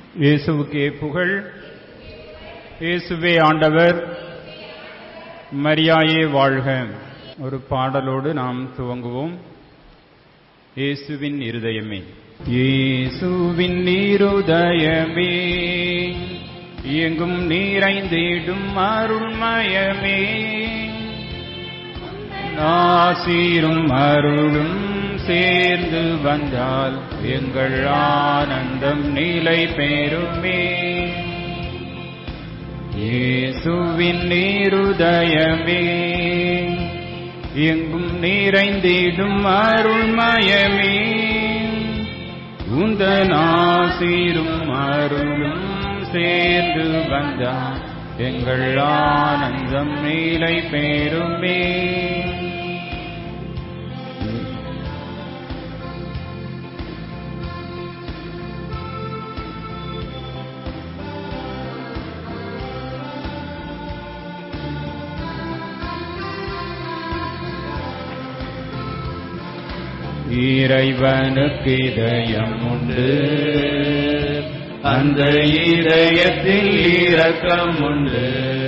இயேசுவுக்கே புகழ் இயேசுவே ஆண்டவர் மரியாயே வாழ்க ஒரு பாடலோடு நாம் துவங்குவோம் இயேசுவின் இருதயமே இயேசுவின் இருதயமே எங்கும் நீரைந்திடும் அருள்மயமே ஆசீரும் அருளும் சேர்ந்து வந்தால் எங்கள் ஆனந்தம் நிலை பெறுமே இயேசுவின் நீருதயமே எங்கும் நிறைந்திடும் அருள்மயமே உந்தன் ஆசீரும் அருளும் சேர்ந்து வந்தால் எங்கள் ஆனந்தம் நிலை பெறுமே இறைவனுக்கு இதயம் உண்டு அந்த இதயத்தில் இரக்கம் உண்டு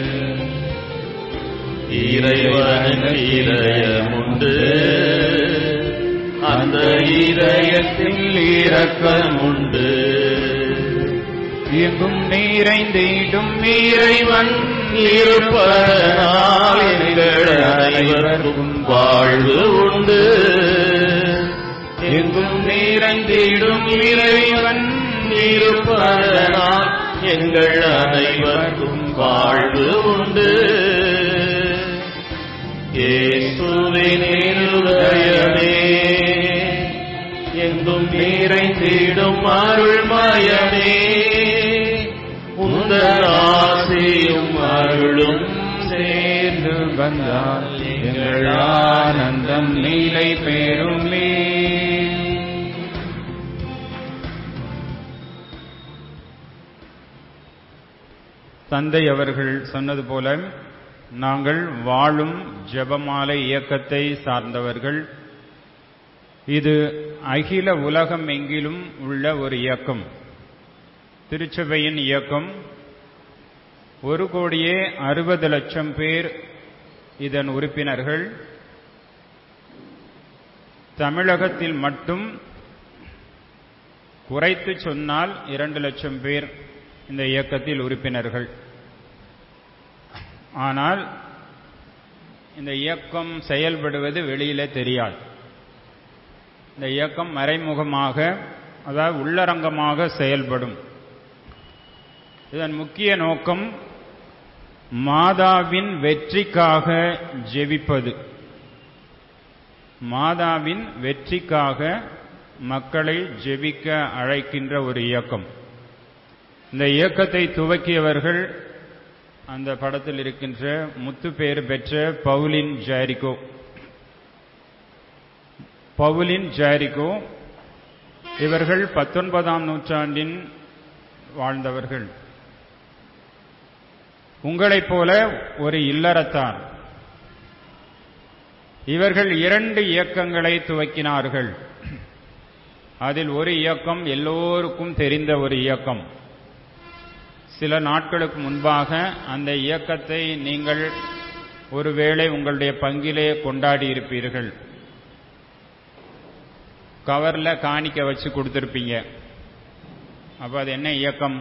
இறைவனுக்கு இதயமுண்டு அந்த இதயத்தில் இரக்கம் உண்டு எங்கும் நிறைந்திடும் இறைவன் இருப்பதனால் எங்கள் அனைவருக்கும் வாழ்வு உண்டு எங்கும் நிறைந்திடும் இறைவன் இருப்பதனால் எங்கள் அனைவருக்கும் வாழ்வு உண்டு இயேசுவின் இருதயமே எங்கும் நிறைந்திடும் அருள்மயமே உந்தன் ஆசையும் அருளும் சேர்ந்து வந்தால் எங்கள் ஆனந்தம் நிலை பெறுமே தந்தை அவர்கள் சொன்னது போல நாங்கள் வாழும் ஜெபமாலை இயக்கத்தை சார்ந்தவர்கள் இது அகில உலகம் எங்கிலும் உள்ள ஒரு இயக்கம் திருச்சபையின் இயக்கம் ஒரு கோடியே அறுபது லட்சம் பேர் இதன் உறுப்பினர்கள் தமிழகத்தில் மட்டும் குறைத்து சொன்னால் இரண்டு லட்சம் பேர் இந்த இயக்கத்தில் உறுப்பினர்கள் ஆனால் இந்த இயக்கம் செயல்படுவது வெளியில தெரியாது இந்த இயக்கம் மறைமுகமாக அதாவது உள்ளரங்கமாக செயல்படும் இதன் முக்கிய நோக்கம் மாதாவின் வெற்றிக்காக ஜெபிப்பது மாதாவின் வெற்றிக்காக மக்களை ஜெபிக்க அழைக்கின்ற ஒரு இயக்கம் இந்த இயக்கத்தை துவக்கியவர்கள் அந்த படத்தில் இருக்கின்ற முத்து பேர் பெற்ற பவுலின் ஜாரிகோ பவுலின் ஜாரிகோ இவர்கள் பத்தொன்பதாம் நூற்றாண்டின் வாழ்ந்தவர்கள் உங்களைப் போல ஒரு இல்லறத்தார் இவர்கள் இரண்டு இயக்கங்களை துவக்கினார்கள் அதில் ஒரு இயக்கம் எல்லோருக்கும் தெரிந்த ஒரு இயக்கம் சில நாட்களுக்கு முன்பாக அந்த இயக்கத்தை நீங்கள் ஒருவேளை உங்களுடைய பங்கிலே கொண்டாடி இருப்பீர்கள் கவர்ல காணிக்க வச்சு கொடுத்திருப்பீங்க அப்ப அது என்ன இயக்கம்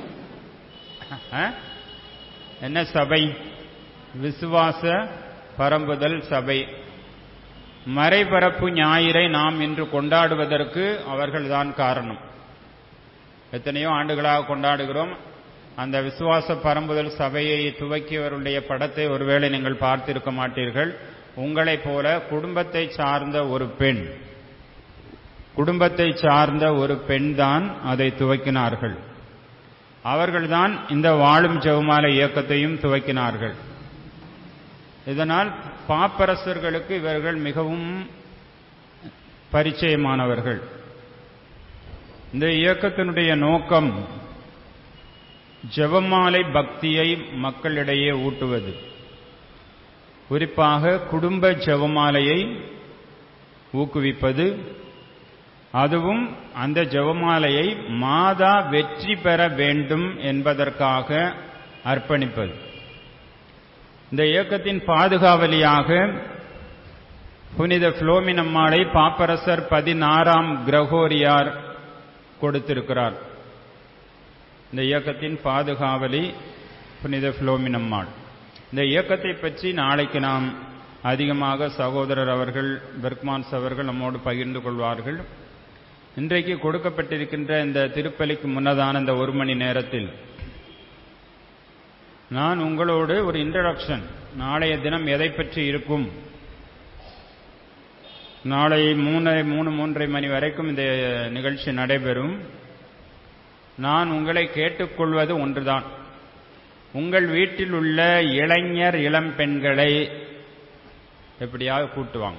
என்ன சபை விசுவாச பரம்புதல் சபை மறைபரப்பு ஞாயிறை நாம் இன்று கொண்டாடுவதற்கு அவர்கள்தான் காரணம் எத்தனையோ ஆண்டுகளாக கொண்டாடுகிறோம் அந்த விசுவாச பரம்புதல் சபையை துவக்கியவருடைய படத்தை ஒருவேளை நீங்கள் பார்த்திருக்க மாட்டீர்கள் உங்களைப் போல குடும்பத்தை சார்ந்த ஒரு பெண் குடும்பத்தை சார்ந்த ஒரு பெண் தான் அதை துவக்கினார்கள் அவர்கள்தான் இந்த வாழும் ஜெவமால இயக்கத்தையும் துவக்கினார்கள் இதனால் பாப்பரசர்களுக்கு இவர்கள் மிகவும் பரிச்சயமானவர்கள் இந்த இயக்கத்தினுடைய நோக்கம் ஜெபமாலை பக்தியை மக்களிடையே ஊட்டுவது குறிப்பாக குடும்ப ஜெபமாலையை ஊக்குவிப்பது அதுவும் அந்த ஜெபமாலையை மாதா வெற்றி பெற வேண்டும் என்பதற்காக அர்ப்பணிப்பது இந்த இயக்கத்தின் பாதுகாவலியாக புனித புளோமினம்மாளை பாப்பரசர் பதினாறாம் கிரகோரியார் கொடுத்திருக்கிறார் இந்த இயக்கத்தின் பாதுகாவலி புனித புளோமினம்மாள் இந்த இயக்கத்தை பற்றி நாளைக்கு நாம் அதிகமாக சகோதரர் அவர்கள் பெர்க்மான்ஸ் அவர்கள் நம்மோடு பகிர்ந்து கொள்வார்கள் இன்றைக்கு கொடுக்கப்பட்டிருக்கின்ற இந்த திருப்பலிக்கு முன்னதான இந்த ஒரு மணி நேரத்தில் நான் உங்களோடு ஒரு இன்ட்ரடக்ஷன் நாளைய தினம் எதை பற்றி இருக்கும் நாளை மூணரை மூணு மூன்றரை மணி வரைக்கும் இந்த நிகழ்ச்சி நடைபெறும் நான் உங்களை கேட்டுக்கொள்வது ஒன்றுதான் உங்கள் வீட்டில் உள்ள இளைஞர் இளம் பெண்களை எப்படியாவது கூட்டுவாங்க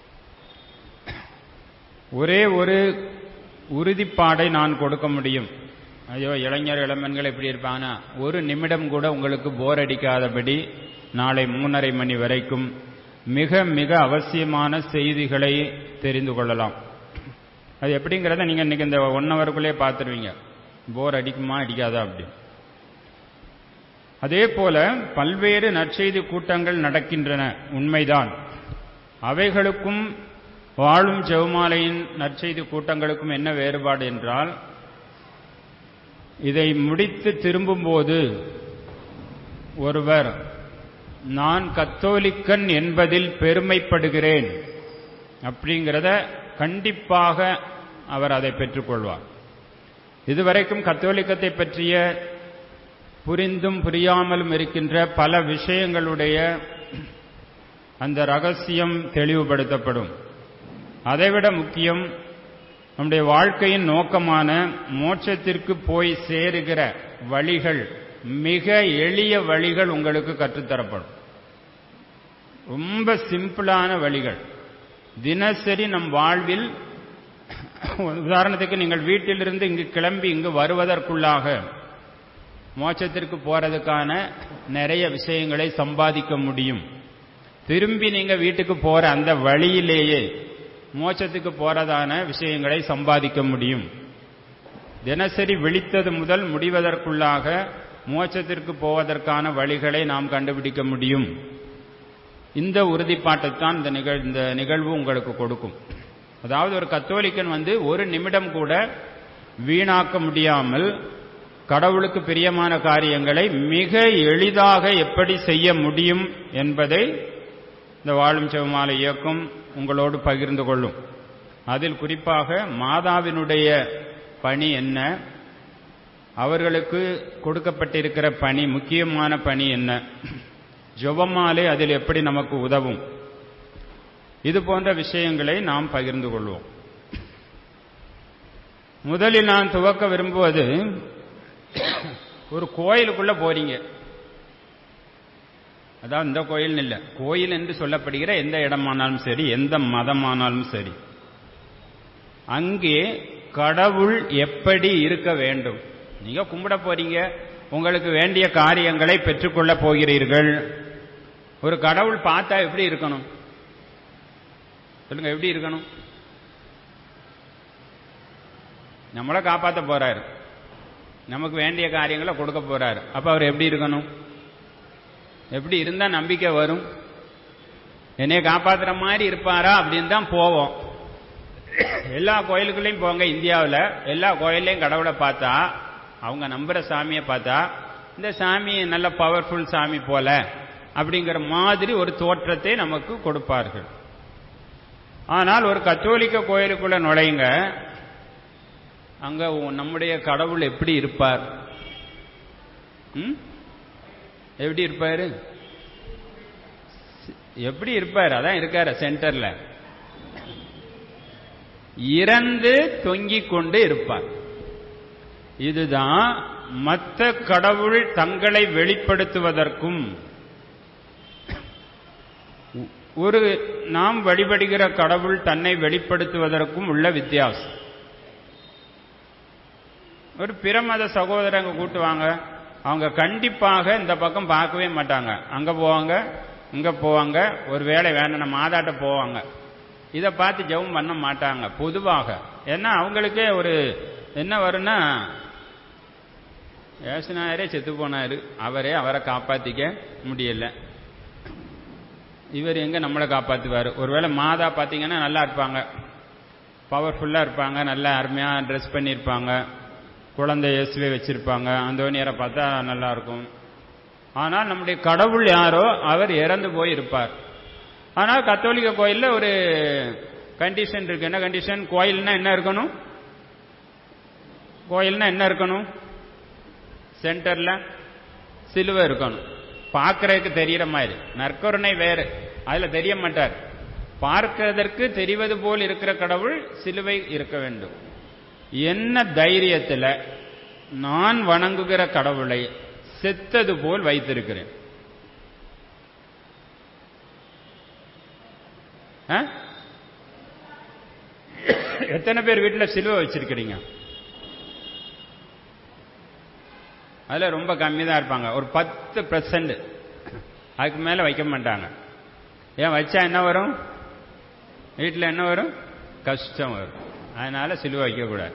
ஒரே ஒரு உறுதிப்பாடை நான் கொடுக்க முடியும் ஐயோ இளைஞர் இளம்பெண்கள் எப்படி இருப்பாங்கன்னா ஒரு நிமிடம் கூட உங்களுக்கு போர் அடிக்காதபடி நாளை மூணரை மணி வரைக்கும் மிக மிக அவசியமான செய்திகளை தெரிந்து கொள்ளலாம் அது எப்படிங்கிறத நீங்க இன்னைக்கு இந்த ஒன் ஹவருக்குள்ளே பார்த்துருவீங்க போர் அடிக்குமா அடிக்காதா அப்படி அதே போல பல்வேறு நற்செய்தி கூட்டங்கள் நடக்கின்றன உண்மைதான் அவைகளுக்கும் வாழும் ஜெவமாலையின் நற்செய்தி கூட்டங்களுக்கும் என்ன வேறுபாடு என்றால் இதை முடித்து திரும்பும்போது ஒருவர் நான் கத்தோலிக்கன் என்பதில் பெருமைப்படுகிறேன் அப்படிங்கிறத கண்டிப்பாக அவர் அதை பெற்றுக்கொள்வார் இதுவரைக்கும் கத்தோலிக்கத்தை பற்றிய புரிந்தும் புரியாமலும் இருக்கின்ற பல விஷயங்களுடைய அந்த ரகசியம் தெளிவுபடுத்தப்படும் அதைவிட முக்கியம் நம்முடைய வாழ்க்கையின் நோக்கமான மோட்சத்திற்கு போய் சேருகிற வழிகள் மிக எளிய வழிகள் உங்களுக்கு கற்றுத்தரப்படும் ரொம்ப சிம்பிளான வழிகள் தினசரி நம் வாழ்வில் உதாரணத்துக்கு நீங்கள் வீட்டிலிருந்து இங்கு கிளம்பி இங்கு வருவதற்குள்ளாக மோட்சத்திற்கு போறதுக்கான நிறைய விஷயங்களை சம்பாதிக்க முடியும் திரும்பி நீங்க வீட்டுக்கு போற அந்த வழியிலேயே மோட்சத்துக்கு போறதான விஷயங்களை சம்பாதிக்க முடியும் தினசரி விழித்தது முதல் முடிவதற்குள்ளாக மோட்சத்திற்கு போவதற்கான வழிகளை நாம் கண்டுபிடிக்க முடியும் இந்த உறுதிப்பாட்டைத்தான் இந்த நிகழ் இந்த நிகழ்வு உங்களுக்கு கொடுக்கும் அதாவது ஒரு கத்தோலிக்கன் வந்து ஒரு நிமிடம் கூட வீணாக்க முடியாமல் கடவுளுக்கு பிரியமான காரியங்களை மிக எளிதாக எப்படி செய்ய முடியும் என்பதை இந்த வாழும் செவமாலை இயக்கம் உங்களோடு பகிர்ந்து கொள்ளும் அதில் குறிப்பாக மாதாவினுடைய பணி என்ன அவர்களுக்கு கொடுக்கப்பட்டிருக்கிற பணி முக்கியமான பணி என்ன ஜொபமாலை அதில் எப்படி நமக்கு உதவும் இது போன்ற விஷயங்களை நாம் பகிர்ந்து கொள்வோம் முதலில் நான் துவக்க விரும்புவது ஒரு கோயிலுக்குள்ள போறீங்க அதாவது இந்த கோயில் இல்லை கோயில் என்று சொல்லப்படுகிற எந்த இடமானாலும் சரி எந்த மதமானாலும் சரி அங்கே கடவுள் எப்படி இருக்க வேண்டும் நீங்க கும்பிட போறீங்க உங்களுக்கு வேண்டிய காரியங்களை பெற்றுக்கொள்ள போகிறீர்கள் ஒரு கடவுள் பார்த்தா எப்படி இருக்கணும் சொல்லுங்க எப்படி இருக்கணும் நம்மளை காப்பாற்ற போறாரு நமக்கு வேண்டிய காரியங்களை கொடுக்க போறாரு அப்ப அவர் எப்படி இருக்கணும் எப்படி இருந்தா நம்பிக்கை வரும் என்னைய காப்பாத்துற மாதிரி இருப்பாரா அப்படின்னு தான் போவோம் எல்லா கோயிலுக்குள்ளேயும் போங்க இந்தியாவில் எல்லா கோயில்லையும் கடவுளை பார்த்தா அவங்க நம்புற சாமியை பார்த்தா இந்த சாமி நல்ல பவர்ஃபுல் சாமி போல அப்படிங்கிற மாதிரி ஒரு தோற்றத்தை நமக்கு கொடுப்பார்கள் ஆனால் ஒரு கத்தோலிக்க கோயிலுக்குள்ள நுழையுங்க அங்க நம்முடைய கடவுள் எப்படி இருப்பார் ம்? எப்படி இருப்பாரு எப்படி இருப்பார் அதான் இருக்காரு சென்டர்ல இறந்து தொங்கிக் கொண்டு இருப்பார் இதுதான் மற்ற கடவுள் தங்களை வெளிப்படுத்துவதற்கும் ஒரு நாம் வழிபடுகிற கடவுள் தன்னை வெளிப்படுத்துவதற்கும் உள்ள வித்தியாசம் ஒரு பிரமத சகோதரங்க கூட்டுவாங்க அவங்க கண்டிப்பாக இந்த பக்கம் பார்க்கவே மாட்டாங்க அங்க போவாங்க இங்க போவாங்க ஒரு வேலை வேணும் நம்ம மாதாட்ட போவாங்க இதை பார்த்து ஜெபம் பண்ண மாட்டாங்க பொதுவாக ஏன்னா அவங்களுக்கே ஒரு என்ன வரும்னா ஏசுநாயரே செத்து போனாரு அவரே அவரை காப்பாத்திக்க முடியல இவர் எங்க நம்மளை காப்பாத்துவாரு ஒருவேளை மாதா பாத்தீங்கன்னா நல்லா இருப்பாங்க பவர்ஃபுல்லா இருப்பாங்க நல்லா அருமையா ட்ரெஸ் பண்ணியிருப்பாங்க குழந்தை இயேசுவை வச்சிருப்பாங்க அந்தோனியரை பார்த்தா நல்லா இருக்கும் ஆனால் நம்முடைய கடவுள் யாரோ அவர் இறந்து போய் இருப்பார் ஆனால் கத்தோலிக்க கோயில்ல ஒரு கண்டிஷன் இருக்கு என்ன கண்டிஷன் கோயில்னா என்ன இருக்கணும் கோயில்னா என்ன இருக்கணும் சென்டர்ல சிலுவை இருக்கணும் பார்க்கறதுக்கு தெரியற மாதிரி நற்கருணை வேறு அதுல தெரிய மாட்டார் பார்க்கிறதற்கு தெரிவது போல் இருக்கிற கடவுள் சிலுவை இருக்க வேண்டும் என்ன தைரியத்தில் நான் வணங்குகிற கடவுளை செத்தது போல் வைத்திருக்கிறேன் ஆ? எத்தனை பேர் வீட்டில் சிலுவை வச்சிருக்கிறீங்க அதுல ரொம்ப கம்மி தான் இருப்பாங்க ஒரு பத்து பெர்சன்ட் அதுக்கு மேல வைக்க மாட்டாங்க ஏன் வச்சா என்ன வரும் வீட்டில் என்ன வரும் கஷ்டம் வரும் அதனால சிலுவை வைக்கக்கூடாது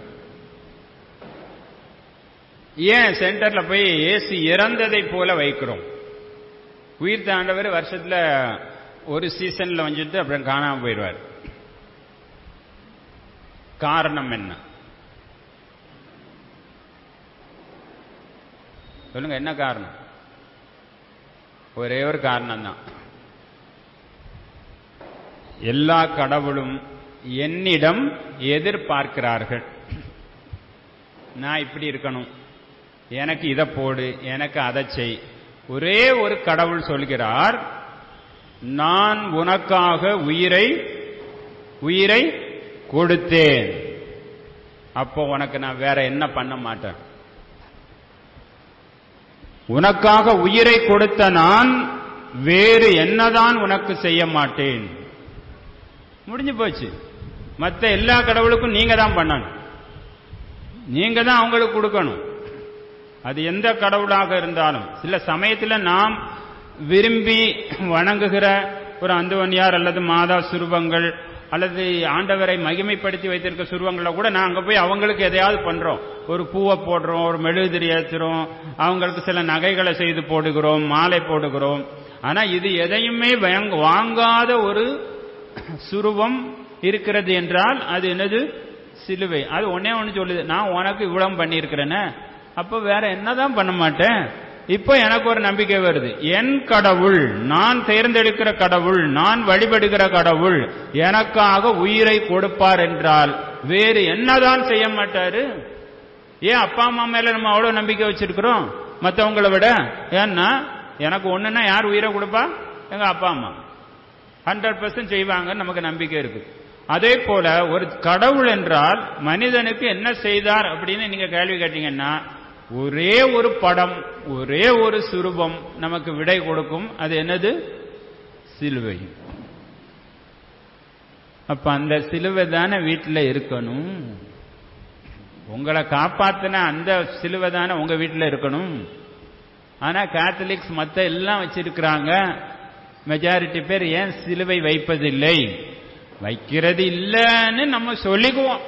ஏன் சென்டர்ல போய் ஏசு இறந்ததை போல வைக்கிறோம் உயிர் தாண்டவர் வருஷத்துல ஒரு சீசன்ல வந்துட்டு அப்புறம் காணாம போயிடுவார் காரணம் என்ன சொல்லுங்க என்ன காரணம் ஒரே ஒரு காரணம் தான் எல்லா கடவுளும் என்னிடம் எதிர்பார்க்கிறார்கள் நான் இப்படி இருக்கணும் எனக்கு இதை போடு எனக்கு அதை செய் ஒரே ஒரு கடவுள் சொல்கிறார் நான் உனக்காக உயிரை உயிரை கொடுத்தேன் அப்போ உனக்கு நான் வேற என்ன பண்ண மாட்டேன் உனக்காக உயிரை கொடுத்த நான் வேறு என்னதான் உனக்கு செய்ய மாட்டேன் முடிஞ்சு போச்சு மற்ற எல்லா கடவுளுக்கும் நீங்க தான் பண்ணணும் நீங்க தான் அவங்களுக்கு கொடுக்கணும் அது எந்த கடவுளாக இருந்தாலும் சில சமயத்தில் நாம் விரும்பி வணங்குகிற ஒரு அந்தோனியார் அல்லது மாதா சுருவங்கள் அல்லது ஆண்டவரை மகிமைப்படுத்தி வைத்திருக்க சுருவங்களை கூட நான் அங்க போய் அவங்களுக்கு எதையாவது பண்றோம் ஒரு பூவை போடுறோம் ஒரு மெழுகுதிரி ஏற்றுறோம் அவங்களுக்கு சில நகைகளை செய்து போடுகிறோம் மாலை போடுகிறோம் ஆனா இது எதையுமே வாங்க- வாங்காத ஒரு சுருவம் இருக்கிறது என்றால் அது என்னது சிலுவை அது ஒன்னே ஒன்று சொல்லுது நான் உனக்கு இவ்வளவு பண்ணியிருக்கிறேனே அப்போ வேற என்னதான் பண்ண மாட்டேன் இப்போ எனக்கு ஒரு நம்பிக்கை வருது என் கடவுள் நான் தேர்ந்தெடுக்கிற கடவுள் நான் வழிபடுகிற கடவுள் எனக்காக உயிரை கொடுப்பார் என்றால் வேறு என்னதான் செய்ய மாட்டாரு ஏன் அப்பா அம்மா மேல நம்ம அவ்வளவு நம்பிக்கை வச்சிருக்கிறோம் மற்றவங்களை விட ஏன்னா எனக்கு ஒண்ணுன்னா யார் உயிரை கொடுப்பா எங்க அப்பா அம்மா ஹண்ட்ரட் பர்சன்ட் செய்வாங்க நமக்கு நம்பிக்கை இருக்கு அதே போல ஒரு கடவுள் என்றால் மனிதனுக்கு என்ன செய்தார் அப்படின்னு நீங்க கேள்வி கேட்டீங்கன்னா ஒரே ஒரு படம் ஒரே ஒரு சுரூபம் நமக்கு விடை கொடுக்கும் அது என்னது சிலுவை அப்ப அந்த சிலுவை தானே வீட்டில் இருக்கணும் உங்களை காப்பாத்தின அந்த சிலுவை தானே உங்க வீட்டில் இருக்கணும் ஆனா கேத்தலிக்ஸ் மத்த எல்லாம் வச்சிருக்கிறாங்க மெஜாரிட்டி பேர் ஏன் சிலுவை வைப்பதில்லை வைக்கிறது இல்லைன்னு நம்ம சொல்லிக்குவோம்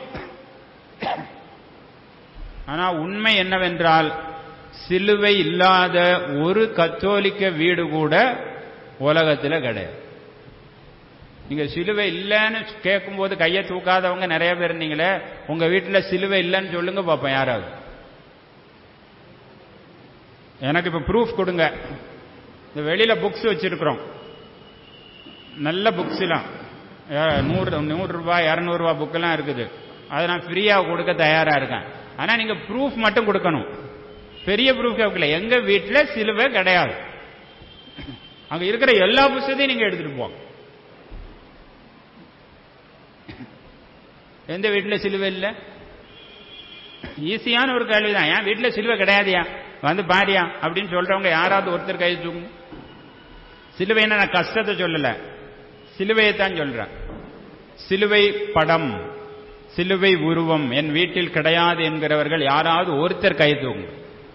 ஆனா உண்மை என்னவென்றால் சிலுவை இல்லாத ஒரு கத்தோலிக்க வீடு கூட உலகத்தில் கிடையாது நீங்க சிலுவை இல்லைன்னு கேட்கும்போது கையை தூக்காதவங்க நிறைய பேர் இருந்தீங்களே உங்க வீட்டில் சிலுவை இல்லைன்னு சொல்லுங்க பார்ப்போம் யாராவது எனக்கு இப்ப ப்ரூஃப் கொடுங்க இந்த வெளியில புக்ஸ் வச்சிருக்கிறோம் நல்ல புக்ஸ் எல்லாம் அஹ், நூறு நூறு ரூபாய் இருநூறு ரூபாய் புக்கெல்லாம் இருக்குது அதை நான் ஃப்ரீயா கொடுக்க தயாரா இருக்கேன் ஆனா நீங்க ப்ரூஃப் மட்டும் கொடுக்கணும் பெரிய ப்ரூஃப் கேட்கல எங்க வீட்டுல சிலுவை கிடையாது அங்க இருக்கிற எல்லா புத்தகத்தையும் நீங்க எடுத்துட்டு போங்க எந்த வீட்டுல சிலுவை இல்லை ஈஸியான ஒரு கேள்விதான் ஏன் வீட்டுல சிலுவை கிடையாதுயா வந்து பாரியா அப்படின்னு சொல்றவங்க யாராவது ஒருத்தர் கை தூக்குங்க சிலுவை நான் கஷ்டத்தை சொல்லல சிலுவையை தான் சொல்றேன் சிலுவை படம் சிலுவை உருவம் என் வீட்டில் கிடையாது என்கிறவர்கள் யாராவது ஒருத்தர் கை தூக்குங்க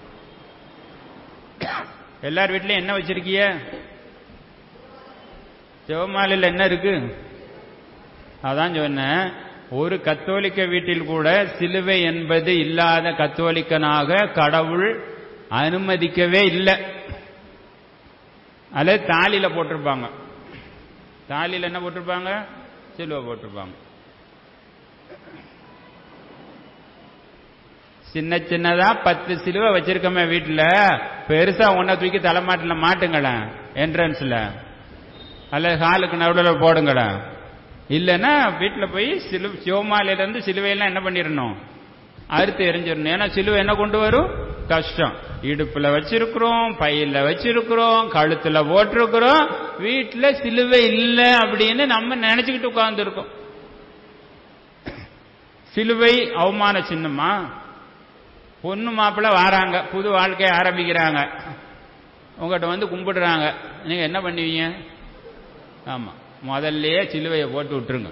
எல்லார் வீட்லயும் என்ன வச்சிருக்கிய சிவமாலையில் என்ன இருக்கு அதான் சொன்னேன் ஒரு கத்தோலிக்க வீட்டில் கூட சிலுவை என்பது இல்லாத கத்தோலிக்கனாக கடவுள் அனுமதிக்கவே இல்லை அல்லது தாலியில போட்டிருப்பாங்க தாலியில என்ன போட்டிருப்பாங்க சிலுவை போட்டிருப்பாங்க சின்ன சின்னதா பத்து சிலுவை வச்சிருக்கோமே வீட்டுல பெருசா ஒன்ன தூக்கி தலைமாட்டில் மாட்டுங்களேன் என்ட்ரன்ஸ்ல அல்லது ஹாலுக்கு நடுவில் போடுங்களேன் இல்லைன்னா வீட்டில் போய் சிலு சிவமாலையில இருந்து சிலுவையெல்லாம் என்ன பண்ணிடணும் அறுத்து எரிஞ்சிடணும் ஏன்னா சிலுவை என்ன கொண்டு வரும் கஷ்டம் இடுப்புல வச்சிருக்கிறோம் பையில வச்சிருக்கிறோம் கழுத்துல போட்டிருக்கிறோம் வீட்டுல சிலுவை இல்லை அப்படின்னு நம்ம நினைச்சுக்கிட்டு உட்கார்ந்துருக்கோம் சிலுவை அவமான சின்னமா பொண்ணு மாப்பிள்ள வாராங்க புது வாழ்க்கையை ஆரம்பிக்கிறாங்க உங்கள்கிட்ட வந்து கும்பிடுறாங்க நீங்க என்ன பண்ணுவீங்க ஆமா முதல்லயே சிலுவையை போட்டு விட்டுருங்க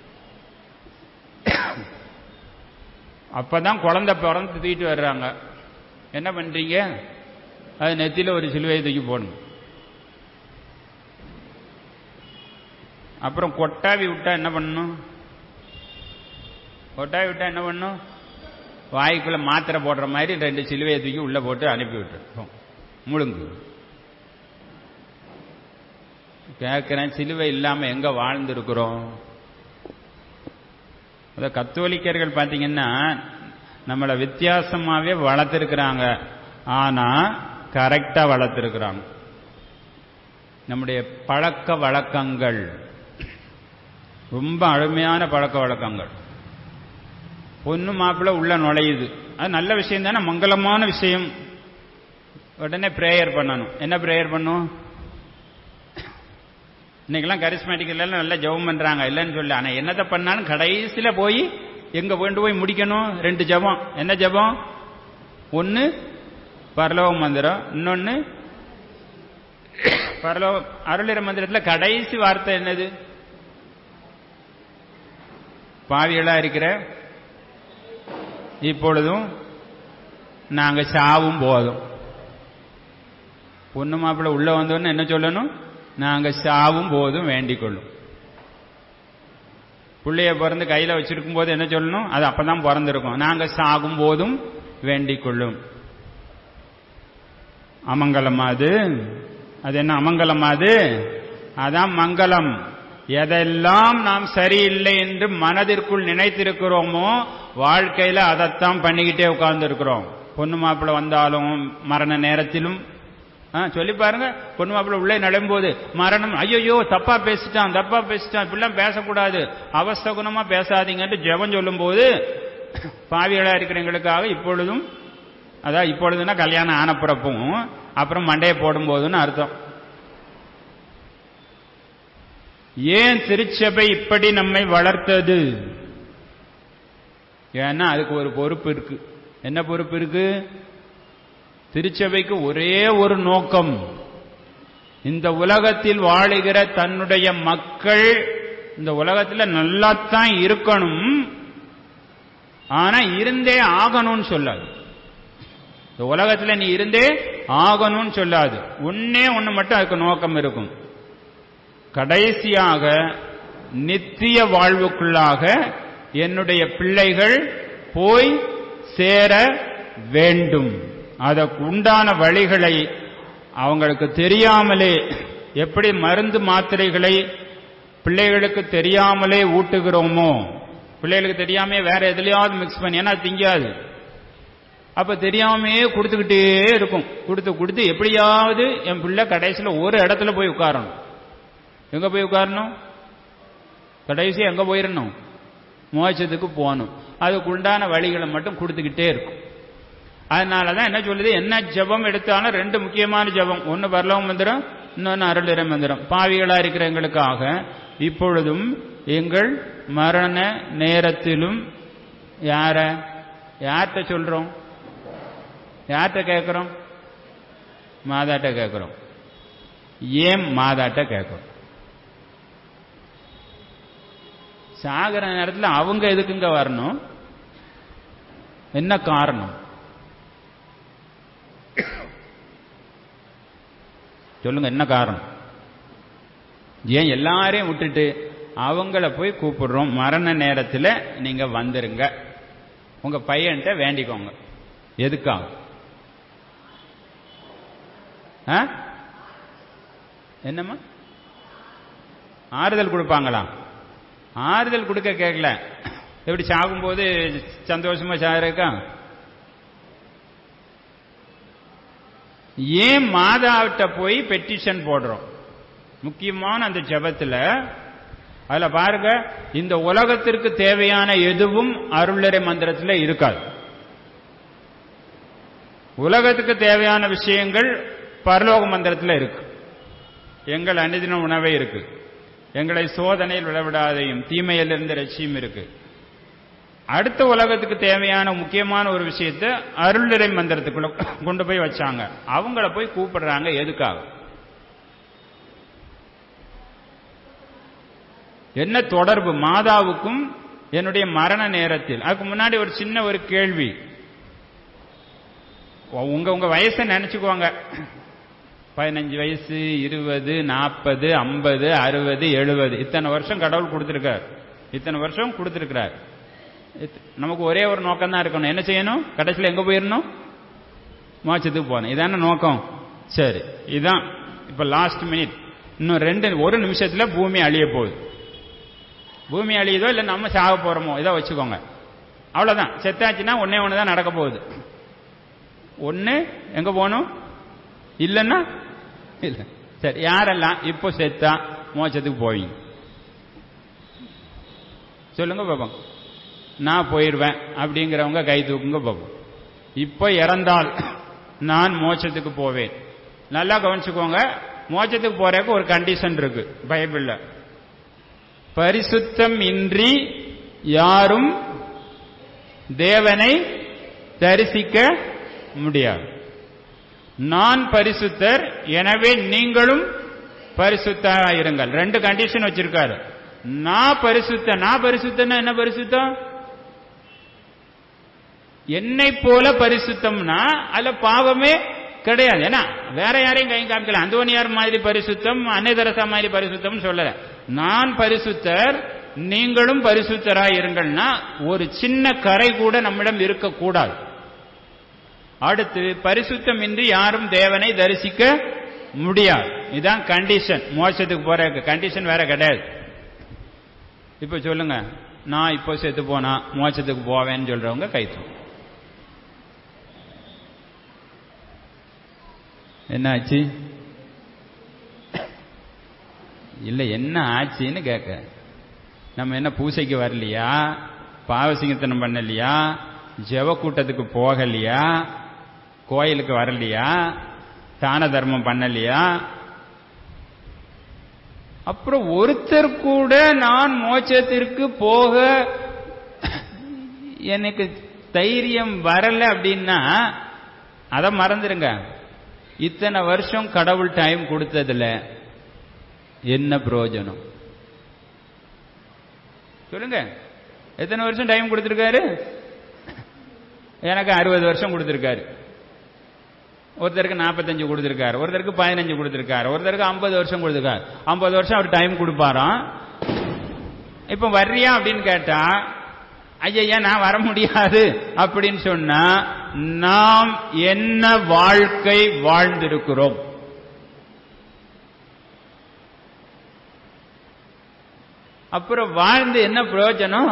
அப்பதான் குழந்தை பிறந்து தூக்கிட்டு வர்றாங்க என்ன பண்றீங்க அது நெத்தியில ஒரு சிலுவையை தூக்கி போடணும் அப்புறம் கொட்டாவி விட்டா என்ன பண்ணணும் கொட்டாவி விட்டா என்ன பண்ணும் வாய்க்குள்ள மாத்திரை போடுற மாதிரி ரெண்டு சிலுவையை தூக்கி உள்ள போட்டு அனுப்பி விட்டு முழுங்கு கேட்கிறேன் சிலுவை இல்லாம எங்க வாழ்ந்திருக்கிறோம் அத கத்தோலிக்கர்கள் பாத்தீங்கன்னா நம்மளை வித்தியாசமாவே வளர்த்திருக்கிறாங்க ஆனா கரெக்டா வளர்த்திருக்கிறாங்க நம்முடைய பழக்க வழக்கங்கள் ரொம்ப அருமையான பழக்க வழக்கங்கள் பொண்ணு மாப்பிள்ள உள்ள நுழையுது அது நல்ல விஷயம் தானே மங்களமான விஷயம் உடனே பிரேயர் பண்ணணும் என்ன பிரேயர் பண்ணும் இன்னைக்கெல்லாம் கரிஸ்மேட்டிக் எல்லாம் நல்லா ஜெபம் பண்றாங்க இல்லைன்னு சொல்லி ஆனா என்னத்தை பண்ணாலும் கடைசியில போய் எங்க கொண்டு போய் முடிக்கணும் ரெண்டு ஜெபம் என்ன ஜெபம் ஒன்னு பரலோக மந்திரம் இன்னொன்னு பரலோக அருளிற மந்திரத்துல கடைசி வார்த்தை என்னது பாவிகளா இருக்கிற இப்பொழுதும் நாங்க சாவும் போதும் பொண்ணு மாப்பிள்ள உள்ள வந்தோன்னு என்ன சொல்லணும் நாங்க சாவும் போதும் வேண்டிக் கொள்ளும் பிள்ளைய பிறந்து கையில வச்சிருக்கும் போது என்ன சொல்லணும் அது அப்பதான் பிறந்திருக்கும் நாங்க சாகும் போதும் வேண்டிக் கொள்ளும் அமங்கலமா அது அது என்ன அமங்கலமா அது அதான் மங்களம் எதெல்லாம் நாம் சரியில்லை என்று மனதிற்குள் நினைத்திருக்கிறோமோ வாழ்க்கையில அதைத்தான் பண்ணிக்கிட்டே உட்கார்ந்து இருக்கிறோம் பொண்ணு மாப்பிள்ள வந்தாலும் மரண நேரத்திலும் சொல்லி பாருங்க பொண்ணு மாப்பிள்ள உள்ளே நடும்போது மரணம் ஐயோ தப்பா பேசிட்டான் தப்பா பேசிட்டான் இப்படிலாம் பேசக்கூடாது அவசகுணமா பேசாதீங்கன்னு ஜெபம் சொல்லும் போது பாவிகளா இருக்கிறவங்களுக்காக இப்பொழுதும் அதான் இப்பொழுதுனா கல்யாணம் ஆனப்புறப்பும் அப்புறம் மண்டையை போடும் போதுன்னு அர்த்தம் ஏன் திருச்சபை இப்படி நம்மை வளர்த்தது ஏன்னா அதுக்கு ஒரு பொறுப்பு இருக்கு என்ன பொறுப்பு இருக்கு திருச்சபைக்கு ஒரே ஒரு நோக்கம் இந்த உலகத்தில் வாழுகிற தன்னுடைய மக்கள் இந்த உலகத்தில் நல்லாத்தான் இருக்கணும் ஆனா இருந்தே ஆகணும்னு சொல்லாது இந்த உலகத்துல நீ இருந்தே ஆகணும்னு சொல்லாது ஒன்னே ஒண்ணு மட்டும் அதுக்கு நோக்கம் இருக்கும் கடைசியாக நித்திய வாழ்வுக்குள்ளாக என்னுடைய பிள்ளைகள் போய் சேர வேண்டும் அதற்கு உண்டான வழிகளை அவங்களுக்கு தெரியாமலே எப்படி மருந்து மாத்திரைகளை பிள்ளைகளுக்கு தெரியாமலே ஊட்டுகிறோமோ பிள்ளைகளுக்கு தெரியாமே வேற எதுலையாவது மிக்ஸ் பண்ணி ஏன்னா திங்காது அப்ப தெரியாமே கொடுத்துக்கிட்டே இருக்கும் கொடுத்து கொடுத்து எப்படியாவது என் பிள்ளை கடைசியில் ஒரு இடத்துல போய் உட்காரணும் எங்க போய் உட்காரணும் கடைசி எங்க போயிடணும் மோட்சத்துக்கு போகணும் அதுக்கு உண்டான வழிகளை மட்டும் கொடுத்துக்கிட்டே இருக்கும் அதனாலதான் என்ன சொல்லுது என்ன ஜபம் எடுத்தாலும் ரெண்டு முக்கியமான ஜபம் ஒன்னு பரலவ மந்திரம் இன்னொன்னு அருளிற மந்திரம் பாவிகளா இருக்கிற எங்களுக்காக இப்பொழுதும் எங்கள் மரண நேரத்திலும் யார யார்கிட்ட சொல்றோம் யார்கிட்ட கேட்கிறோம் மாதாட்ட கேட்கிறோம் ஏன் மாதாட்ட கேட்கிறோம் சாகிற நேரத்தில் அவங்க எதுக்குங்க வரணும் என்ன காரணம் சொல்லுங்க என்ன காரணம் ஏன் எல்லாரையும் விட்டுட்டு அவங்கள போய் கூப்பிடுறோம் மரண நேரத்தில் நீங்க வந்துருங்க உங்க பையன்கிட்ட வேண்டிக்கோங்க எதுக்காக ஆ? என்னம்மா ஆறுதல் கொடுப்பாங்களா ஆறுதல் கொடுக்க கேட்கல எப்படி சாகும்போது சந்தோஷமா சாகிறக்கா ஏன் மாதாவிட்ட போய் பெட்டிஷன் போடுறோம் முக்கியமான அந்த ஜெபத்துல அதுல பாருங்க இந்த உலகத்திற்கு தேவையான எதுவும் அருளறை மந்திரத்துல இருக்காது உலகத்துக்கு தேவையான விஷயங்கள் பரலோக மந்திரத்துல இருக்கு எங்கள் அனுதின உணவே இருக்கு எங்களை சோதனையில் விடவிடாதையும் தீமையிலிருந்து ரட்சியும் இருக்கு அடுத்த உலகத்துக்கு தேவையான முக்கியமான ஒரு விஷயத்தை அருள்நிறை மந்திரத்துக்குள்ள கொண்டு போய் வச்சாங்க அவங்கள போய் கூப்பிடுறாங்க எதுக்காக என்ன தொடர்பு மாதாவுக்கும் என்னுடைய மரண நேரத்தில் அதுக்கு முன்னாடி ஒரு சின்ன ஒரு கேள்வி உங்க உங்க வயசை நினைச்சுக்குவாங்க பதினஞ்சு வயசு இருபது நாற்பது ஐம்பது அறுபது எழுபது இத்தனை வருஷம் கடவுள் கொடுத்திருக்கார் இத்தனை வருஷம் கொடுத்திருக்கிறார் இத்- நமக்கு ஒரே ஒரு நோக்கம் தான் இருக்கணும் என்ன செய்யணும் கடைசியில் எங்க போயிடணும் மோட்சத்துக்கு போகணும் இதான நோக்கம் சரி இதான் இப்ப லாஸ்ட் மினிட் இன்னும் ரெண்டு ஒரு நிமிஷத்துல பூமி அழிய போகுது பூமி அழியுதோ இல்லை நம்ம சாக போறோமோ இதை வச்சுக்கோங்க அவ்வளவுதான் செத்தாச்சுன்னா ஒன்னே ஒன்று தான் நடக்க போகுது ஒன்று எங்க போகணும் இல்லைன்னா இல்லை சரி யாரெல்லாம் இப்போ செத்தா மோட்சத்துக்கு போவீங்க சொல்லுங்க பாப்போம் நான் போயிடுவேன் அப்படிங்கிறவங்க கை தூக்குங்க பாப்போம் இப்போ இறந்தால் நான் மோட்சத்துக்கு போவேன் நல்லா கவனிச்சுக்கோங்க மோட்சத்துக்கு போறதுக்கு ஒரு கண்டிஷன் இருக்கு பைபிள்ல பரிசுத்தம் இன்றி யாரும் தேவனை தரிசிக்க முடியாது நான் பரிசுத்தர் எனவே நீங்களும் பரிசுத்தராயிருங்கள் ரெண்டு கண்டிஷன் வச்சிருக்காரு நான் பரிசுத்த நான் பரிசுத்தன்னா என்ன பரிசுத்தம் என்னை போல பரிசுத்தம்னா அதுல பாவமே கிடையாது ஏன்னா வேற யாரையும் கை காமிக்கல அந்தோனியார் மாதிரி பரிசுத்தம் அன்னைதரசா மாதிரி பரிசுத்தம் சொல்லல நான் பரிசுத்தர் நீங்களும் பரிசுத்தராய் இருங்கள்னா ஒரு சின்ன கரை கூட நம்மிடம் இருக்கக்கூடாது அடுத்து பரிசுத்தம் இன்றி யாரும் தேவனை தரிசிக்க முடியாது இதுதான் கண்டிஷன் மோட்சத்துக்கு போற கண்டிஷன் வேற கிடையாது இப்ப சொல்லுங்க நான் இப்போ செத்து போனா மோட்சத்துக்கு போவேன்னு சொல்றவங்க கைத்து என்ன ஆச்சு இல்ல என்ன ஆச்சுன்னு கேட்க நம்ம என்ன பூசைக்கு வரலையா பாவசிங்கத்தனம் பண்ணலையா ஜெவ கூட்டத்துக்கு போகலையா கோயிலுக்கு வரலையா தான தர்மம் பண்ணலையா அப்புறம் ஒருத்தர் கூட நான் மோட்சத்திற்கு போக எனக்கு தைரியம் வரல அப்படின்னா அதை மறந்துருங்க இத்தனை வருஷம் கடவுள் டைம் கொடுத்ததுல என்ன பிரயோஜனம் சொல்லுங்க எத்தனை வருஷம் டைம் கொடுத்திருக்காரு எனக்கு அறுபது வருஷம் கொடுத்திருக்காரு ஒருத்தருக்கு நாற்பத்தஞ்சு கொடுத்திருக்காரு ஒருத்தருக்கு பதினஞ்சு கொடுத்திருக்காரு ஒருத்தருக்கு ஐம்பது வருஷம் கொடுத்திருக்காரு ஐம்பது வருஷம் அவர் டைம் கொடுப்பாராம் இப்ப வர்றியா அப்படின்னு கேட்டா ஐயா நான் வர முடியாது அப்படின்னு சொன்னா நாம் என்ன வாழ்க்கை வாழ்ந்திருக்கிறோம் அப்புறம் வாழ்ந்து என்ன பிரயோஜனம்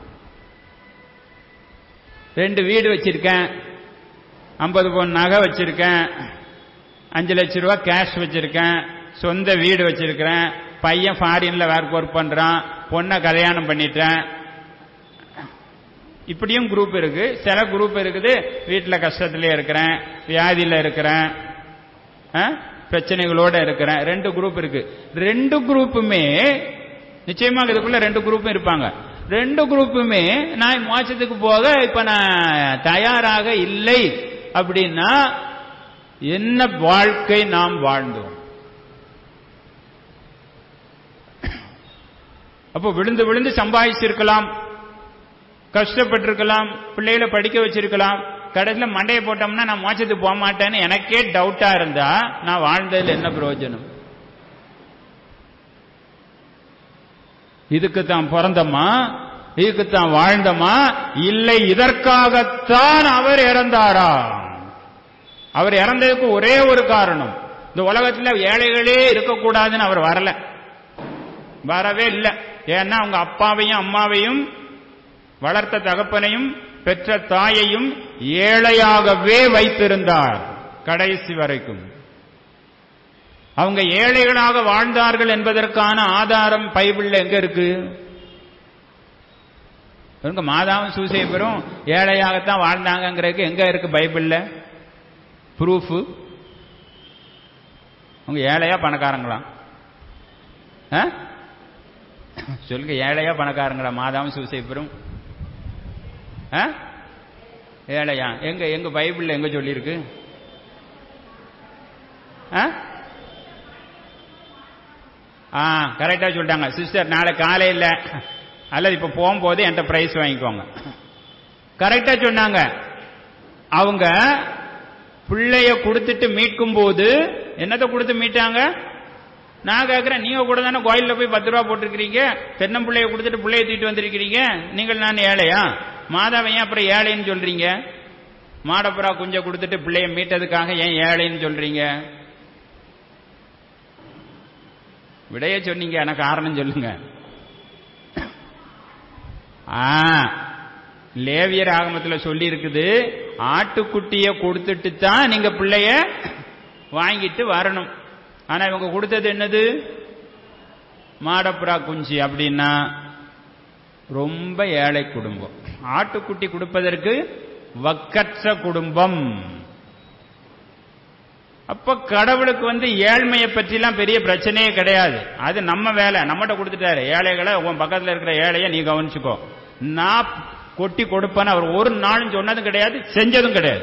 ரெண்டு வீடு வச்சிருக்கேன் ஐம்பது பவுன் நகை வச்சிருக்கேன் அஞ்சு லட்ச ரூபா கேஷ் வச்சிருக்கேன் சொந்த வீடு வச்சிருக்கிறேன் பையன் ஃபாரின்ல வேற ஒர்க் பண்றான் பொண்ணை கல்யாணம் பண்ணிட்டேன் இப்படியும் குரூப் இருக்கு சில குரூப் இருக்குது வீட்டில் கஷ்டத்திலே இருக்கிறேன் வியாதியில இருக்கிறேன் ஆ? பிரச்சனைகளோட இருக்கிறேன் ரெண்டு குரூப் இருக்கு ரெண்டு குரூப்புமே நிச்சயமாக இதுக்குள்ள ரெண்டு குரூப்பும் இருப்பாங்க ரெண்டு குரூப்புமே நான் மோட்சத்துக்கு போக இப்ப நான் தயாராக இல்லை அப்படின்னா என்ன வாழ்க்கை நாம் வாழ்ந்தோம் அப்போ விழுந்து விழுந்து சம்பாதிச்சிருக்கலாம் கஷ்டப்பட்டிருக்கலாம் பிள்ளைகளை படிக்க வச்சிருக்கலாம் கடைசியில் மண்டையை போட்டோம்னா நான் மோட்சத்துக்கு போக மாட்டேன்னு எனக்கே டவுட்டா இருந்தா நான் வாழ்ந்ததுல என்ன பிரயோஜனம் இதுக்குத்தான் பிறந்தமா இதுக்குத்தான் வாழ்ந்தமா இல்லை இதற்காகத்தான் அவர் இறந்தாரா அவர் இறந்ததுக்கு ஒரே ஒரு காரணம் இந்த உலகத்துல ஏழைகளே இருக்கக்கூடாதுன்னு அவர் வரல வரவே இல்லை ஏன்னா அவங்க அப்பாவையும் அம்மாவையும் வளர்த்த தகப்பனையும் பெற்ற தாயையும் ஏழையாகவே வைத்திருந்தார் கடைசி வரைக்கும் அவங்க ஏழைகளாக வாழ்ந்தார்கள் என்பதற்கான ஆதாரம் பைபிள்ல எங்க இருக்கு இவங்க மாதாவும் சூசேபரும் ஏழையாகத்தான் வாழ்ந்தாங்கிறதுக்கு எங்க இருக்கு பைபிள்ல ப்ரூஃப் அவங்க ஏழையா பணக்காரங்களா ஆ? சொல்லுங்க ஏழையா பணக்காரங்களா மாதாவும் சூசேபரும் ஆ? ஏழையா எங்க எங்க பைபிள்ல எங்க சொல்லியிருக்கு ஆ ஆ கரெக்டா சொல்லிட்டாங்க சிஸ்டர் நாளை காலையில் அல்லது இப்ப போகும்போது என்கிட்ட பிரைஸ் வாங்கிக்கோங்க கரெக்டா சொன்னாங்க அவங்க பிள்ளைய கொடுத்துட்டு மீட்கும் போது என்னத்தை கொடுத்து மீட்டாங்க நான் கேட்கிறேன் நீங்க கூட தானே கோயில்ல போய் பத்து ரூபா போட்டிருக்கிறீங்க தென்னம்பிள்ளைய கொடுத்துட்டு பிள்ளைய தூக்கிட்டு வந்திருக்கிறீங்க நீங்கள் நான் ஏழையா மாதாவையும் அப்புறம் ஏழைன்னு சொல்றீங்க மாடப்புறா குஞ்ச கொடுத்துட்டு பிள்ளைய மீட்டதுக்காக ஏன் ஏழைன்னு சொல்றீங்க விடைய சொன்னீங்க எனக்கு காரணம் சொல்லுங்க ஆ லேவியர் ஆகமத்தில் சொல்லி இருக்குது ஆட்டுக்குட்டிய கொடுத்துட்டு தான் நீங்க பிள்ளைய வாங்கிட்டு வரணும் ஆனா இவங்க கொடுத்தது என்னது மாடப்புறா குஞ்சு அப்படின்னா ரொம்ப ஏழை குடும்பம் ஆட்டுக்குட்டி கொடுப்பதற்கு வக்கற்ற குடும்பம் அப்ப கடவுளுக்கு வந்து ஏழ்மையை பற்றிலாம் பெரிய பிரச்சனையே கிடையாது அது நம்ம வேலை நம்மகிட்ட கொடுத்துட்டாரு ஏழைகளை உன் பக்கத்துல இருக்கிற ஏழைய நீ கவனிச்சுக்கோ நான் கொட்டி கொடுப்பேன்னு அவர் ஒரு நாளும் சொன்னதும் கிடையாது செஞ்சதும் கிடையாது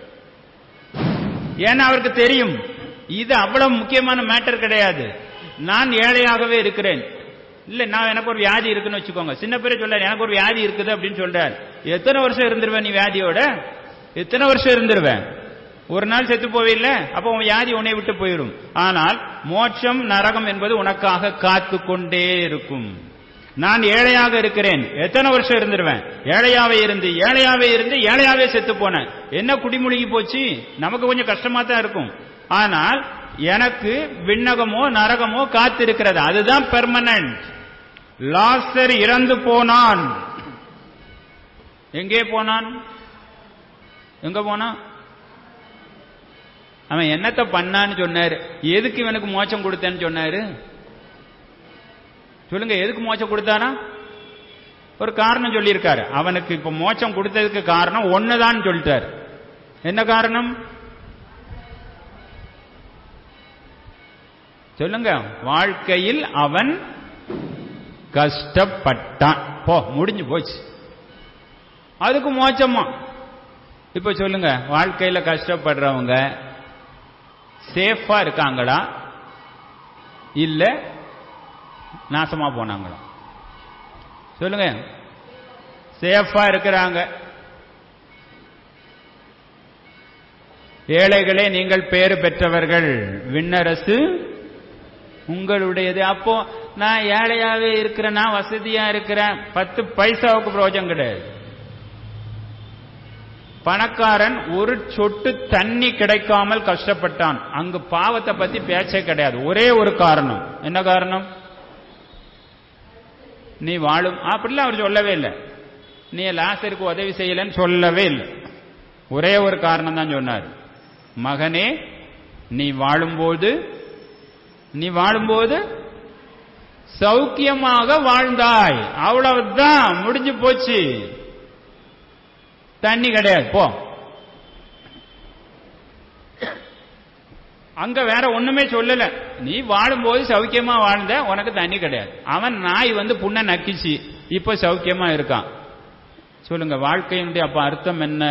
ஏன்னா அவருக்கு தெரியும் இது அவ்வளவு முக்கியமான மேட்டர் கிடையாது நான் ஏழையாகவே இருக்கிறேன் இல்ல நான் எனக்கு ஒரு வியாதி இருக்குன்னு வச்சுக்கோங்க சின்ன பேரே சொல்றாரு எனக்கு ஒரு வியாதி இருக்குது அப்படின்னு சொல்றாரு எத்தனை வருஷம் இருந்துருவேன் நீ வியாதியோட எத்தனை வருஷம் இருந்துருவேன் ஒரு நாள் செத்து போவில்ல அப்ப உன் வியாதி உன்னை விட்டு போயிடும் ஆனால் மோட்சம் நரகம் என்பது உனக்காக காத்து கொண்டே இருக்கும் நான் ஏழையாக இருக்கிறேன் எத்தனை வருஷம் இருந்துருவேன் ஏழையாவே இருந்து ஏழையாவே இருந்து ஏழையாவே செத்து போனேன் என்ன குடிமொழிகி போச்சு நமக்கு கொஞ்சம் கஷ்டமா தான் இருக்கும் ஆனால் எனக்கு விண்ணகமோ நரகமோ காத்திருக்கிறது அதுதான் பெர்மனன்ட் லாசர் இறந்து போனான் எங்கே போனான் எங்க போனான் அவன் என்னத்தை பண்ணான்னு சொன்னாரு எதுக்கு இவனுக்கு மோட்சம் கொடுத்தேன்னு சொன்னாரு சொல்லுங்க எதுக்கு மோட்சம் கொடுத்தானா ஒரு காரணம் சொல்லியிருக்காரு அவனுக்கு இப்ப மோட்சம் கொடுத்ததுக்கு காரணம் ஒண்ணுதான் சொல்லிட்டாரு என்ன காரணம் சொல்லுங்க வாழ்க்கையில் அவன் கஷ்டப்பட்டான் போ முடிஞ்சு போச்சு அதுக்கு மோச்சமா இப்ப சொல்லுங்க வாழ்க்கையில கஷ்டப்படுறவங்க சேஃபா இருக்காங்களா இல்ல நாசமா போனாங்களா சொல்லுங்க சேஃபா இருக்கிறாங்க ஏழைகளே நீங்கள் பேறு பெற்றவர்கள் விண்ணரசு உங்களுடையது அப்போ நான் ஏழையாவே இருக்கிறேன் நான் வசதியா இருக்கிறேன் பத்து பைசாவுக்கு பிரயோஜனம் கிடையாது பணக்காரன் ஒரு சொட்டு தண்ணி கிடைக்காமல் கஷ்டப்பட்டான் அங்கு பாவத்தை பத்தி பேச்சே கிடையாது ஒரே ஒரு காரணம் என்ன காரணம் நீ வாழும் அப்படிலாம் அவர் சொல்லவே இல்லை நீ லாசருக்கு உதவி செய்யலன்னு சொல்லவே இல்லை ஒரே ஒரு காரணம் தான் சொன்னார் மகனே நீ வாழும்போது நீ வாழும்போது சௌக்கியமாக வாழ்ந்தாய் அவ்வளவுதான் முடிஞ்சு போச்சு தண்ணி கிடையாது போ அங்க வேற ஒண்ணுமே சொல்லல நீ வாழும்போது சௌக்கியமா வாழ்ந்த உனக்கு தண்ணி கிடையாது அவன் நாய் வந்து புண்ண நக்கிச்சு இப்ப சௌக்கியமா இருக்கான் சொல்லுங்க வாழ்க்கையினுடைய அப்ப அர்த்தம் என்ன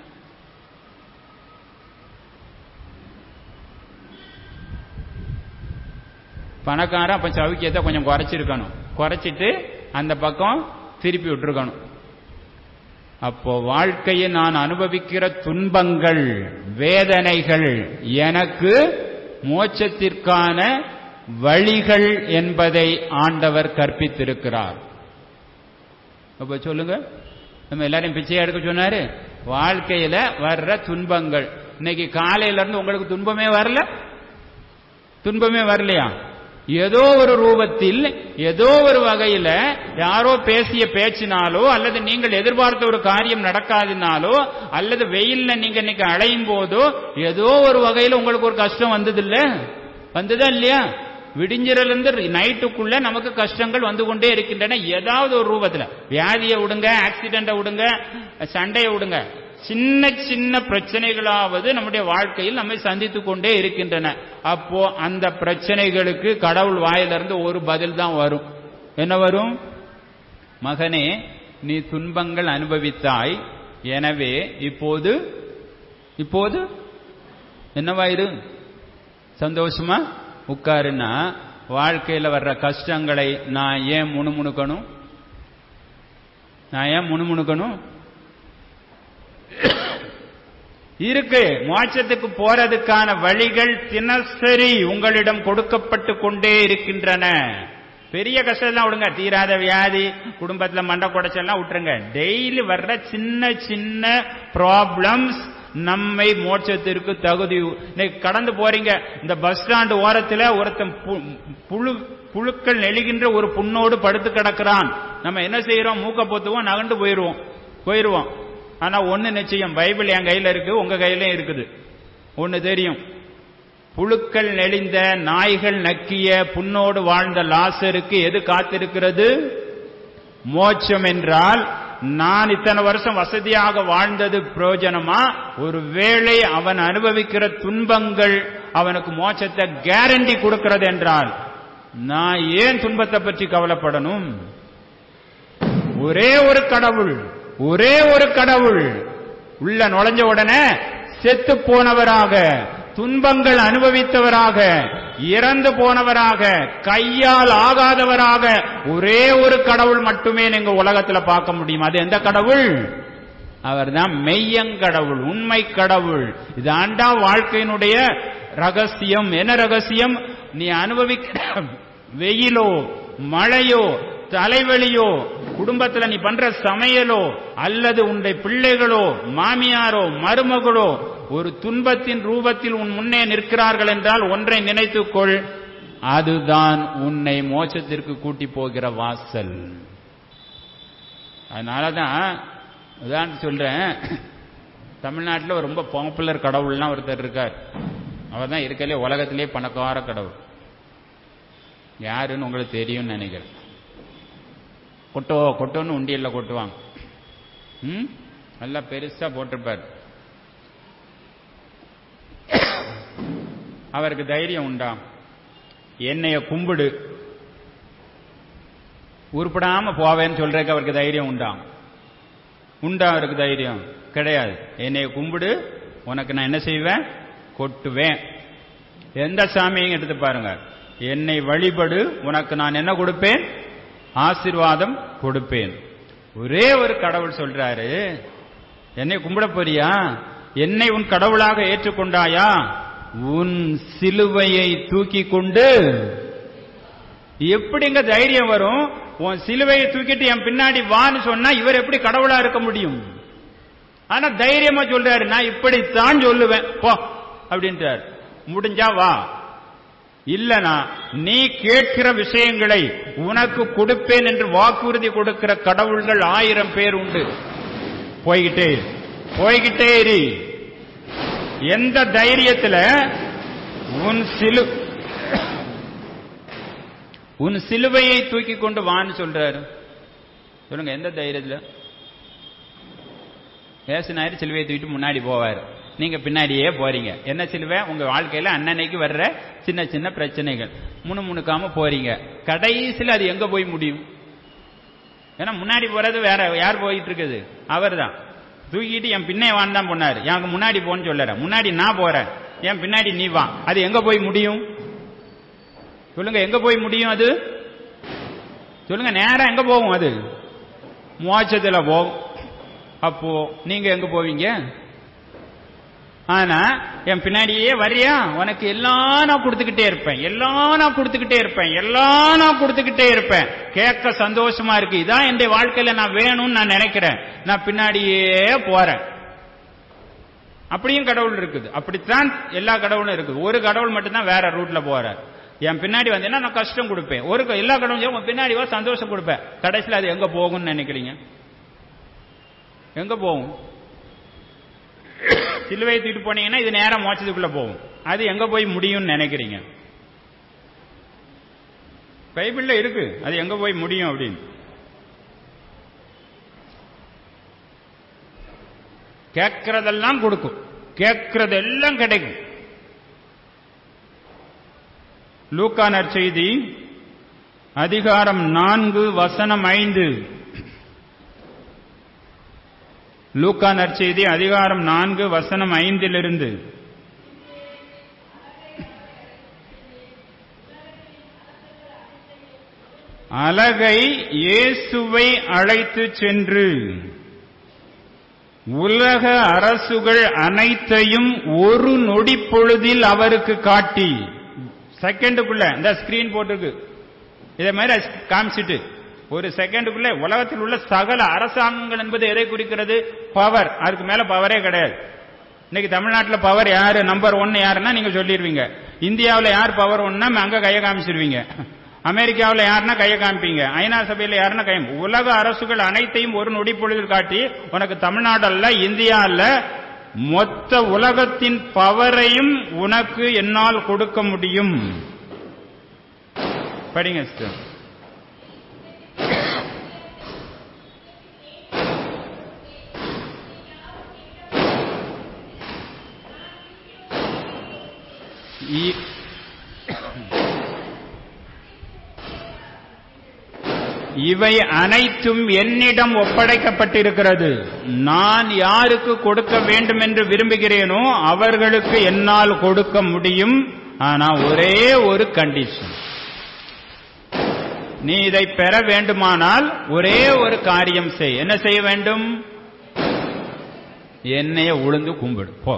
பணக்காரன் அப்ப சௌக்கியத்தை கொஞ்சம் குறைச்சிருக்கணும் குறைச்சிட்டு அந்த பக்கம் திருப்பி விட்டுருக்கணும் அப்போ வாழ்க்கையை நான் அனுபவிக்கிற துன்பங்கள் வேதனைகள் எனக்கு மோட்சத்திற்கான வழிகள் என்பதை ஆண்டவர் கற்பித்திருக்கிறார் அப்ப சொல்லுங்க நம்ம எல்லாரையும் பிச்சையா எடுக்க சொன்னாரு வாழ்க்கையில வர்ற துன்பங்கள் இன்னைக்கு காலையில இருந்து உங்களுக்கு துன்பமே வரல துன்பமே வரலையா ஏதோ ஒரு ரூபத்தில் ஏதோ ஒரு வகையில யாரோ பேசிய பேச்சினாலோ அல்லது நீங்கள் எதிர்பார்த்த ஒரு காரியம் நடக்காதினாலோ அல்லது வெயில்ல நீங்க இன்னைக்கு அலையும் போதோ ஏதோ ஒரு வகையில உங்களுக்கு ஒரு கஷ்டம் வந்தது இல்ல வந்ததா இல்லையா விடிஞ்சிரல இருந்து நைட்டுக்குள்ள நமக்கு கஷ்டங்கள் வந்து கொண்டே இருக்கின்றன ஏதாவது ஒரு ரூபத்துல வியாதியை விடுங்க ஆக்சிடென்ட விடுங்க சண்டையை விடுங்க சின்ன சின்ன பிரச்சனைகளாவது நம்முடைய வாழ்க்கையில் நம்மை சந்தித்துக் கொண்டே இருக்கின்றன அப்போ அந்த பிரச்சனைகளுக்கு கடவுள் வாயிலிருந்து ஒரு பதில் தான் வரும் என்ன வரும் மகனே நீ துன்பங்கள் அனுபவித்தாய் எனவே இப்போது இப்போது என்னவாயிரு சந்தோஷமா உட்காருன்னா வாழ்க்கையில வர்ற கஷ்டங்களை நான் ஏன் முணுமுணுக்கணும் நான் ஏன் முணுமுணுக்கணும் இருக்கு மோட்சத்துக்கு போறதுக்கான வழிகள் தினசரி உங்களிடம் கொடுக்கப்பட்டு கொண்டே இருக்கின்றன பெரிய கஷ்டம் விடுங்க தீராத வியாதி குடும்பத்துல மண்டை குடைச்செல்லாம் விட்டுருங்க டெய்லி வர்ற சின்ன சின்ன ப்ராப்ளம்ஸ் நம்மை மோட்சத்திற்கு தகுதி இன்னைக்கு கடந்து போறீங்க இந்த பஸ் ஸ்டாண்ட் ஓரத்துல ஒருத்தன் பு- புழு புழுக்கள் நெழுகின்ற ஒரு புண்ணோடு படுத்து கிடக்கிறான் நம்ம என்ன செய்யறோம் மூக்க பொத்துவோம் நகண்டு போயிருவோம் போயிருவோம் ஆனா ஒண்ணு நிச்சயம் பைபிள் என் கையில இருக்கு உங்க கையிலயும் இருக்குது ஒண்ணு தெரியும் புழுக்கள் நெளிந்த நாய்கள் நக்கிய புண்ணோடு வாழ்ந்த லாசருக்கு எது காத்திருக்கிறது மோட்சம் என்றால் நான் இத்தனை வருஷம் வசதியாக வாழ்ந்தது பிரயோஜனமா ஒருவேளை அவன் அனுபவிக்கிற துன்பங்கள் அவனுக்கு மோட்சத்தை கேரண்டி கொடுக்கிறது என்றால் நான் ஏன் துன்பத்தை பற்றி கவலைப்படணும் ஒரே ஒரு கடவுள் ஒரே ஒரு கடவுள் உள்ள நுழைஞ்ச உடனே செத்து போனவராக துன்பங்கள் அனுபவித்தவராக இறந்து போனவராக கையால் ஆகாதவராக ஒரே ஒரு கடவுள் மட்டுமே நீங்க உலகத்துல பார்க்க முடியும் அது எந்த கடவுள் அவர்தான் மெய்யங்கடவுள் உண்மை கடவுள் இது ஆண்டா வாழ்க்கையினுடைய ரகசியம் என்ன ரகசியம் நீ அனுபவிக்கிற வெயிலோ மழையோ தலைவலியோ குடும்பத்துல நீ பண்ற சமையலோ அல்லது உன்னுடைய பிள்ளைகளோ மாமியாரோ மருமகளோ ஒரு துன்பத்தின் ரூபத்தில் உன் முன்னே நிற்கிறார்கள் என்றால் ஒன்றை நினைத்துக்கொள் அதுதான் உன்னை மோட்சத்திற்கு கூட்டி போகிற வாசல் அதனாலதான் உதாரணம் சொல்றேன் தமிழ்நாட்டில் ரொம்ப பாப்புலர் கடவுள்லாம் ஒருத்தர் இருக்கார் அவர் தான் இருக்கலே உலகத்திலே பணக்கார கடவுள் யாருன்னு உங்களுக்கு தெரியும்னு நினைக்கிறேன் கொட்டோ கொட்டோன்னு உண்டியல்ல கொட்டுவாங்க ம் நல்லா பெருசா போட்டிருப்பார் அவருக்கு தைரியம் உண்டா என்னைய கும்பிடு உருப்படாம போவேன்னு சொல்றதுக்கு அவருக்கு தைரியம் உண்டா உண்டா அவருக்கு தைரியம் கிடையாது என்னைய கும்பிடு உனக்கு நான் என்ன செய்வேன் கொட்டுவேன் எந்த சாமியும் எடுத்து பாருங்க என்னை வழிபடு உனக்கு நான் என்ன கொடுப்பேன் ஆசீர்வாதம் கொடுப்பேன் ஒரே ஒரு கடவுள் சொல்றாரு என்னை கும்பிட போறியா என்னை உன் கடவுளாக ஏற்றுக்கொண்டாயா உன் சிலுவையை தூக்கி கொண்டு எப்படிங்க தைரியம் வரும் உன் சிலுவையை தூக்கிட்டு என் பின்னாடி வான்னு சொன்னா இவர் எப்படி கடவுளா இருக்க முடியும் ஆனா தைரியமா சொல்றாரு நான் இப்படித்தான் சொல்லுவேன் போ அப்படின்றார் முடிஞ்சா வா இல்லனா நீ கேட்கிற விஷயங்களை உனக்கு கொடுப்பேன் என்று வாக்குறுதி கொடுக்கிற கடவுள்கள் ஆயிரம் பேர் உண்டு போய்கிட்டே இரு. போய்கிட்டே இரு எந்த தைரியத்துல உன் சிலு உன் சிலுவையை தூக்கி கொண்டு வான்னு சொல்றாரு சொல்லுங்க எந்த தைரியத்துல பேசினாரு சிலுவையை தூக்கிட்டு முன்னாடி போவாரு நீங்க பின்னாடியே போறீங்க என்ன சிலுவை உங்க வாழ்க்கையில அன்னன்னைக்கு வர்ற சின்ன சின்ன பிரச்சனைகள் முணு முணுக்காம போறீங்க கடைசியில் அது எங்க போய் முடியும் ஏன்னா முன்னாடி போறது வேற யார் போயிட்டு இருக்குது அவர் தான் தூக்கிட்டு என் பின்னே வான்னு தான் போனாரு எனக்கு முன்னாடி போன்னு சொல்லற முன்னாடி நான் போறேன் என் பின்னாடி நீ வா அது எங்க போய் முடியும் சொல்லுங்க எங்க போய் முடியும் அது சொல்லுங்க நேரா எங்க போகும் அது மோட்சத்துல போகும் அப்போ நீங்க எங்க போவீங்க ஆனா என் பின்னாடியே வரியா உனக்கு எல்லாம் நான் கொடுத்துக்கிட்டே இருப்பேன் எல்லாம் நான் கொடுத்துக்கிட்டே இருப்பேன் எல்லாம் நான் கொடுத்துக்கிட்டே இருப்பேன் கேட்க சந்தோஷமா இருக்கு இதான் என் வாழ்க்கையில நான் வேணும்னு நான் நினைக்கிறேன் நான் பின்னாடியே போறேன் அப்படியும் கடவுள் இருக்குது அப்படித்தான் எல்லா கடவுளும் இருக்குது ஒரு கடவுள் மட்டும்தான் வேற ரூட்ல போறார் என் பின்னாடி வந்தீங்கன்னா நான் கஷ்டம் கொடுப்பேன் ஒரு க- எல்லா கடவுளும் உன் பின்னாடி வா சந்தோஷம் கொடுப்பேன் கடைசியில் அது எங்க போகும்னு நினைக்கிறீங்க எங்க போகும் சிலுவையை தூக்கிட்டு போனீங்கன்னா இது நேரம் மோட்சத்துக்குள்ள போகும் அது எங்க போய் முடியும்னு நினைக்கிறீங்க பைபிள்ல இருக்கு அது எங்க போய் முடியும் அப்படின்னு கேட்கறதெல்லாம் கொடுக்கும் கேட்கறதெல்லாம் கிடைக்கும் லூக்கா நற்செய்தி அதிகாரம் நான்கு வசனம் ஐந்து லூக்கா நற்செய்தி அதிகாரம் நான்கு வசனம் ஐந்திலிருந்து அலகை இயேசுவை அழைத்து சென்று உலக அரசுகள் அனைத்தையும் ஒரு நொடி பொழுதில் அவருக்கு காட்டி செகண்டுக்குள்ள இந்த ஸ்கிரீன் போட்டிருக்கு இதே மாதிரி காமிச்சிட்டு ஒரு செகண்டுக்குள்ள உலகத்தில் உள்ள சகல அரசாங்கங்கள் என்பது எதை குறிக்கிறது பவர் அதுக்கு மேல பவரே கிடையாது இன்னைக்கு தமிழ்நாட்டில் பவர் யாரு நம்பர் ஒன்னு யாருன்னா நீங்க சொல்லிடுவீங்க இந்தியாவில் யார் பவர் ஒன்னா அங்க கையை காமிச்சிருவீங்க அமெரிக்காவில் யாருன்னா கையை காமிப்பீங்க ஐநா சபையில் யாருன்னா கை உலக அரசுகள் அனைத்தையும் ஒரு நொடி பொழுதில் காட்டி உனக்கு தமிழ்நாடு அல்ல இந்தியா அல்ல மொத்த உலகத்தின் பவரையும் உனக்கு என்னால் கொடுக்க முடியும் படிங்க sister. இ- இவை அனைத்தும் என்னிடம் ஒப்படைக்கப்பட்டிருக்கிறது நான் யாருக்கு கொடுக்க வேண்டும் என்று விரும்புகிறேனோ அவர்களுக்கு என்னால் கொடுக்க முடியும் ஆனா ஒரே ஒரு கண்டிஷன் நீ இதை பெற வேண்டுமானால் ஒரே ஒரு காரியம் செய் என்ன செய்ய வேண்டும் என்னைய உளுந்து கும்பிடு போ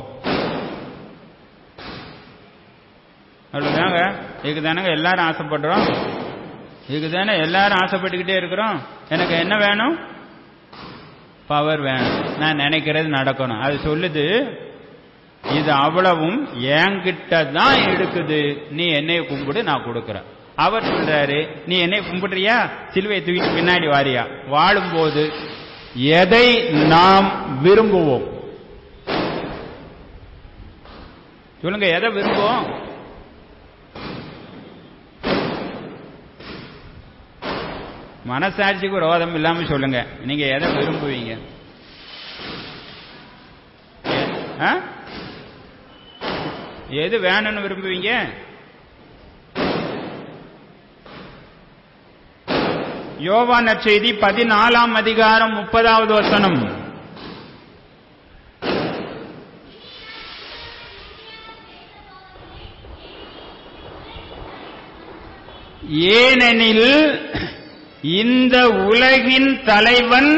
அவ்வளவுதாங்க இதுக்கு தானங்க எல்லாரும் ஆசைப்படுறோம் இதுக்கு தானே எல்லாரும் ஆசைப்பட்டுக்கிட்டே இருக்கிறோம் எனக்கு என்ன வேணும் பவர் வேணும் நான் நினைக்கிறது நடக்கணும் அது சொல்லுது இது அவ்வளவும் என்கிட்ட தான் இருக்குது நீ என்னைய கும்பிடு நான் கொடுக்கிறேன் அவர் சொல்றாரு நீ என்னை கும்பிடுறியா சிலுவையை தூக்கிட்டு பின்னாடி வாரியா வாழும்போது எதை நாம் விரும்புவோம் சொல்லுங்க எதை விரும்புவோம் மனசாட்சிக்கு விரோதம் இல்லாம சொல்லுங்க நீங்க எதை விரும்புவீங்க ஆ? எது வேணும்னு விரும்புவீங்க யோவான் நற்செய்தி பதினாலாம் அதிகாரம் முப்பதாவது வசனம் ஏனெனில் இந்த உலகின் தலைவன்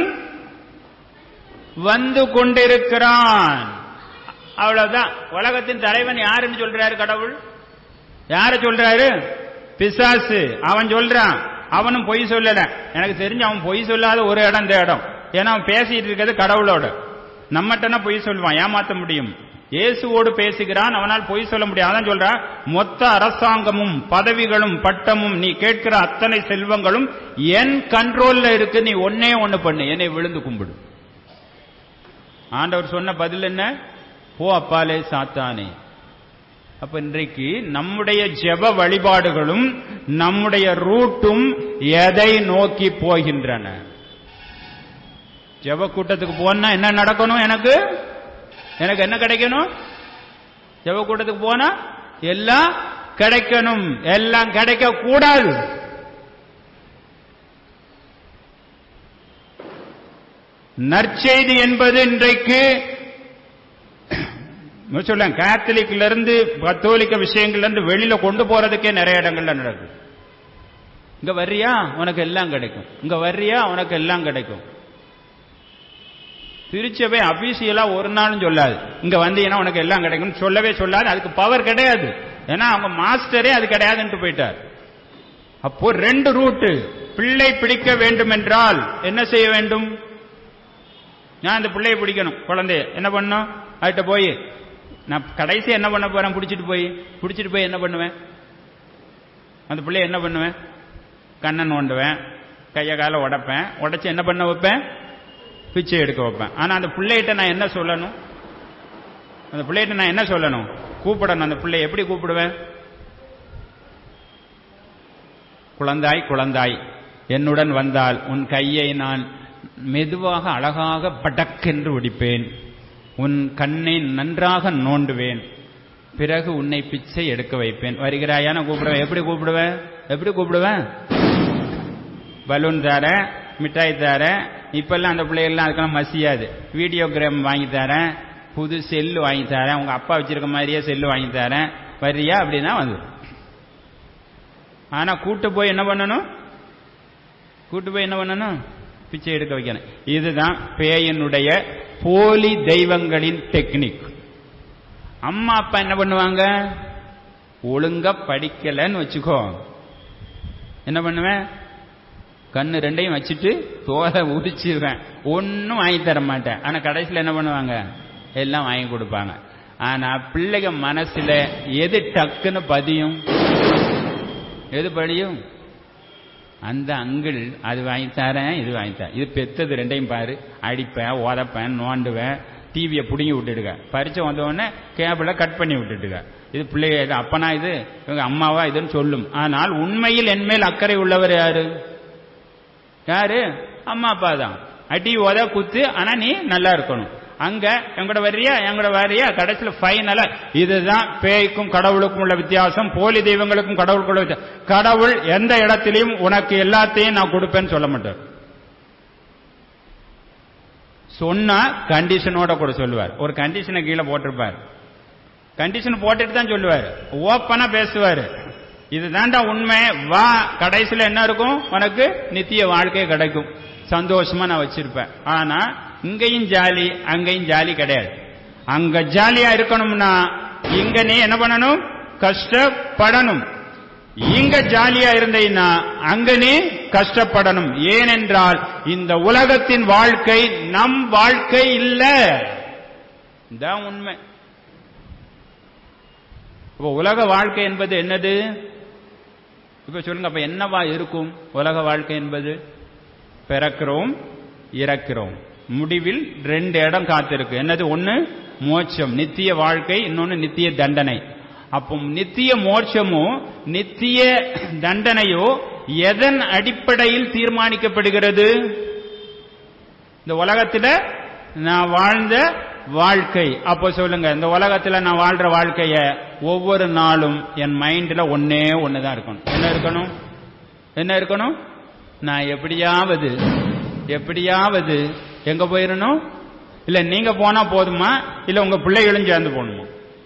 வந்து கொண்டிருக்கிறான் அவ்வளவுதான் உலகத்தின் தலைவன் யாருன்னு சொல்றாரு கடவுள் யார சொல்றாரு பிசாசு அவன் சொல்றான் அவனும் பொய் சொல்லல எனக்கு தெரிஞ்சு அவன் பொய் சொல்லாத ஒரு இடம் இந்த இடம் ஏன்னா அவன் பேசிட்டு இருக்கிறது கடவுளோட நம்மகிட்டனா பொய் சொல்லுவான் ஏமாத்த முடியும் இயேசுவோடு பேசுகிறான் அவனால் பொய் சொல்ல முடியும் அதான் சொல்றான் மொத்த அரசாங்கமும் பதவிகளும் பட்டமும் நீ கேட்கிற அத்தனை செல்வங்களும் என் கண்ட்ரோல்ல இருக்கு நீ ஒன்னே ஒண்ணு பண்ணு என்னை விழுந்து கும்பிடு ஆண்டவர் சொன்ன பதில் என்ன போ அப்பாலே சாத்தானே அப்ப இன்றைக்கு நம்முடைய ஜெப வழிபாடுகளும் நம்முடைய ரூட்டும் எதை நோக்கி போகின்றன ஜெப கூட்டத்துக்கு போனா என்ன நடக்கணும் எனக்கு எனக்கு என்ன கிடைக்கணும் ஜெப கூட்டத்துக்கு போனா எல்லாம் கிடைக்கணும் எல்லாம் கிடைக்க கூடாது நற்செய்தி என்பது இன்றைக்கு சொல்ல கேத்தலிக்ல இருந்து கத்தோலிக்க விஷயங்கள்ல இருந்து வெளியில கொண்டு போறதுக்கே நிறைய இடங்கள்ல நடக்குது இங்க வர்றியா உனக்கு எல்லாம் கிடைக்கும் இங்க வர்றியா உனக்கு எல்லாம் கிடைக்கும் திருச்சபை அபிஷியலா ஒரு நாளும் சொல்லாது இங்க வந்தீங்கன்னா உனக்கு எல்லாம் கிடைக்கும் சொல்லவே சொல்லாது அதுக்கு பவர் கிடையாது ஏன்னா அவங்க மாஸ்டரே அது கிடையாதுன்ட்டு போயிட்டார் அப்போ ரெண்டு ரூட்டு பிள்ளை பிடிக்க வேண்டும் என்றால் என்ன செய்ய வேண்டும் நான் அந்த பிள்ளையை பிடிக்கணும் குழந்தைய என்ன பண்ணும் அதுகிட்ட போய் நான் கடைசி என்ன பண்ண போறேன் பிடிச்சிட்டு போய் பிடிச்சிட்டு போய் என்ன பண்ணுவேன் அந்த பிள்ளைய என்ன பண்ணுவேன் கண்ணை நோண்டுவேன் கையை காலை உடைப்பேன் உடைச்சு என்ன பண்ண வைப்பேன் பிச்சை எடுக்க வைப்பேன் ஆனா அந்த பிள்ளைகிட்ட நான் என்ன சொல்லணும் அந்த பிள்ளைகிட்ட நான் என்ன சொல்லணும் கூப்பிடணும் அந்த பிள்ளைய எப்படி கூப்பிடுவேன் குழந்தாய் குழந்தாய் என்னுடன் வந்தால் உன் கையை நான் மெதுவாக அழகாக படக்கென்று ஒடிப்பேன் உன் கண்ணை நன்றாக நோண்டுவேன் பிறகு உன்னை பிச்சை எடுக்க வைப்பேன் வருகிறாயா நான் கூப்பிடுவேன் எப்படி கூப்பிடுவேன் எப்படி கூப்பிடுவேன் பலூன் தரேன் மிட்டாய் தரேன் இப்பெல்லாம் அந்த பிள்ளைகள்லாம் அதுக்கெல்லாம் மசியாது வீடியோகிராம் வாங்கி தரேன் புது செல்லு வாங்கி தரேன் உங்க அப்பா வச்சிருக்க மாதிரியே செல்லு வாங்கி தரேன் வரியா அப்படின்னா வந்து ஆனா கூட்டு போய் என்ன பண்ணணும் கூட்டு போய் என்ன பண்ணணும் பிச்சை எடுக்க வைக்கணும் இதுதான் பேயனுடைய போலி தெய்வங்களின் டெக்னிக் அம்மா அப்பா என்ன பண்ணுவாங்க ஒழுங்கா படிக்கலன்னு வச்சுக்கோ என்ன பண்ணுவேன் கண்ணு ரெண்டையும் வச்சுட்டு தோலை உரிச்சிருவேன் ஒன்னும் வாங்கி தர மாட்டேன் ஆனா கடைசியில் என்ன பண்ணுவாங்க எல்லாம் வாங்கி கொடுப்பாங்க ஆனா பிள்ளைங்க மனசுல எது டக்குன்னு பதியும் எது படியும் அந்த அங்கிள் அது வாங்கி தரேன் இது வாங்கி தரேன் இது பெத்தது ரெண்டையும் பாரு அடிப்பேன் உதப்பேன் நோண்டுவேன் டிவியை பிடுங்கி விட்டுடுங்க பரிச்சை வந்த உடனே கேபிளை கட் பண்ணி விட்டுடுங்க இது பிள்ளைய இது அப்பனா இது இவங்க அம்மாவா இதுன்னு சொல்லும் ஆனால் உண்மையில் என்மேல் அக்கறை உள்ளவர் யாரு யாரு அம்மா அப்பா தான் அடி உத குத்து ஆனா நீ நல்லா இருக்கணும் அங்க எங்கூட வர்றியா எங்கூட வர்றியா கடைசியில ஃபைனலா இதுதான் பேய்க்கும் கடவுளுக்கும் உள்ள வித்தியாசம் போலி தெய்வங்களுக்கும் கடவுளுக்கும் உள்ள வித்தியாசம் கடவுள் எந்த இடத்திலையும் உனக்கு எல்லாத்தையும் நான் கொடுப்பேன்னு சொல்ல மாட்டார் சொன்னா கண்டிஷனோட கூட சொல்லுவார் ஒரு கண்டிஷனை கீழே போட்டிருப்பார் கண்டிஷன் போட்டுட்டு தான் சொல்லுவார் ஓப்பனா பேசுவார் இதுதான்டா உண்மை வா கடைசியில் என்ன இருக்கும் உனக்கு நித்திய வாழ்க்கை கிடைக்கும் சந்தோஷமா நான் வச்சிருப்பேன் ஆனா இங்கேயும் ஜாலி அங்கேயும் ஜாலி கிடையாது அங்க ஜாலியா இருக்கணும்னா இங்க நீ என்ன பண்ணணும் கஷ்டப்படணும் இங்க ஜாலியா இருந்தீங்கன்னா அங்க நீ கஷ்டப்படணும் ஏனென்றால் இந்த உலகத்தின் வாழ்க்கை நம் வாழ்க்கை இல்ல இதான் உண்மை இப்போ உலக வாழ்க்கை என்பது என்னது இப்ப சொல்லுங்க அப்ப என்னவா இருக்கும் உலக வாழ்க்கை என்பது பிறக்கிறோம் இறக்கிறோம் முடிவில் ரெண்டு இடம் காத்திருக்கு என்னது ஒண்ணு மோட்சம் நித்திய வாழ்க்கை இன்னொன்னு நித்திய தண்டனை அப்போ நித்திய மோட்சமோ நித்திய தண்டனையோ எதன் அடிப்படையில் தீர்மானிக்கப்படுகிறது இந்த உலகத்துல நான் வாழ்ந்த வாழ்க்கை அப்போ சொல்லுங்க இந்த உலகத்துல நான் வாழ்ற வாழ்க்கைய ஒவ்வொரு நாளும் என் மைண்ட்ல ஒன்னே ஒண்ணுதான் இருக்கணும் என்ன இருக்கணும் என்ன இருக்கணும் நான் எப்படியாவது எப்படியாவது எங்க போயிடணும் இல்ல நீங்க போனா போதுமா இல்ல உங்க பிள்ளைகளும் சேர்ந்து போகணுமா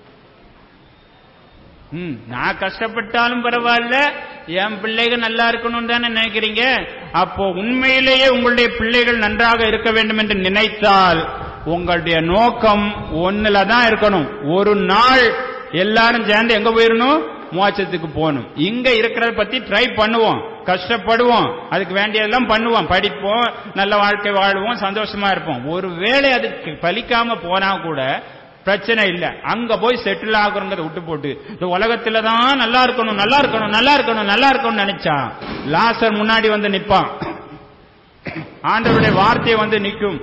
ம் நான் கஷ்டப்பட்டாலும் பரவாயில்ல என் பிள்ளைகள் நல்லா இருக்கணும் தானே நினைக்கிறீங்க அப்போ உண்மையிலேயே உங்களுடைய பிள்ளைகள் நன்றாக இருக்க வேண்டும் என்று நினைத்தால் உங்களுடைய நோக்கம் ஒண்ணுல தான் இருக்கணும் ஒரு நாள் எல்லாரும் சேர்ந்து எங்க போயிடணும் மோட்சத்துக்கு போகணும் இங்க இருக்கிறத பத்தி ட்ரை பண்ணுவோம் கஷ்டப்படுவோம் அதுக்கு வேண்டியதெல்லாம் பண்ணுவோம் படிப்போம் நல்ல வாழ்க்கை வாழ்வோம் சந்தோஷமா இருப்போம் ஒருவேளை அது பலிக்காம போனா கூட பிரச்சனை இல்ல அங்க போய் செட்டில் ஆகுறத விட்டு போட்டு இந்த உலகத்துல தான் நல்லா இருக்கணும் நல்லா இருக்கணும் நல்லா இருக்கணும் நல்லா இருக்கணும்னு நினைச்சா லாசர் முன்னாடி வந்து நிப்பான் ஆண்டவருடைய வார்த்தையை வந்து நிற்கும்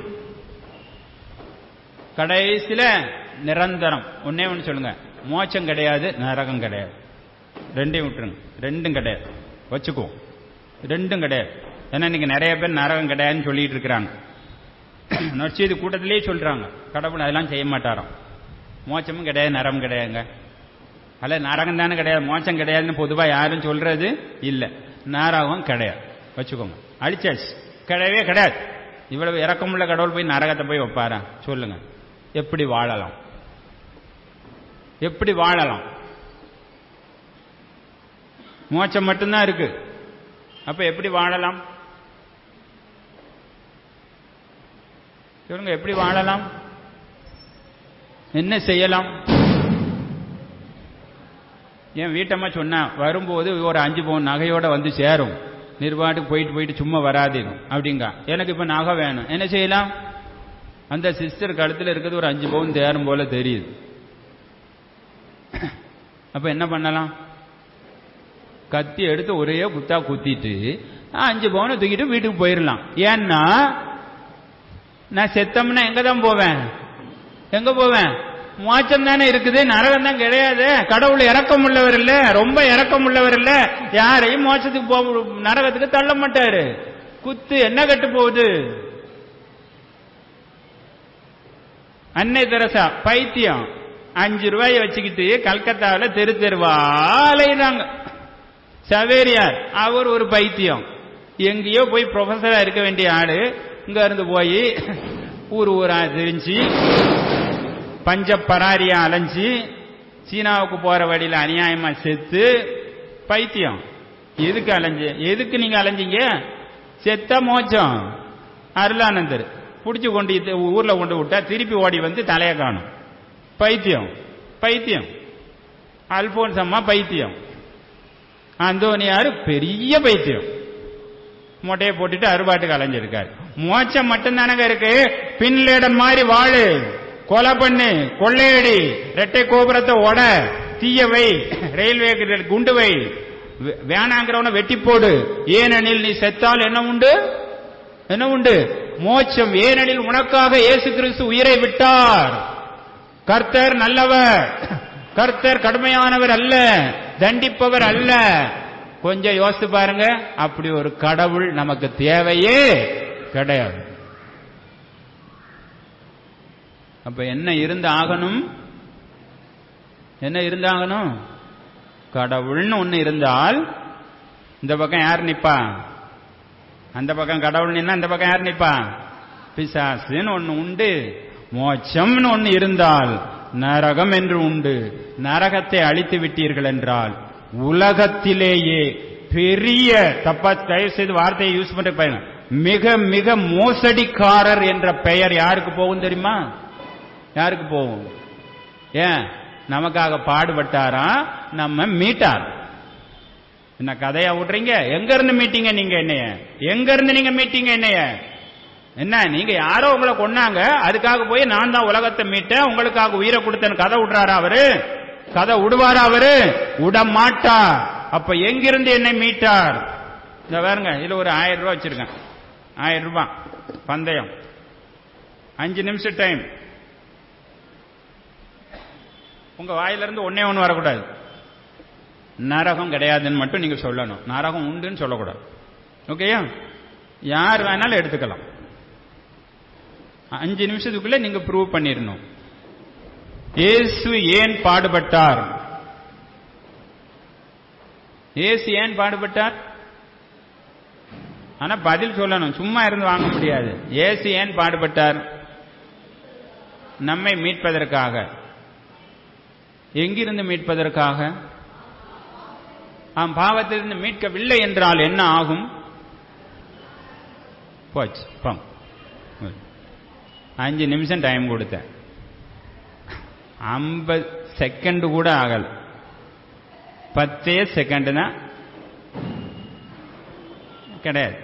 கடைசியில நிரந்தரம் ஒன்னே ஒன்று சொல்லுங்க மோட்சம் கிடையாது நரகம் கிடையாது ரெண்டையும் விட்டுருங்க ரெண்டும் கிடையாது வச்சுக்கோ ரெண்டும் கிடையாது ஏன்னா இன்னைக்கு நிறைய பேர் நரகம் கிடையாதுன்னு சொல்லிட்டு இருக்கிறாங்க நற்செய்தி கூட்டத்திலேயே சொல்றாங்க கடவுள் அதெல்லாம் செய்ய மாட்டாராம் மோட்சமும் கிடையாது நரகம் கிடையாதுங்க அல்ல நரகம் தானே கிடையாது மோட்சம் கிடையாதுன்னு பொதுவா யாரும் சொல்றது இல்ல நரகம் கிடையாது வச்சுக்கோங்க அழிச்சாச்சு கிடையவே கிடையாது இவ்வளவு இறக்கமுள்ள கடவுள் போய் நரகத்தை போய் வைப்பாரா சொல்லுங்க எப்படி வாழலாம் எப்படி வாழலாம் மோட்சம் மட்டும்தான் இருக்கு அப்ப எப்படி வாழலாம் சொல்லுங்க எப்படி வாழலாம் என்ன செய்யலாம் என் வீட்டம்மா சொன்னா வரும்போது ஒரு அஞ்சு பவுன் நகையோட வந்து சேரும் நிர்வாட்டுக்கு போயிட்டு போயிட்டு சும்மா வராதீங்க அப்படிங்க எனக்கு இப்ப நகை வேணும் என்ன செய்யலாம் அந்த சிஸ்டர் கழுத்துல இருக்கிறது ஒரு அஞ்சு பவுன் தேரும் போல தெரியுது அப்ப என்ன பண்ணலாம் கத்தி எடுத்து ஒரே குத்தா குத்திட்டு அஞ்சு பவுனை தூக்கிட்டு வீட்டுக்கு போயிடலாம் ஏன்னா நான் செத்தம்னா எங்க தான் போவேன் எங்க போவேன் மோச்சம் தானே இருக்குது நரகம் தான் கிடையாது கடவுள் இறக்கம் உள்ளவர் இல்ல ரொம்ப இறக்கம் உள்ளவர் இல்ல யாரையும் மோட்சத்துக்கு போக நரகத்துக்கு தள்ள மாட்டாரு குத்து என்ன கட்டு போகுது அன்னை தெரசா பைத்தியம் அஞ்சு ரூபாயை வச்சுக்கிட்டு கல்கத்தாவில் தெரு தெருவா அலையுறாங்க சவேரியார் அவர் ஒரு பைத்தியம் எங்கேயோ போய் ப்ரொஃபஸரா இருக்க வேண்டிய ஆளு இங்க இருந்து போய் ஊர் ஊரா தெரிஞ்சு பஞ்ச பராரியா அலைஞ்சு சீனாவுக்கு போற வழியில அநியாயமா செத்து பைத்தியம் எதுக்கு அலைஞ்சு எதுக்கு நீங்க அலைஞ்சீங்க செத்த மோச்சம் அருளானந்தர் புடிச்சு கொண்டு இது ஊர்ல கொண்டு விட்டா திருப்பி ஓடி வந்து தலைய காணும் பைத்தியம் பைத்தியம் அல்போன்ஸ் அம்மா பைத்தியம் அந்தோனியாரு பெரிய பைத்தியம் மொட்டையை போட்டுட்டு அறுபாட்டுக்கு அலைஞ்சிருக்காரு மோச்சம் மட்டும்தானங்க இருக்கு பின்லேடன் மாதிரி வாழு கொலை பண்ணு கொள்ளையடி ரெட்டை கோபுரத்தை ஒட தீய வை ரயில்வே குண்டு வை வே- வேணாங்கிறவன வெட்டி போடு ஏனெனில் நீ செத்தால் என்ன உண்டு என்ன உண்டு மோட்சம் ஏனெனில் உனக்காக இயேசு கிறிஸ்து உயிரை விட்டார் கர்த்தர் நல்லவர் கர்த்தர் கடுமையானவர் அல்ல தண்டிப்பவர் அல்ல கொஞ்சம் யோசித்து பாருங்க அப்படி ஒரு கடவுள் நமக்கு தேவையே கிடையாது அப்ப என்ன இருந்து ஆகணும் என்ன இருந்தாகணும் கடவுள்னு ஒண்ணு இருந்தால் இந்த பக்கம் யார் நிப்பா அந்த பக்கம் கடவுள் நின்னா இந்த பக்கம் யார் நிப்பா பிசாசுன்னு ஒண்ணு உண்டு மோட்சம்னு ஒண்ணு இருந்தால் நரகம் என்று உண்டு நரகத்தை அழித்து விட்டீர்கள் என்றால் உலகத்திலேயே பெரிய தப்பா தயவு செய்து வார்த்தையை யூஸ் பண்ற பையன் மிக மிக மோசடிக்காரர் என்ற பெயர் யாருக்கு போகும் தெரியுமா யாருக்கு போகும் ஏன் நமக்காக பாடுபட்டாரா நம்ம மீட்டார் என்ன கதையா விட்றீங்க எங்க இருந்து மீட்டீங்க நீங்க என்னைய எங்க இருந்து நீங்க மீட்டீங்க என்னைய என்ன நீங்க யாரோ உங்களை கொன்னாங்க அதுக்காக போய் நான் தான் உலகத்தை மீட்டேன் உங்களுக்காக உயிரை கொடுத்தேன்னு கதை விடுறாரா அவரு கதை விடுவாரா அவரு விட மாட்டார் அப்ப எங்கிருந்து என்னை மீட்டார் இந்த பாருங்க இதுல ஒரு ஆயிரம் ரூபாய் வச்சிருக்கேன் ஆயிரம் ரூபாய் பந்தயம் அஞ்சு நிமிஷம் டைம் உங்க வாயிலிருந்து ஒன்னே ஒன்று வரக்கூடாது நரகம் கிடையாதுன்னு மட்டும் நீங்க சொல்லணும் நரகம் உண்டுன்னு சொல்லக்கூடாது ஓகேயா யார் வேணாலும் எடுத்துக்கலாம் அஞ்சு நிமிஷத்துக்குள்ள நீங்க ப்ரூவ் பண்ணிடணும் இயேசு ஏன் பாடுபட்டார் இயேசு ஏன் பாடுபட்டார் ஆனா பதில் சொல்லணும் சும்மா இருந்து வாங்க முடியாது இயேசு ஏன் பாடுபட்டார் நம்மை மீட்பதற்காக எங்கிருந்து மீட்பதற்காக ஆம் பாவத்திலிருந்து மீட்கவில்லை என்றால் என்ன ஆகும் போச்சு பம் அஞ்சு நிமிஷம் டைம் கொடுத்தேன் ஐம்பது செகண்ட் கூட ஆகல பத்தே செகண்ட் தான் கிடையாது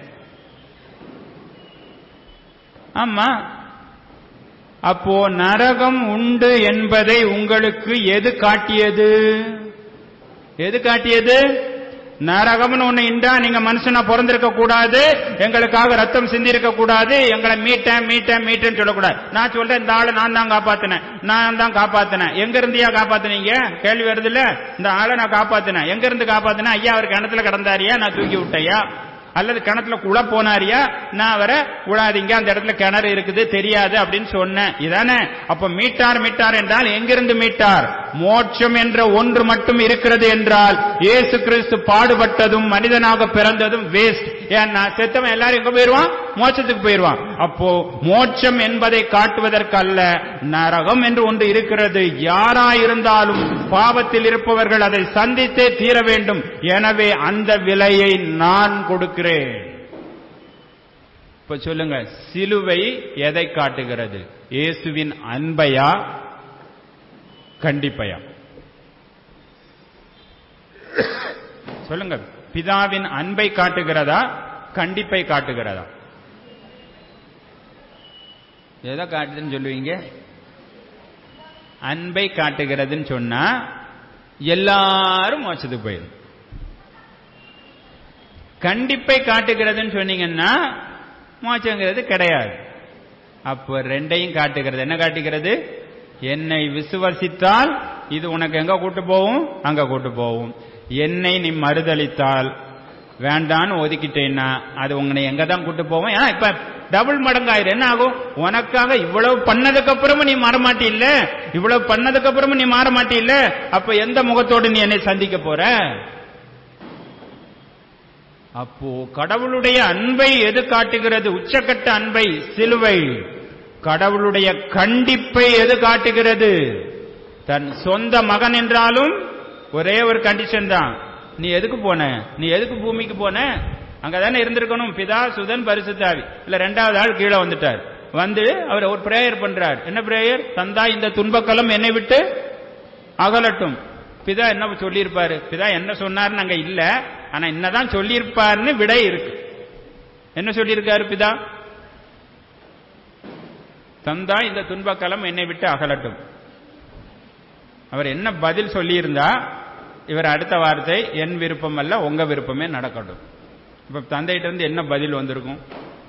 ஆமா அப்போ நரகம் உண்டு என்பதை உங்களுக்கு எது காட்டியது எது காட்டியது நரகம்னு ஒண்ணு இண்டா நீங்க மனுஷனா பிறந்திருக்க கூடாது எங்களுக்காக ரத்தம் சிந்தி இருக்க கூடாது எங்களை மீட்டேன் மீட்டேன் மீட்டேன்னு சொல்லக்கூடாது நான் சொல்றேன் இந்த ஆளை நான் தான் காப்பாத்தினேன் நான் தான் காப்பாத்தினேன் எங்க இருந்தியா காப்பாத்தினீங்க கேள்வி வருது இல்ல இந்த ஆளை நான் காப்பாத்தினேன் எங்க இருந்து காப்பாத்தினேன் ஐயா அவர் கிணத்துல கிடந்தாரியா நான் தூக்கி விட்டையா அல்லது கிணத்துல குள போனாரியா நான் அவரை உழாதீங்க அந்த இடத்துல கிணறு இருக்குது தெரியாது அப்படின்னு சொன்னேன் இதானே அப்ப மீட்டார் மீட்டார் என்றால் எங்கிருந்து மீட்டார் மோட்சம் என்ற ஒன்று மட்டும் இருக்கிறது என்றால் இயேசு கிறிஸ்து பாடுபட்டதும் மனிதனாக பிறந்ததும் வேஸ்ட் ஏன்னா செத்தவன் எல்லாரும் எங்க போயிருவான் மோட்சத்துக்கு போயிருவான் அப்போ மோட்சம் என்பதை காட்டுவதற்கு அல்ல நரகம் என்று ஒன்று இருக்கிறது யாராயிருந்தாலும் பாவத்தில் இருப்பவர்கள் அதை சந்தித்தே தீர வேண்டும் எனவே அந்த விலையை நான் கொடுக்கிறேன் இப்ப சொல்லுங்க சிலுவை எதை காட்டுகிறது இயேசுவின் அன்பையா கண்டிப்பையா சொல்லுங்க பிதாவின் அன்பை காட்டுகிறதா கண்டிப்பை காட்டுகிறதா எதை காட்டுதுன்னு சொல்லுவீங்க அன்பை காட்டுகிறதுன்னு சொன்னா எல்லாரும் மோட்சத்துக்கு போயிடும் கண்டிப்பை காட்டுகிறதுன்னு சொன்னீங்கன்னா மோட்சங்கிறது கிடையாது அப்போ ரெண்டையும் காட்டுகிறது என்ன காட்டுகிறது என்னை விசுவசித்தால் இது உனக்கு எங்க கூட்டு போகும் அங்க கூட்டு போகும் என்னை நீ மறுதளித்தால் வேண்டான்னு ஒதுக்கிட்டேன்னா அது உன்னை எங்க தான் கூட்டு போவோம் ஏன்னா இப்ப டபுள் மடங்காயிரம் என்ன ஆகும் உனக்காக இவ்வளவு பண்ணதுக்கு அப்புறமும் நீ மாறமாட்டி இல்ல இவ்வளவு பண்ணதுக்கு அப்புறமும் நீ மாறமாட்டி இல்ல அப்ப எந்த முகத்தோடு நீ என்னை சந்திக்க போற அப்போ கடவுளுடைய அன்பை எது காட்டுகிறது உச்சக்கட்ட அன்பை சிலுவை கடவுளுடைய கண்டிப்பை எது காட்டுகிறது தன் சொந்த மகன் என்றாலும் ஒரே ஒரு கண்டிஷன் தான் நீ எதுக்கு போன நீ எதுக்கு பூமிக்கு போன அங்கதானே இருந்திருக்கணும் பிதா சுதன் பரிசுத்தாவி இல்ல ரெண்டாவது ஆள் கீழே வந்துட்டார் வந்து அவர் ஒரு பிரேயர் பண்றார் என்ன பிரேயர் தந்தா இந்த துன்பக்கலம் என்னை விட்டு அகலட்டும் பிதா என்ன சொல்லியிருப்பாரு பிதா என்ன சொன்னார்னு அங்க இல்ல ஆனா என்னதான் சொல்லியிருப்பாருன்னு விடை இருக்கு என்ன சொல்லியிருக்காரு பிதா தந்தா இந்த துன்பக்கலம் என்னை விட்டு அகலட்டும் அவர் என்ன பதில் சொல்லியிருந்தா இவர் அடுத்த வார்த்தை என் விருப்பம் அல்ல உங்க விருப்பமே நடக்கட்டும் இப்ப தந்தைகிட்ட இருந்து என்ன பதில் வந்திருக்கும்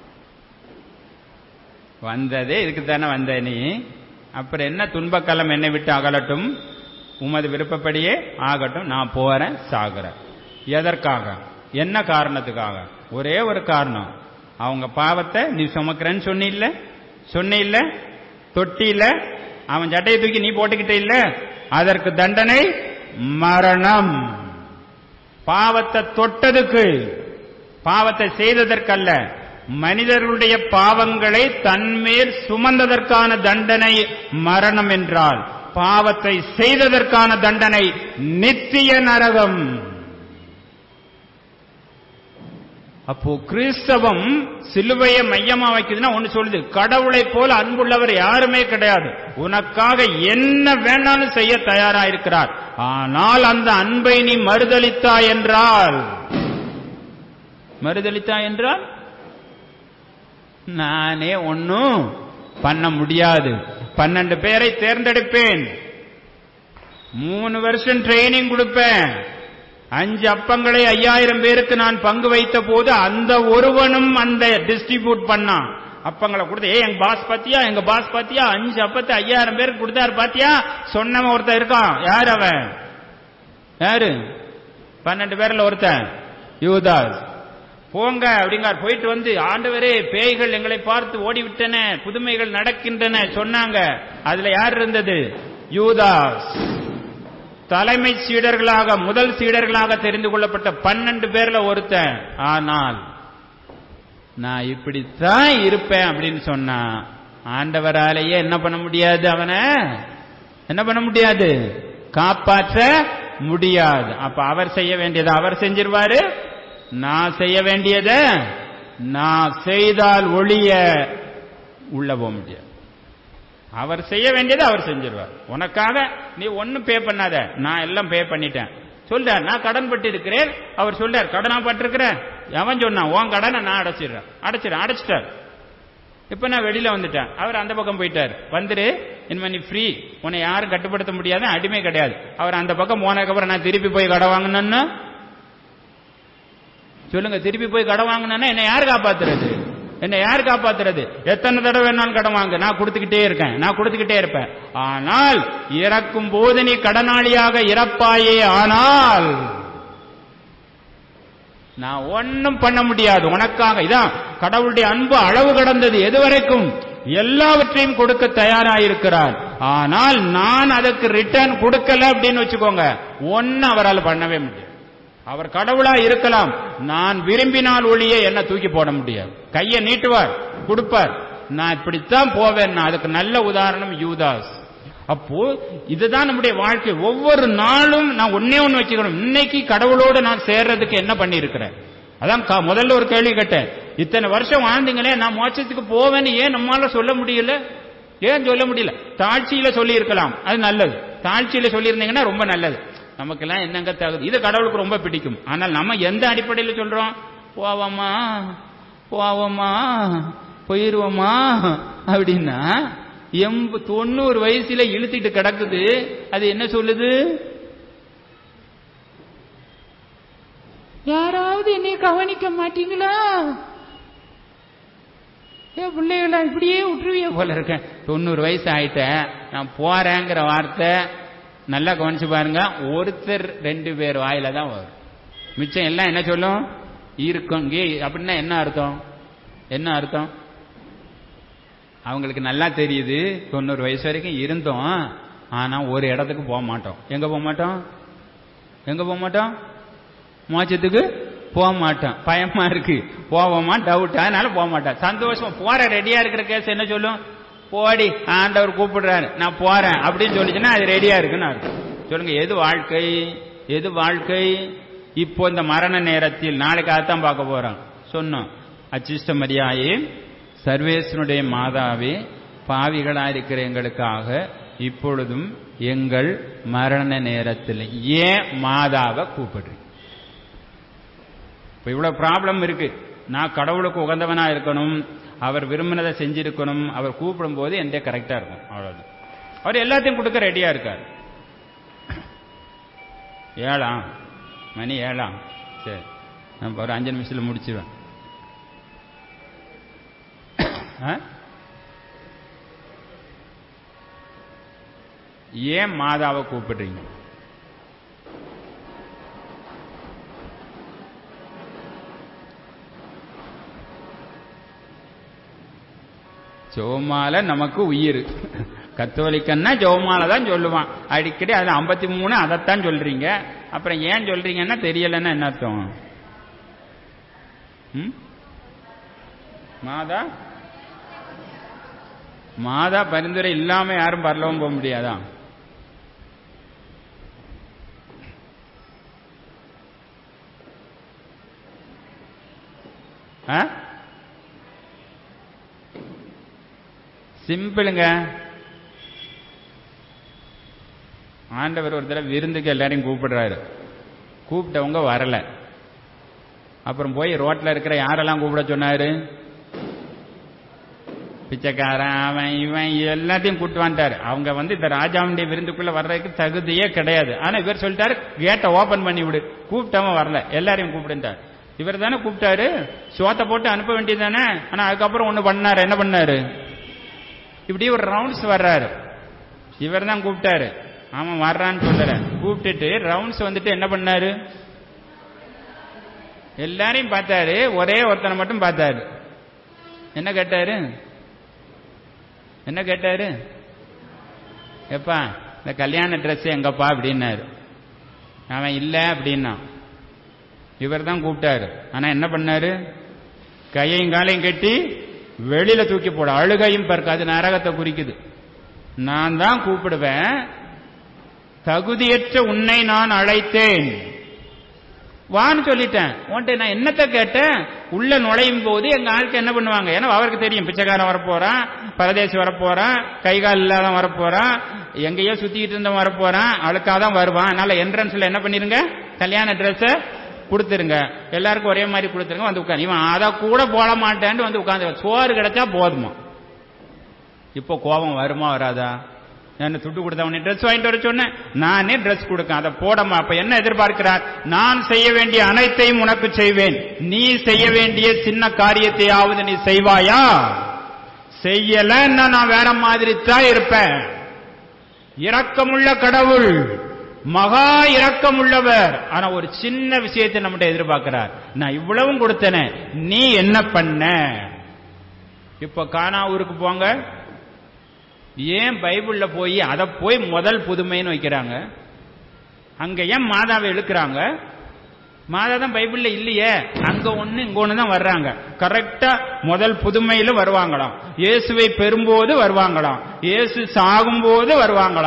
வந்ததே இதுக்கு தானே வந்த நீ அப்புறம் என்ன துன்பக்கலம் என்னை விட்டு அகலட்டும் உமது விருப்பப்படியே ஆகட்டும் நான் போறேன் சாகுறேன் எதற்காக என்ன காரணத்துக்காக ஒரே ஒரு காரணம் அவங்க பாவத்தை நீ சுமக்கிறேன்னு சொன்னில்ல சொன்னில்ல தொட்டியில அவன் சட்டையை தூக்கி நீ போட்டுக்கிட்ட இல்ல அதற்கு தண்டனை மரணம் பாவத்தை தொட்டதுக்கு பாவத்தை செய்ததற்கல்ல மனிதர்களுடைய பாவங்களை தன்மேல் சுமந்ததற்கான தண்டனை மரணம் என்றால் பாவத்தை செய்ததற்கான தண்டனை நித்திய நரகம் அப்போ கிறிஸ்தவம் சிலுவையை மையமா வைக்குதுன்னா ஒண்ணு சொல்லுது கடவுளை போல அன்புள்ளவர் யாருமே கிடையாது உனக்காக என்ன வேணாலும் செய்ய தயாரா இருக்கிறார் ஆனால் அந்த அன்பை நீ மறுதளித்தா என்றால் மறுதளித்தா என்றால் நானே ஒன்னும் பண்ண முடியாது பன்னெண்டு பேரை தேர்ந்தெடுப்பேன் மூணு வருஷம் ட்ரைனிங் கொடுப்பேன் அஞ்சு அப்பங்களை ஐயாயிரம் பேருக்கு நான் பங்கு வைத்த போது அந்த ஒருவனும் அந்த டிஸ்ட்ரிபியூட் பண்ணான் அப்பங்களை கொடுத்து ஏ எங்க பாஸ் பாத்தியா எங்க பாஸ் பாத்தியா அஞ்சு அப்பத்தை ஐயாயிரம் பேருக்கு கொடுத்தாரு பாத்தியா சொன்னவன் ஒருத்தன் இருக்கான் யார் அவன் யாரு பன்னெண்டு பேர்ல ஒருத்தன் யூதாஸ் போங்க அப்படிங்கார் போயிட்டு வந்து ஆண்டவரே பேய்கள் எங்களை பார்த்து ஓடிவிட்டன புதுமைகள் நடக்கின்றன சொன்னாங்க அதுல யார் இருந்தது யூதாஸ் தலைமை சீடர்களாக முதல் சீடர்களாக தெரிந்து கொள்ளப்பட்ட பன்னெண்டு பேர்ல ஒருத்தன் ஆனால் நான் இப்படித்தான் இருப்பேன் அப்படின்னு சொன்னா ஆண்டவராலேயே என்ன பண்ண முடியாது அவனை என்ன பண்ண முடியாது காப்பாற்ற முடியாது அப்ப அவர் செய்ய வேண்டியதை அவர் செஞ்சிருவாரு நான் செய்ய வேண்டியத நான் செய்தால் ஒளிய உள்ள போக முடியாது அவர் செய்ய வேண்டியதை அவர் செஞ்சிருவார் உனக்காக நீ ஒன்னும் பே பண்ணாத நான் எல்லாம் பே பண்ணிட்டேன் சொல்றார் நான் கடன் பட்டு இருக்கிறேன் அவர் சொல்றார் கடனா பட்டிருக்கிறேன் எவன் சொன்னான் உன் கடனை நான் அடைச்சிடுறேன் அடைச்சிடறேன் அடைச்சிட்டார் இப்ப நான் வெளியில வந்துட்டேன் அவர் அந்த பக்கம் போயிட்டார் வந்துரு இனிமே நீ ஃப்ரீ உன்னை யாரும் கட்டுப்படுத்த முடியாது அடிமை கிடையாது அவர் அந்த பக்கம் போனதுக்கப்புறம் நான் திருப்பி போய் கடை வாங்கினேன்னு சொல்லுங்க திருப்பி போய் கடன் வாங்கினா என்ன யார் காப்பாத்துறது என்ன யார் காப்பாத்துறது எத்தனை தடவை வேணாலும் கடன் வாங்க நான் கொடுத்துக்கிட்டே இருக்கேன் நான் கொடுத்துக்கிட்டே இருப்பேன் ஆனால் இறக்கும் போது நீ கடனாளியாக இறப்பாயே ஆனால் நான் ஒன்னும் பண்ண முடியாது உனக்காக இதான் கடவுளுடைய அன்பு அளவு கடந்தது எதுவரைக்கும் எல்லாவற்றையும் கொடுக்க தயாராயிருக்கிறார் ஆனால் நான் அதுக்கு ரிட்டர்ன் கொடுக்கல அப்படின்னு வச்சுக்கோங்க ஒன்னு அவரால் பண்ணவே முடியாது அவர் கடவுளா இருக்கலாம் நான் விரும்பினால் ஒளியே என்ன தூக்கி போட முடியாது கையை நீட்டுவார் கொடுப்பார் நான் இப்படித்தான் போவேன் அதுக்கு நல்ல உதாரணம் யூதாஸ் அப்போ இதுதான் நம்முடைய வாழ்க்கை ஒவ்வொரு நாளும் நான் ஒன்னே ஒன்னு வச்சுக்கணும் இன்னைக்கு கடவுளோடு நான் சேர்றதுக்கு என்ன பண்ணி இருக்கிறேன் அதான் முதல்ல ஒரு கேள்வி கேட்டேன் இத்தனை வருஷம் வாழ்ந்தீங்களே நான் மோட்சத்துக்கு போவேன்னு ஏன் நம்மால சொல்ல முடியல ஏன் சொல்ல முடியல தாழ்ச்சியில சொல்லி இருக்கலாம் அது நல்லது தாழ்ச்சியில சொல்லியிருந்தீங்கன்னா ரொம்ப நல்லது நமக்கெல்லாம் என்னங்க தகுதி இது கடவுளுக்கு ரொம்ப பிடிக்கும் ஆனால் நம்ம எந்த அடிப்படையில் சொல்றோம் போவோமா போவோமா போயிருவோமா அப்படின்னா எண்பு தொண்ணூறு வயசுல இழுத்துட்டு கிடக்குது அது என்ன சொல்லுது யாராவது என்னை கவனிக்க மாட்டீங்களா ஏ பிள்ளைகளா இப்படியே விட்டுருவிய போல இருக்கேன் தொண்ணூறு வயசு ஆயிட்டேன் நான் போறேங்கிற வார்த்தை நல்லா கவனிச்சு பாருங்க ஒருத்தர் ரெண்டு பேர் வாயில தான் வரும் மிச்சம் எல்லாம் என்ன சொல்லும் இருக்கும் இங்கே அப்படின்னா என்ன அர்த்தம் என்ன அர்த்தம் அவங்களுக்கு நல்லா தெரியுது தொண்ணூறு வயசு வரைக்கும் இருந்தோம் ஆனா ஒரு இடத்துக்கு போக மாட்டோம் எங்க போக மாட்டோம் எங்க போக மாட்டோம் மோட்சத்துக்கு போக மாட்டோம் பயமா இருக்கு போவோமா டவுட் அதனால போக மாட்டேன் சந்தோஷமா போற ரெடியா இருக்கிற கேஸ் என்ன சொல்லும் போடி ஆண்டவர் கூப்பிடுறாரு நான் போறேன் அப்படின்னு சொல்லிச்சுன்னா அது ரெடியா இருக்குன்னு அர்த்தம் சொல்லுங்க எது வாழ்க்கை எது வாழ்க்கை இப்போ இந்த மரண நேரத்தில் நாளைக்கு அதான் பார்க்க போறோம் சொன்னோம் அச்சிஷ்ட மரியாயே சர்வேசனுடைய மாதாவே பாவிகளா இருக்கிற எங்களுக்காக இப்பொழுதும் எங்கள் மரண நேரத்தில் ஏன் மாதாவை கூப்பிடுறீங்க இப்ப இவ்வளவு ப்ராப்ளம் இருக்கு நான் கடவுளுக்கு உகந்தவனா இருக்கணும் அவர் விரும்பினதை செஞ்சிருக்கணும் அவர் கூப்பிடும் போது எந்த கரெக்டா இருக்கும் அவ்வளவுதான் அவர் எல்லாத்தையும் கொடுக்க ரெடியா இருக்கார் ஏழாம் மணி ஏழாம் சரி நான் ஒரு அஞ்சு நிமிஷத்துல முடிச்சிருவேன் ஆ? ஏன் மாதாவை கூப்பிடுறீங்க ஜோமால நமக்கு உயிர் கத்தோலிக்கன்னா ஜோமால தான் சொல்லுவான் அடிக்கடி அது ஐம்பத்தி மூணு அதைத்தான் சொல்றீங்க அப்புறம் ஏன் சொல்றீங்கன்னா தெரியலன்னா என்ன அர்த்தம் ம்? மாதா மாதா பரிந்துரை இல்லாம யாரும் பரலவும் போக முடியாதா ஆ சிம்பிளுங்க ஆண்டவர் ஒரு தடவை விருந்துக்கு எல்லாரையும் கூப்பிடுறாரு கூப்பிட்டவங்க வரல அப்புறம் போய் ரோட்ல இருக்கிற யாரெல்லாம் கூப்பிட சொன்னாரு பிச்சைக்காரன் அவன் இவன் எல்லாத்தையும் கூப்பிட்டு வந்துட்டாரு அவங்க வந்து இந்த ராஜாவுடைய விருந்துக்குள்ள வர்றதுக்கு தகுதியே கிடையாது ஆனா இவர் சொல்லிட்டாரு கேட்டை ஓபன் பண்ணி விடு கூப்பிட்டவன் வரல எல்லாரையும் கூப்பிடுட்டார் இவர் தானே கூப்பிட்டாரு சோத்தை போட்டு அனுப்ப வேண்டியது தானே ஆனா அதுக்கப்புறம் ஒண்ணு பண்ணாரு என்ன பண்ணாரு இப்படி ஒரு ரவுண்ட்ஸ் வர்றாரு இவர் தான் கூப்பிட்டாரு அவன் வர்றான்னு சொல்லல கூப்பிட்டுட்டு ரவுண்ட்ஸ் வந்துட்டு என்ன பண்ணாரு எல்லாரையும் பார்த்தாரு ஒரே ஒருத்தனை மட்டும் பார்த்தாரு என்ன கேட்டாரு என்ன கேட்டாரு எப்பா இந்த கல்யாண ட்ரெஸ் எங்கப்பா அப்படின்னாரு அவன் இல்ல அப்படின்னா இவர் தான் கூப்பிட்டாரு ஆனா என்ன பண்ணாரு கையையும் காலையும் கட்டி வெளியில தூக்கி போட அழுகையும் பருக்கு அது நரகத்தை குறிக்குது நான் தான் கூப்பிடுவேன் தகுதியற்ற உன்னை நான் அழைத்தேன் வான்னு சொல்லிட்டேன் உன்ட்ட நான் என்னத்த கேட்டேன் உள்ள நுழையும் போது எங்க ஆளுக்கு என்ன பண்ணுவாங்க ஏன்னா அவருக்கு தெரியும் பிச்சைக்காரன் வரப்போறான் பரதேசி வரப்போறான் கை கால் இல்லாதவன் வரப்போறான் எங்கேயோ சுத்திக்கிட்டு இருந்தவன் வரப்போறான் அழுக்காதான் வருவான் அதனால என்ட்ரன்ஸ்ல என்ன பண்ணிருங்க கல்யாண ட்ரெஸ் கொடுத்துருங்க எல்லாருக்கும் ஒரே மாதிரி கொடுத்துருங்க வந்து உட்காந்து இவன் அதை கூட போட மாட்டேன்னு வந்து உட்காந்து சோறு கிடைச்சா போதுமா இப்போ கோபம் வருமா வராதா நான் துட்டு கொடுத்தவனே ட்ரெஸ் வாங்கிட்டு வர சொன்னேன் நானே ட்ரெஸ் கொடுக்க அதை போடமா அப்ப என்ன எதிர்பார்க்கிறார் நான் செய்ய வேண்டிய அனைத்தையும் உனக்கு செய்வேன் நீ செய்ய வேண்டிய சின்ன காரியத்தையாவது நீ செய்வாயா செய்யலன்னா நான் வேற மாதிரி தான் இருப்பேன் இரக்கமுள்ள கடவுள் மகா இரக்கமுள்ளவர் ஆனா ஒரு சின்ன விஷயத்தை நம்மகிட்ட எதிர்பார்க்கிறார் நான் இவ்வளவும் கொடுத்தனே நீ என்ன பண்ண இப்ப கானா ஊருக்கு போங்க ஏன் பைபிள்ல போய் அதை போய் முதல் புதுமைன்னு வைக்கிறாங்க அங்க ஏன் மாதாவை இழுக்கிறாங்க மாதா தான் பைபிள்ல இல்லையே அங்க ஒண்ணு இங்க ஒண்ணு தான் வர்றாங்க கரெக்டா முதல் புதுமையில வருவாங்களாம் இயேசுவை பெறும்போது வருவாங்களாம் இயேசு சாகும்போது வருவாங்களாம்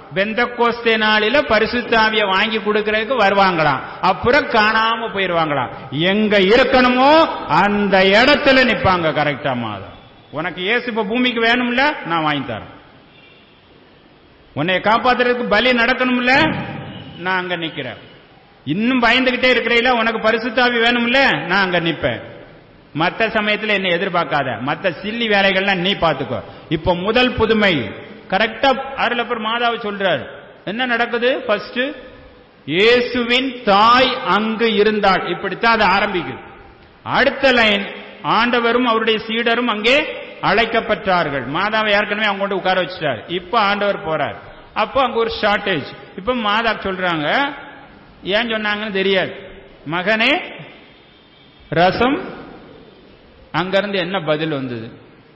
பெந்தகோஸ்தே நாளில பரிசுத்தாவிய வாங்கி கொடுக்கறதுக்கு வருவாங்களாம் அப்புறம் காணாம போயிருவாங்களாம் எங்க இருக்கணுமோ அந்த இடத்துல நிப்பாங்க கரெக்டா மாதம் உனக்கு ஏசு இப்ப பூமிக்கு வேணும்ல நான் வாங்கி தரேன் உன்னை காப்பாத்துறதுக்கு பலி நடக்கணும்ல நான் அங்க நிக்கிறேன் இன்னும் பயந்துகிட்டே இருக்கிறீல உனக்கு பரிசுத்தாவி வேணும்ல நான் அங்க நிப்பேன் மத்த சமயத்துல என்ன எதிர்பார்க்காத மத்த சில்லி வேலைகள்லாம் நீ பாத்துக்கோ இப்ப முதல் புதுமை கரெக்டா அருளப்பர் மாதாவை சொல்றாரு என்ன நடக்குது ஃபர்ஸ்ட் இயேசுவின் தாய் அங்கு இருந்தாள் இப்படித்தான் அது ஆரம்பிக்குது அடுத்த லைன் ஆண்டவரும் அவருடைய சீடரும் அங்கே அழைக்கப்பட்டார்கள் மாதாவை ஏற்கனவே அவங்க கொண்டு உட்கார வச்சுட்டார் இப்ப ஆண்டவர் போறார் அப்போ அங்க ஒரு ஷார்டேஜ் இப்ப மாதா சொல்றாங்க ஏன் சொன்னாங்கன்னு தெரியாது மகனே ரசம் அங்கிருந்து என்ன பதில் வந்தது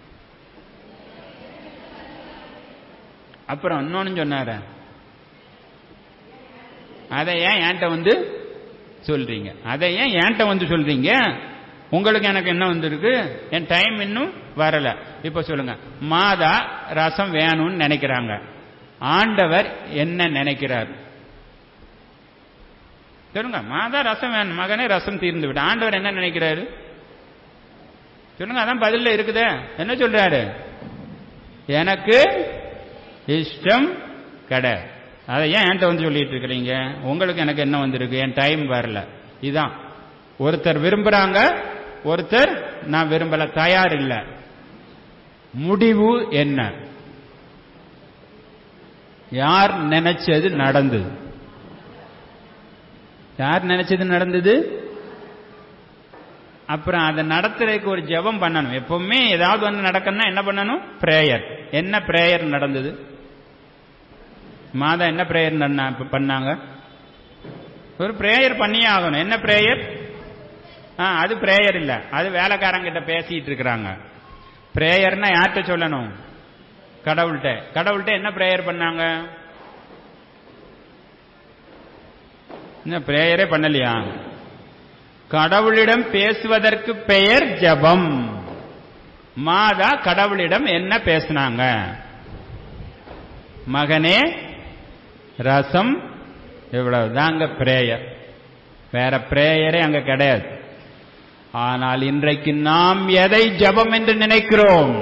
அப்புறம் இன்னொன்னு சொன்னார அதை ஏன் என்கிட்ட வந்து சொல்றீங்க அதை ஏன் என்கிட்ட வந்து சொல்றீங்க உங்களுக்கு எனக்கு என்ன வந்திருக்கு என் டைம் இன்னும் வரல இப்ப சொல்லுங்க மாதா ரசம் வேணும்னு நினைக்கிறாங்க ஆண்டவர் என்ன நினைக்கிறார் சொல்லுங்க மாதா ரசம் வேணும் மகனே ரசம் தீர்ந்து விட்டு ஆண்டவர் என்ன நினைக்கிறாரு சொல்லுங்க அதான் பதில்ல இருக்குதே என்ன சொல்றாரு எனக்கு இஷ்டம் கிடையாது அதை ஏன் என்கிட்ட வந்து சொல்லிட்டு இருக்கிறீங்க உங்களுக்கு எனக்கு என்ன வந்திருக்கு என் டைம் வரல இதான் ஒருத்தர் விரும்புறாங்க ஒருத்தர் நான் விரும்பல தயார் இல்ல முடிவு என்ன யார் நினைச்சது நடந்தது யார் நினைச்சது நடந்தது அப்புறம் அதை நடத்துறதுக்கு ஒரு ஜெபம் பண்ணணும் எப்பவுமே ஏதாவது ஒன்று நடக்கணும்னா என்ன பண்ணணும் பிரேயர் என்ன பிரேயர் நடந்தது மாதா என்ன பிரேயர் பண்ணாங்க ஒரு பிரேயர் பண்ணியே ஆகணும் என்ன பிரேயர் ஆ அது பிரேயர் இல்ல அது வேலைக்காரங்கிட்ட பேசிட்டு இருக்கிறாங்க பிரேயர்னா யார்கிட்ட சொல்லணும் கடவுள்கிட்ட கடவுள்கிட்ட என்ன பிரேயர் பண்ணாங்க பிரேயரே பண்ணலையா கடவுளிடம் பேசுவதற்கு பெயர் ஜபம் மாதா கடவுளிடம் என்ன பேசினாங்க மகனே ரசம் இவ்வளவு தாங்க பிரேயர் வேற பிரேயரே அங்க கிடையாது ஆனால் இன்றைக்கு நாம் எதை ஜபம் என்று நினைக்கிறோம்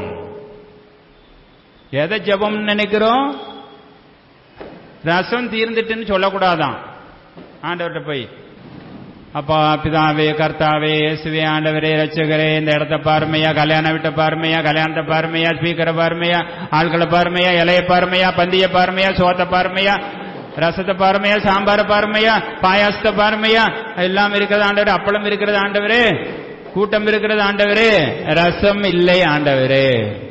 எதை ஜபம் நினைக்கிறோம் ரசம் தீர்ந்துட்டுன்னு சொல்லக்கூடாதான் ஆண்டவர்கிட்ட போய் அப்பா பிதாவே கர்த்தாவே இயேசுவே ஆண்டவரே ரட்சகரே இந்த இடத்த பாருமையா கல்யாணம் விட்ட பாருமையா கல்யாணத்தை பாருமையா ஸ்பீக்கரை பாருமையா ஆட்களை பாருமையா இலைய பாருமையா பந்திய பாருமையா சோத்த பாருமையா ரசத்தை பாருமையா சாம்பார பாருமையா பாயாசத்தை பாருமையா எல்லாம் இருக்கிறது ஆண்டவரே அப்பளம் இருக்கிறது ஆண்டவரே கூட்டம் இருக்கிறது ஆண்டவரே ரசம் இல்லை ஆண்டவரே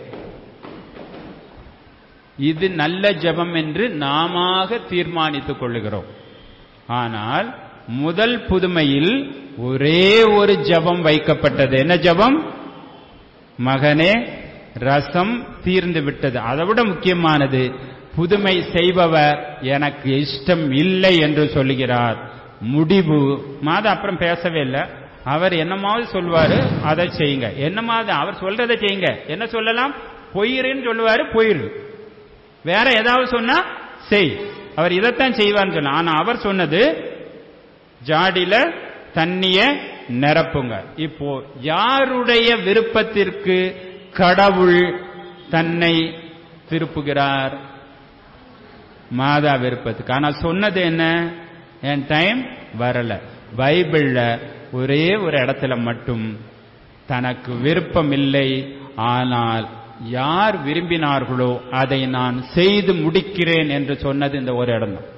இது நல்ல ஜபம் என்று நாம தீர்மானித்துக் கொள்ளுகிறோம் ஆனால் முதல் புதுமையில் ஒரே ஒரு ஜபம் வைக்கப்பட்டது என்ன ஜபம் மகனே ரசம் தீர்ந்து விட்டது அதை விட முக்கியமானது புதுமை செய்பவர் எனக்கு இஷ்டம் இல்லை என்று சொல்லுகிறார் முடிவு மாதா அப்புறம் பேசவே இல்லை அவர் என்னமாவது சொல்வாரு அதை செய்யுங்க என்னமாவது அவர் சொல்றதை செய்யுங்க என்ன சொல்லலாம் பொயிருன்னு சொல்லுவாரு பொயிரு வேற ஏதாவது சொன்னா செய் அவர் இதைத்தான் செய்வார்னு சொன்ன ஆனா அவர் சொன்னது ஜாடியில தண்ணிய நிரப்புங்க இப்போ யாருடைய விருப்பத்திற்கு கடவுள் தன்னை திருப்புகிறார் மாதா விருப்பத்துக்கு ஆனா சொன்னது என்ன என் டைம் வரல பைபிள்ல ஒரே ஒரு இடத்துல மட்டும் தனக்கு விருப்பம் இல்லை ஆனால் யார் விரும்பினார்களோ அதை நான் செய்து முடிக்கிறேன் என்று சொன்னது இந்த ஒரு இடம் தான்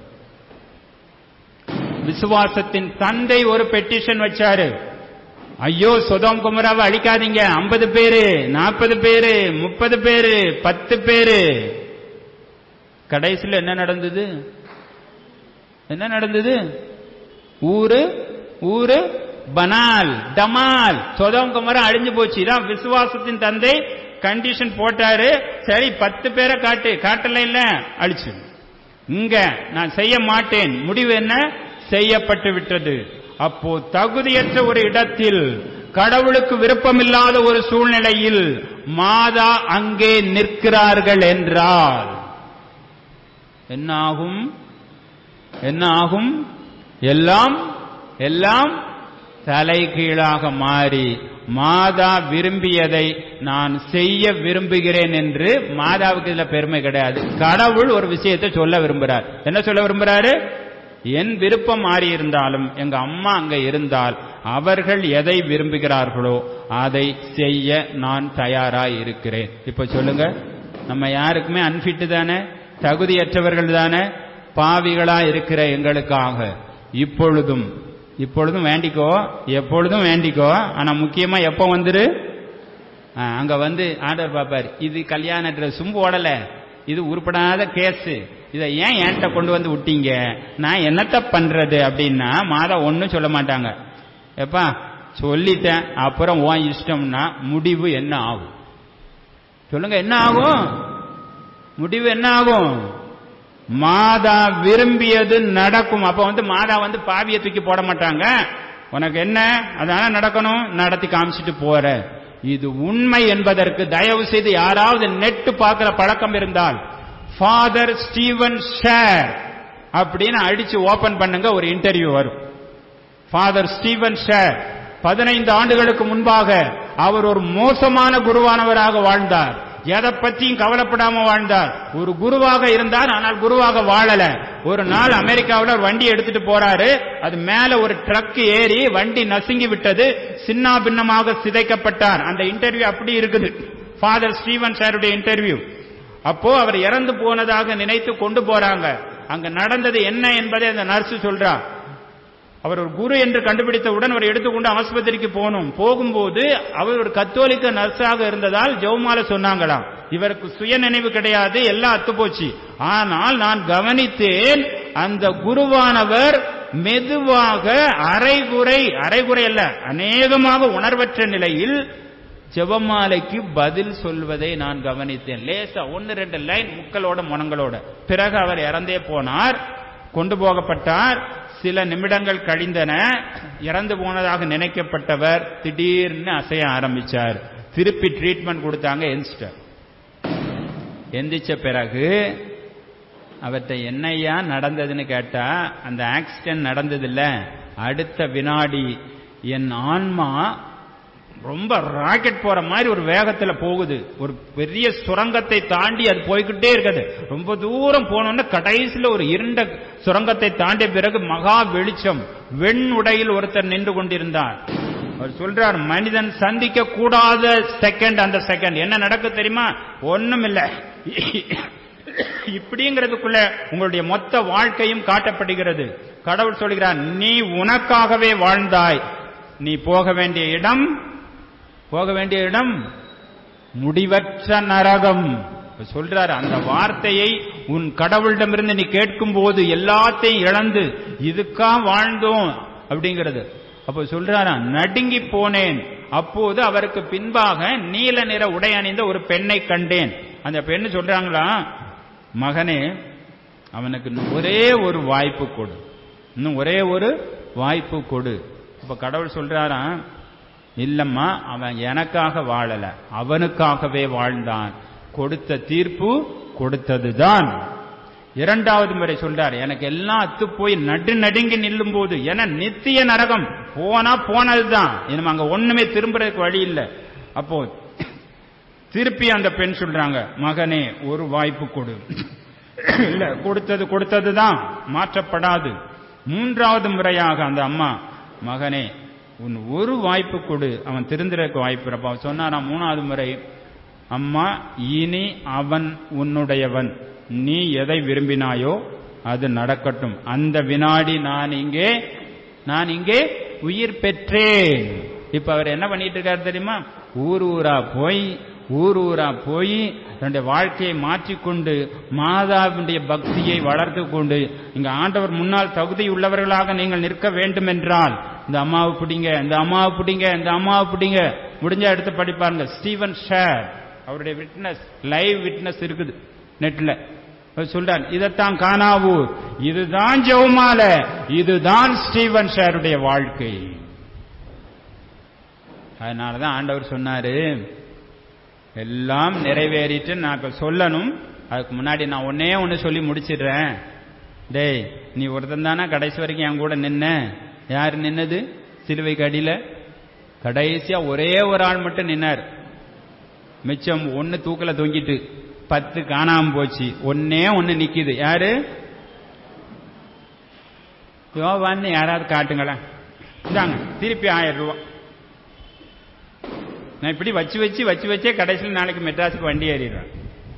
விசுவாசத்தின் தந்தை ஒரு பெட்டிஷன் வச்சாரு ஐயோ சுதம் குமராவை அழிக்காதீங்க ஐம்பது பேரு நாற்பது பேரு முப்பது பேரு பத்து பேரு கடைசியில் என்ன நடந்தது என்ன நடந்தது ஊரு ஊரு பனால் டமால் சொதம் குமரம் அழிஞ்சு போச்சு இதான் விசுவாசத்தின் தந்தை கண்டிஷன் போட்டாரு சரி பத்து பேரை காட்டு காட்டல இல்ல அழிச்சு இங்க நான் செய்ய மாட்டேன் முடிவு என்ன செய்யப்பட்டு விட்டது அப்போ தகுதியற்ற ஒரு இடத்தில் கடவுளுக்கு விருப்பமில்லாத ஒரு சூழ்நிலையில் மாதா அங்கே நிற்கிறார்கள் என்றால் என்ன ஆகும் என்ன ஆகும் எல்லாம் எல்லாம் தலைகீழாக மாறி மாதா விரும்பியதை நான் செய்ய விரும்புகிறேன் என்று மாதாவுக்கு இதுல பெருமை கிடையாது கடவுள் ஒரு விஷயத்தை சொல்ல விரும்புறார் என்ன சொல்ல விரும்புறாரு என் விருப்பம் மாறி இருந்தாலும் எங்க அம்மா அங்க இருந்தால் அவர்கள் எதை விரும்புகிறார்களோ அதை செய்ய நான் தயாராய் இருக்கிறேன் இப்ப சொல்லுங்க நம்ம யாருக்குமே அன்பிட்டு தானே தகுதியற்றவர்கள் தானே பாவிகளா இருக்கிற எங்களுக்காக இப்பொழுதும் இப்பொழுதும் வேண்டிக்கோ எப்பொழுதும் வேண்டிக்கோ ஆனா முக்கியமா எப்ப வந்துரு ஆ, அங்க வந்து ஆர்டர் பாப்பார் இது கல்யாண ட்ரெஸ்ஸும் போடல இது உருப்படாத கேஸ் இதை ஏன் என்கிட்ட கொண்டு வந்து விட்டீங்க நான் என்னத்த பண்றது அப்படின்னா மாதா ஒன்னும் சொல்ல மாட்டாங்க எப்பா சொல்லிட்டேன் அப்புறம் உன் இஷ்டம்னா முடிவு என்ன ஆகும் சொல்லுங்க என்ன ஆகும் முடிவு என்ன ஆகும் மாதா விரும்பியது நடக்கும் அப்ப வந்து மாதா வந்து பாவிய தூக்கி போட மாட்டாங்க உனக்கு என்ன அதான நடக்கணும் நடத்தி காமிச்சிட்டு போற இது உண்மை என்பதற்கு தயவு செய்து யாராவது நெட்டு பார்க்கிற பழக்கம் இருந்தால் ஃபாதர் ஸ்டீவன் ஷேர் அப்படின்னு அடிச்சு ஓபன் பண்ணுங்க ஒரு இன்டர்வியூ வரும் ஃபாதர் ஸ்டீவன் ஷேர் பதினைந்து ஆண்டுகளுக்கு முன்பாக அவர் ஒரு மோசமான குருவானவராக வாழ்ந்தார் எதை பத்தியும் கவலைப்படாம வாழ்ந்தார் ஒரு குருவாக இருந்தார் ஆனால் குருவாக வாழல ஒரு நாள் அமெரிக்காவில் ஒரு வண்டி எடுத்துட்டு போறாரு அது மேல ஒரு ட்ரக் ஏறி வண்டி நசுங்கி விட்டது சின்ன பின்னமாக சிதைக்கப்பட்டார் அந்த இன்டர்வியூ அப்படி இருக்குது ஃபாதர் ஸ்டீவன் சாருடைய இன்டர்வியூ அப்போ அவர் இறந்து போனதாக நினைத்து கொண்டு போறாங்க அங்க நடந்தது என்ன என்பதை அந்த நர்ஸ் சொல்றா அவர் ஒரு குரு என்று கண்டுபிடித்தவுடன் அவர் எடுத்துக்கொண்டு ஆஸ்பத்திரிக்கு போகணும் போகும்போது அவர் ஒரு கத்தோலிக்க நர்ஸாக இருந்ததால் ஜெவமால சொன்னாங்களாம் இவருக்கு சுய நினைவு கிடையாது எல்லாம் அத்து போச்சு ஆனால் நான் கவனித்தேன் அந்த குருவானவர் மெதுவாக அரைகுறை அரைகுறை அல்ல அநேகமாக உணர்வற்ற நிலையில் ஜெபமாலைக்கு பதில் சொல்வதை நான் கவனித்தேன் லேசா ஒன்னு ரெண்டு லைன் முக்களோட முனங்களோட பிறகு அவர் இறந்தே போனார் கொண்டு போகப்பட்டார் சில நிமிடங்கள் கழிந்தன இறந்து போனதாக நினைக்கப்பட்டவர் திடீர்னு அசைய ஆரம்பிச்சார் திருப்பி ட்ரீட்மெண்ட் கொடுத்தாங்க எந்திச்சிட்டார் எந்திரிச்ச பிறகு அவர்கிட்ட என்னையா நடந்ததுன்னு கேட்டா அந்த ஆக்சிடென்ட் நடந்ததில்ல அடுத்த வினாடி என் ஆன்மா ரொம்ப ராக்கெட் போற மாதிரி ஒரு வேகத்துல போகுது ஒரு பெரிய சுரங்கத்தை தாண்டி அது போய்கிட்டே இருக்குது ரொம்ப தூரம் போனோம்னா கடைசியில ஒரு இருண்ட சுரங்கத்தை தாண்டிய பிறகு மகா வெளிச்சம் வெண் உடையில் ஒருத்தர் நின்று கொண்டிருந்தார் அவர் சொல்றார் மனிதன் சந்திக்க கூடாத செகண்ட் அந்த செகண்ட் என்ன நடக்கு தெரியுமா ஒண்ணும் இல்ல இப்படிங்கிறதுக்குள்ள உங்களுடைய மொத்த வாழ்க்கையும் காட்டப்படுகிறது கடவுள் சொல்கிறார் நீ உனக்காகவே வாழ்ந்தாய் நீ போக வேண்டிய இடம் போக வேண்டிய இடம் முடிவற்ற நரகம் இப்ப சொல்றாரு அந்த வார்த்தையை உன் கடவுளிடமிருந்து நீ கேட்கும் போது எல்லாத்தையும் இழந்து இதுக்கா வாழ்ந்தோம் அப்படிங்கிறது அப்போ சொல்றாரா நடுங்கி போனேன் அப்போது அவருக்கு பின்பாக நீல நிற உடை அணிந்த ஒரு பெண்ணை கண்டேன் அந்த பெண்ணு சொல்றாங்களா மகனே அவனுக்கு இன்னும் ஒரே ஒரு வாய்ப்பு கொடு இன்னும் ஒரே ஒரு வாய்ப்பு கொடு இப்ப கடவுள் சொல்றாராம் இல்லம்மா அவன் எனக்காக வாழல அவனுக்காகவே வாழ்ந்தான் கொடுத்த தீர்ப்பு கொடுத்ததுதான் இரண்டாவது முறை சொல்றார் எனக்கு எல்லாம் அத்து போய் நடு நடுங்கி நில்லும் போது என நித்திய நரகம் போனா போனதுதான் இனிமே அங்க ஒண்ணுமே திரும்புறதுக்கு வழி இல்லை அப்போ திருப்பி அந்த பெண் சொல்றாங்க மகனே ஒரு வாய்ப்பு கொடு இல்ல கொடுத்தது கொடுத்ததுதான் மாற்றப்படாது மூன்றாவது முறையாக அந்த அம்மா மகனே உன் ஒரு வாய்ப்பு கொடு அவன் திருந்துறதுக்கு வாய்ப்பு இருப்பான் அவன் சொன்னாராம் மூணாவது முறை அம்மா இனி அவன் உன்னுடையவன் நீ எதை விரும்பினாயோ அது நடக்கட்டும் அந்த வினாடி நான் இங்கே நான் இங்கே உயிர் பெற்றேன் இப்ப அவர் என்ன பண்ணிட்டு இருக்காரு தெரியுமா ஊர் ஊரா போய் ஊர் ஊரா போய் தன்னுடைய வாழ்க்கையை மாற்றிக்கொண்டு மாதாவினுடைய பக்தியை வளர்த்து கொண்டு இங்க ஆண்டவர் முன்னால் தகுதி உள்ளவர்களாக நீங்கள் நிற்க வேண்டும் என்றால் இந்த அம்மாவை பிடிங்க இந்த அம்மாவை பிடிங்க இந்த அம்மாவை பிடிங்க முடிஞ்ச எடுத்து படிப்பாருங்க ஸ்டீவன் ஷேர் அவருடைய விட்னஸ் லைவ் விட்னஸ் இருக்குது நெட்ல அவர் சொல்றார் இதைத்தான் காணாவூர் இதுதான் ஜெவமால இதுதான் ஸ்டீவன் ஷேருடைய வாழ்க்கை அதனாலதான் ஆண்டவர் சொன்னாரு எல்லாம் நிறைவேறிட்டு நான் இப்ப சொல்லணும் அதுக்கு முன்னாடி நான் ஒன்னே ஒன்று சொல்லி முடிச்சிடுறேன் டேய் நீ ஒருத்தன் தானே கடைசி வரைக்கும் என் கூட நின்ன யார் நின்னது சிலுவைக்கு அடியில கடைசியா ஒரே ஒரு ஆள் மட்டும் நின்னார் மிச்சம் ஒன்னு தூக்கல தொங்கிட்டு பத்து காணாம போச்சு ஒன்னே ஒன்னு நிக்குது யாரு யோவான்னு யாராவது காட்டுங்களேன் இந்தாங்க திருப்பி ஆயிரம் ரூபாய் நான் இப்படி வச்சு வச்சு வச்சு வச்சே கடைசியில் நாளைக்கு மெட்ராஸுக்கு வண்டி ஏறிடுவேன்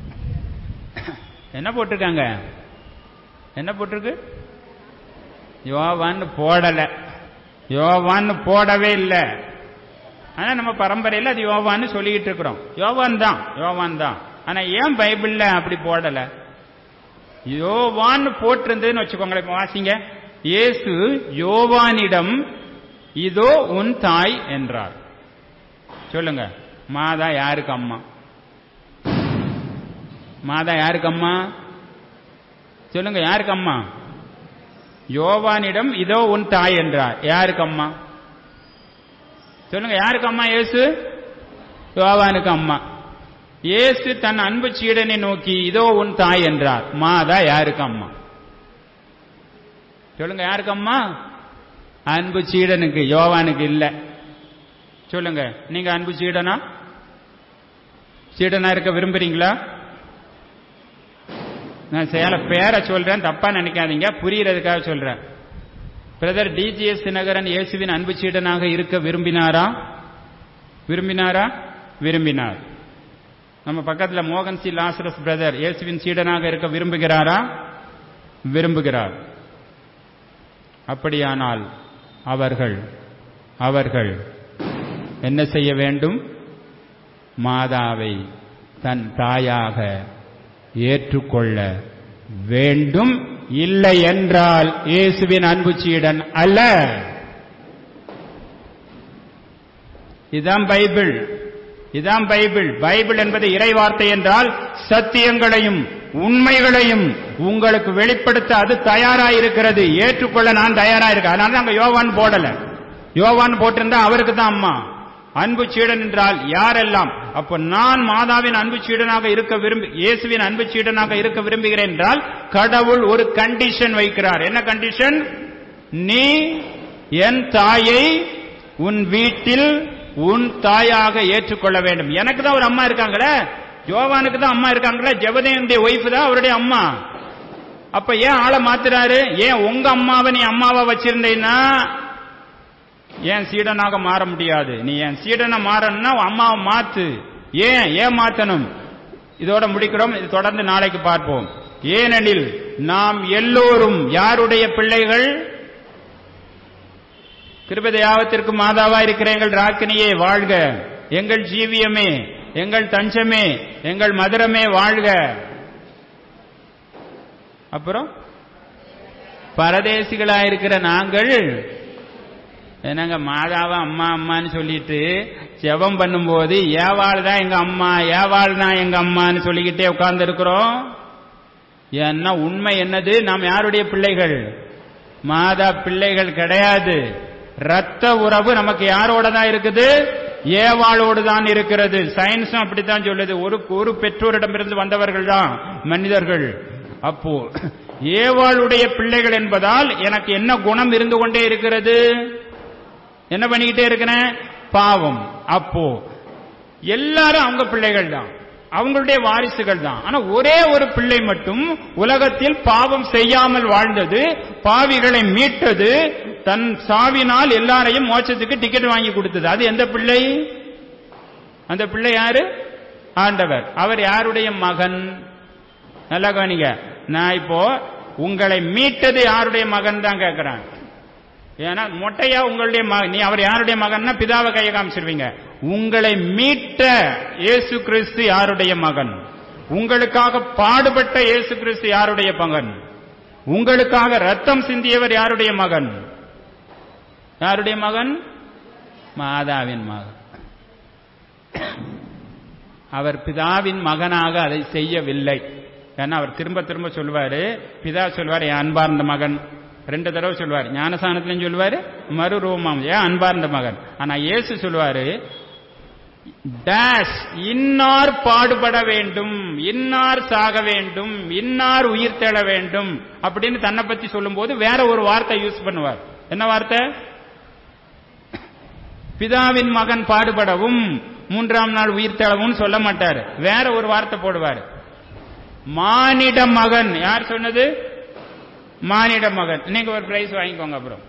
என்ன போட்டிருக்காங்க என்ன போட்டிருக்கு யோவான்னு போடல யோவான்னு போடவே இல்லை ஆனா நம்ம பரம்பரையில் அது யோவான்னு சொல்லிக்கிட்டு இருக்கிறோம் யோவான் தான் யோவான் தான் ஆனா ஏன் பைபிள்ல அப்படி போடல யோவான்னு போட்டிருந்ததுன்னு வச்சுக்கோங்களேன் இப்ப வாசிங்க இயேசு யோவானிடம் இதோ உன் தாய் என்றார் சொல்லுங்க மாதா யாருக்கு அம்மா மாதா யாருக்கு அம்மா சொல்லுங்க யாருக்கு அம்மா யோவானிடம் இதோ உன் தாய் என்றார் யாருக்கு அம்மா சொல்லுங்க யாருக்கு அம்மா இயேசு யோவானுக்கு அம்மா இயேசு தன் அன்பு சீடனை நோக்கி இதோ உன் தாய் என்றார் மாதா யாருக்கு அம்மா சொல்லுங்க யாருக்கு அம்மா அன்பு சீடனுக்கு யோவானுக்கு இல்ல சொல்லுங்க நீங்க அன்பு சீடனா சீடனா இருக்க விரும்புறீங்களா நான் சேல பேரை சொல்றேன் தப்பா நினைக்காதீங்க புரியறதுக்காக சொல்றேன் பிரதர் டிஜிஎஸ் தினகரன் இயேசுவின் அன்பு சீடனாக இருக்க விரும்பினாரா விரும்பினாரா விரும்பினார் நம்ம பக்கத்துல மோகன் சி லாசரஸ் பிரதர் இயேசுவின் சீடனாக இருக்க விரும்புகிறாரா விரும்புகிறார் அப்படியானால் அவர்கள் அவர்கள் என்ன செய்ய வேண்டும் மாதாவை தன் தாயாக ஏற்றுக்கொள்ள வேண்டும் இல்லை என்றால் இயேசுவின் அன்பு சீடன் அல்ல இதான் பைபிள் இதான் பைபிள் பைபிள் என்பது இறைவார்த்தை என்றால் சத்தியங்களையும் உண்மைகளையும் உங்களுக்கு வெளிப்படுத்த அது தயாராயிருக்கிறது ஏற்றுக்கொள்ள நான் தயாராயிருக்கேன் அதனால அங்க யோவான் போடல யோவான் போட்டிருந்தா அவருக்கு தான் அம்மா அன்பு சீடன் என்றால் யாரெல்லாம் அப்ப நான் மாதாவின் அன்பு சீடனாக இருக்க விரும்பி இயேசுவின் அன்பு சீடனாக இருக்க விரும்புகிறேன் என்றால் கடவுள் ஒரு கண்டிஷன் வைக்கிறார் என்ன கண்டிஷன் நீ என் தாயை உன் வீட்டில் உன் தாயாக ஏற்றுக்கொள்ள வேண்டும் எனக்கு தான் ஒரு அம்மா இருக்காங்களே யோவானுக்கு தான் அம்மா இருக்காங்களே ஜெபதேவனுடைய ஒய்ஃப் தான் அவருடைய அம்மா அப்ப ஏன் ஆளை மாத்துறாரு ஏன் உங்க அம்மாவை நீ அம்மாவா வச்சிருந்தீன்னா ஏன் சீடனாக மாற முடியாது நீ என் சீடனை மாறணும்னா உன் அம்மாவை மாத்து ஏன் ஏன் மாத்தணும் இதோட முடிக்கிறோம் இது தொடர்ந்து நாளைக்கு பார்ப்போம் ஏனெனில் நாம் எல்லோரும் யாருடைய பிள்ளைகள் கிருபதயாவத்திற்கு மாதாவா இருக்கிற எங்கள் ராக்கினியே வாழ்க எங்கள் ஜீவியமே எங்கள் தஞ்சமே எங்கள் மதுரமே வாழ்க அப்புறம் பரதேசிகளாயிருக்கிற நாங்கள் என்னங்க மாதாவா அம்மா அம்மான்னு சொல்லிட்டு ஜெபம் பண்ணும்போது ஏவாள் தான் எங்க அம்மா ஏவாள் தான் எங்க அம்மான்னு சொல்லிக்கிட்டே உட்கார்ந்து இருக்கிறோம் ஏன்னா உண்மை என்னது நாம் யாருடைய பிள்ளைகள் மாதா பிள்ளைகள் கிடையாது ரத்த உறவு நமக்கு யாரோட தான் இருக்குது ஏவாளோடு தான் இருக்கிறது சயின்ஸும் அப்படித்தான் சொல்லுது ஒரு ஒரு பெற்றோரிடமிருந்து வந்தவர்கள் தான் மனிதர்கள் அப்போ ஏவாளுடைய பிள்ளைகள் என்பதால் எனக்கு என்ன குணம் இருந்து கொண்டே இருக்கிறது என்ன பண்ணிக்கிட்டே இருக்கிறேன் பாவம் அப்போ எல்லாரும் அவங்க பிள்ளைகள் தான் அவங்களுடைய வாரிசுகள் தான் ஆனா ஒரே ஒரு பிள்ளை மட்டும் உலகத்தில் பாவம் செய்யாமல் வாழ்ந்தது பாவிகளை மீட்டது தன் சாவினால் எல்லாரையும் மோட்சத்துக்கு டிக்கெட் வாங்கி கொடுத்தது அது எந்த பிள்ளை அந்த பிள்ளை யாரு ஆண்டவர் அவர் யாருடைய மகன் நல்லா கவனிங்க நான் இப்போ உங்களை மீட்டது யாருடைய மகன் தான் கேட்கிறேன் ஏன்னா மொட்டையா உங்களுடைய மகன் நீ அவர் யாருடைய மகன்னா பிதாவை கையை காமிச்சிருவீங்க உங்களை மீட்ட இயேசு கிறிஸ்து யாருடைய மகன் உங்களுக்காக பாடுபட்ட இயேசு கிறிஸ்து யாருடைய மகன் உங்களுக்காக ரத்தம் சிந்தியவர் யாருடைய மகன் யாருடைய மகன் மாதாவின் மகன் அவர் பிதாவின் மகனாக அதை செய்யவில்லை ஏன்னா அவர் திரும்ப திரும்ப சொல்லுவாரு பிதா சொல்வார் என் அன்பார்ந்த மகன் ரெண்டு தடவை சொல்வார் ஞானசானத்திலையும் சொல்லுவாரு மறுரூபம் ஏன் அன்பார்ந்த மகன் ஆனா இயேசு சொல்லுவாரு டேஷ் இன்னார் பாடுபட வேண்டும் இன்னார் சாக வேண்டும் இன்னார் உயிர் தேட வேண்டும் அப்படின்னு தன்னை பத்தி சொல்லும்போது வேற ஒரு வார்த்தை யூஸ் பண்ணுவார் என்ன வார்த்தை பிதாவின் மகன் பாடுபடவும் மூன்றாம் நாள் உயிர் தேடவும் சொல்ல மாட்டார் வேற ஒரு வார்த்தை போடுவார் மானிட மகன் யார் சொன்னது மானிட மகன் நீங்க ஒரு பிரைஸ் வாங்கிக்கோங்க அப்புறம்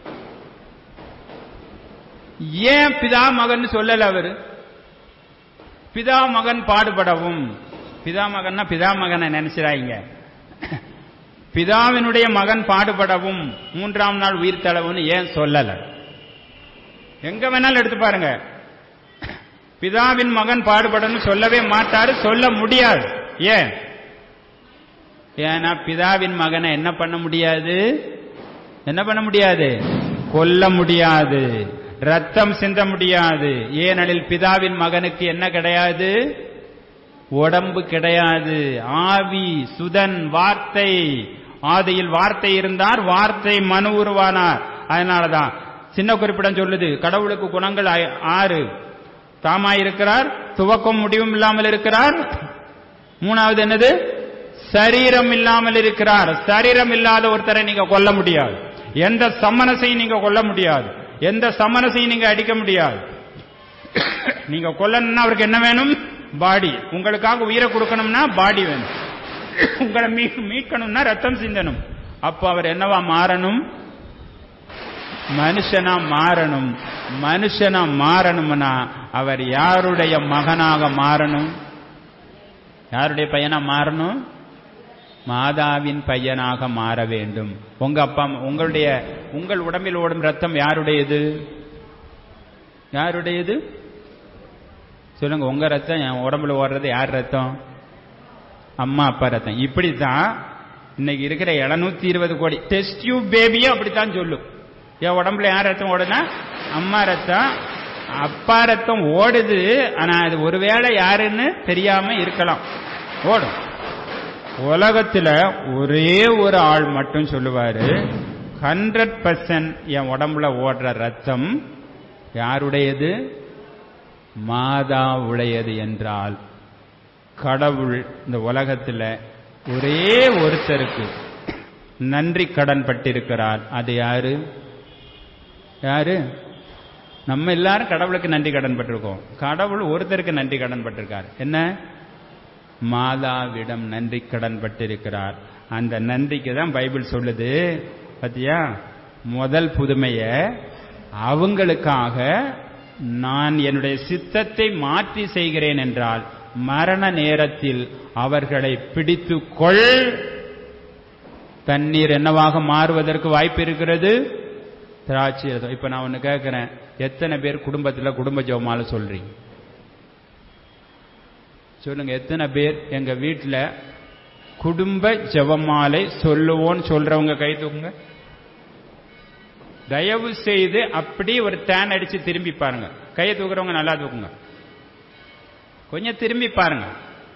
ஏன் பிதா மகன் சொல்லல அவரு பிதா மகன் பாடுபடவும் பிதா மகன்னா பிதா மகனை நினைச்சிடாங்க பிதாவினுடைய மகன் பாடுபடவும் மூன்றாம் நாள் உயிர் தளவுன்னு ஏன் சொல்லல எங்க வேணாலும் எடுத்து பாருங்க பிதாவின் மகன் பாடுபடணும் சொல்லவே மாட்டாரு சொல்ல முடியாது ஏன் ஏன்னா பிதாவின் மகனை என்ன பண்ண முடியாது என்ன பண்ண முடியாது கொல்ல முடியாது ரத்தம் சிந்த முடியாது ஏனெனில் பிதாவின் மகனுக்கு என்ன கிடையாது உடம்பு கிடையாது ஆவி சுதன் வார்த்தை ஆதியில் வார்த்தை இருந்தார் வார்த்தை மனு உருவானார் அதனாலதான் சின்ன குறிப்பிடம் சொல்லுது கடவுளுக்கு குணங்கள் ஐ- ஆறு தாமாய் இருக்கிறார் துவக்கம் முடிவும் இல்லாமல் இருக்கிறார் மூணாவது என்னது சரீரம் இல்லாமல் இருக்கிறார் சரீரம் இல்லாத ஒருத்தரை நீங்க கொல்ல முடியாது எந்த சம்மனசையும் நீங்க கொல்ல முடியாது எந்த சம்மனசையும் நீங்க அடிக்க முடியாது நீங்க கொல்லணும்னா அவருக்கு என்ன வேணும் பாடி உங்களுக்காக உயிரை கொடுக்கணும்னா பாடி வேணும் உங்களை மீ- மீட்கணும்னா ரத்தம் சிந்தணும் அப்ப அவர் என்னவா மாறணும் மனுஷனா மாறணும் மனுஷனா மாறணும்னா அவர் யாருடைய மகனாக மாறணும் யாருடைய பையனா மாறணும் மாதாவின் பையனாக மாற வேண்டும் உங்க அப்பா அம்மா- உங்களுடைய உங்கள் உடம்பில் ஓடும் ரத்தம் யாருடையது யாருடையது சொல்லுங்க உங்க ரத்தம் என் உடம்புல ஓடுறது யார் ரத்தம் அம்மா அப்பா ரத்தம் இப்படித்தான் இன்னைக்கு இருக்கிற 720 இருபது கோடி டெஸ்ட் டியூப் பேபியே அப்படித்தான் சொல்லும் என் உடம்புல யார் ரத்தம் ஓடுனா அம்மா ரத்தம் அப்பா ரத்தம் ஓடுது ஆனா அது ஒருவேளை யாருன்னு தெரியாம இருக்கலாம் ஓடும் உலகத்துல ஒரே ஒரு ஆள் மட்டும் சொல்லுவாரு ஹண்ட்ரட் பர்சன்ட் என் உடம்புல ஓடுற ரத்தம் யாருடையது மாதா உடையது என்றால் கடவுள் இந்த உலகத்துல ஒரே ஒருத்தருக்கு நன்றி கடன் பட்டிருக்கிறார் அது யாரு யாரு நம்ம எல்லாரும் கடவுளுக்கு நன்றி கடன் பட்டிருக்கோம் கடவுள் ஒருத்தருக்கு நன்றி கடன் பட்டிருக்கார் என்ன மாதாவிடம் நன்றி கடன் பட்டிருக்கிறார் அந்த நன்றிக்கு தான் பைபிள் சொல்லுது பாத்தியா முதல் புதுமைய அவங்களுக்காக நான் என்னுடைய சித்தத்தை மாற்றி செய்கிறேன் என்றால் மரண நேரத்தில் அவர்களை பிடித்து கொள் தண்ணீர் என்னவாக மாறுவதற்கு வாய்ப்பு இருக்கிறது திராட்சை ரசம். இப்ப நான் ஒன்னு கேட்கிறேன் எத்தனை பேர் குடும்பத்துல குடும்ப ஜெபமால சொல்றீங்க சொல்லுங்க எத்தனை பேர் எங்க வீட்டுல குடும்ப ஜெபமாலை சொல்லுவோன்னு சொல்றவங்க கை தூக்குங்க தயவு செய்து அப்படி ஒரு டேன் அடிச்சு திரும்பி பாருங்க கையை தூக்குறவங்க நல்லா தூக்குங்க கொஞ்சம் திரும்பி பாருங்க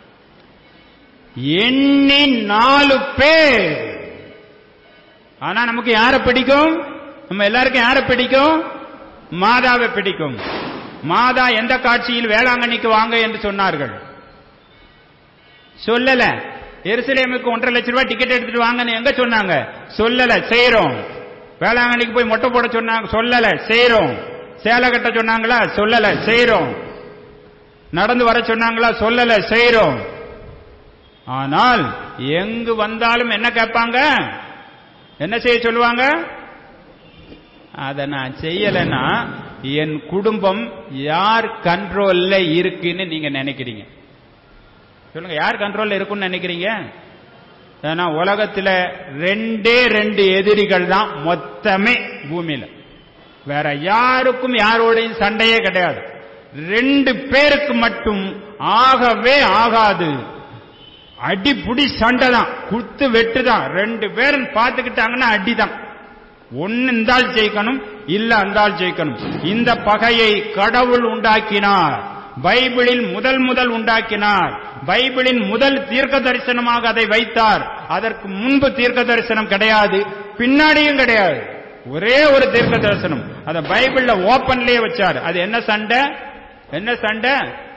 எண்ணி நாலு பேர் ஆனா நமக்கு யார பிடிக்கும் நம்ம எல்லாருக்கும் யார பிடிக்கும் மாதாவை பிடிக்கும் மாதா எந்த காட்சியில் வேளாங்கண்ணிக்கு வாங்க என்று சொன்னார்கள் சொல்லல எருசலேமுக்கு ஒன்றரை லட்சம் ரூபாய் டிக்கெட் எடுத்துட்டு வாங்கன்னு எங்க சொன்னாங்க சொல்லல செய்யறோம் வேளாங்கண்ணிக்கு போய் மொட்டை போட சொன்னாங்க சொல்லல செய்யறோம் சேலை கட்ட சொன்னாங்களா சொல்லல செய்யறோம் நடந்து வர சொன்னாங்களா சொல்லல செய்யறோம் ஆனால் எங்கு வந்தாலும் என்ன கேட்பாங்க என்ன செய்ய சொல்லுவாங்க அதை நான் செய்யலைன்னா என் குடும்பம் யார் கண்ட்ரோல்ல இருக்குன்னு நீங்க நினைக்கிறீங்க சொல்லுங்க யார் கண்ட்ரோல்ல இருக்குன்னு நினைக்கிறீங்க ஏன்னா உலகத்துல ரெண்டே ரெண்டு எதிரிகள் தான் மொத்தமே பூமியில வேற யாருக்கும் யாரோடையும் சண்டையே கிடையாது ரெண்டு பேருக்கு மட்டும் ஆகவே ஆகாது அடிப்புடி சண்டை தான் குத்து வெட்டு தான் ரெண்டு பேரும் பார்த்துக்கிட்டாங்கன்னா அடிதான் ஒன்னு இந்தால் ஜெயிக்கணும் இல்ல அந்தால் ஜெயிக்கணும் இந்த பகையை கடவுள் உண்டாக்கினார் பைபிளில் முதல் முதல் உண்டாக்கினார் பைபிளின் முதல் தீர்க்க தரிசனமாக அதை வைத்தார் அதற்கு முன்பு தீர்க்க தரிசனம் கிடையாது பின்னாடியும் கிடையாது ஒரே ஒரு தீர்க்க தரிசனம் அத பைபிள்ல ஓபன்லயே வச்சார் அது என்ன சண்டை என்ன சண்டை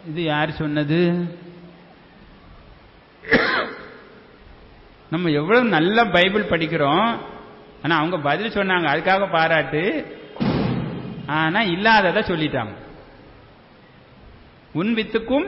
இது யார் சொன்னது நம்ம எவ்வளவு நல்ல பைபிள் படிக்கிறோம் ஆனா அவங்க பதில் சொன்னாங்க அதுக்காக பாராட்டு ஆனா இல்லாததை சொல்லிட்டாங்க உன் வித்துக்கும்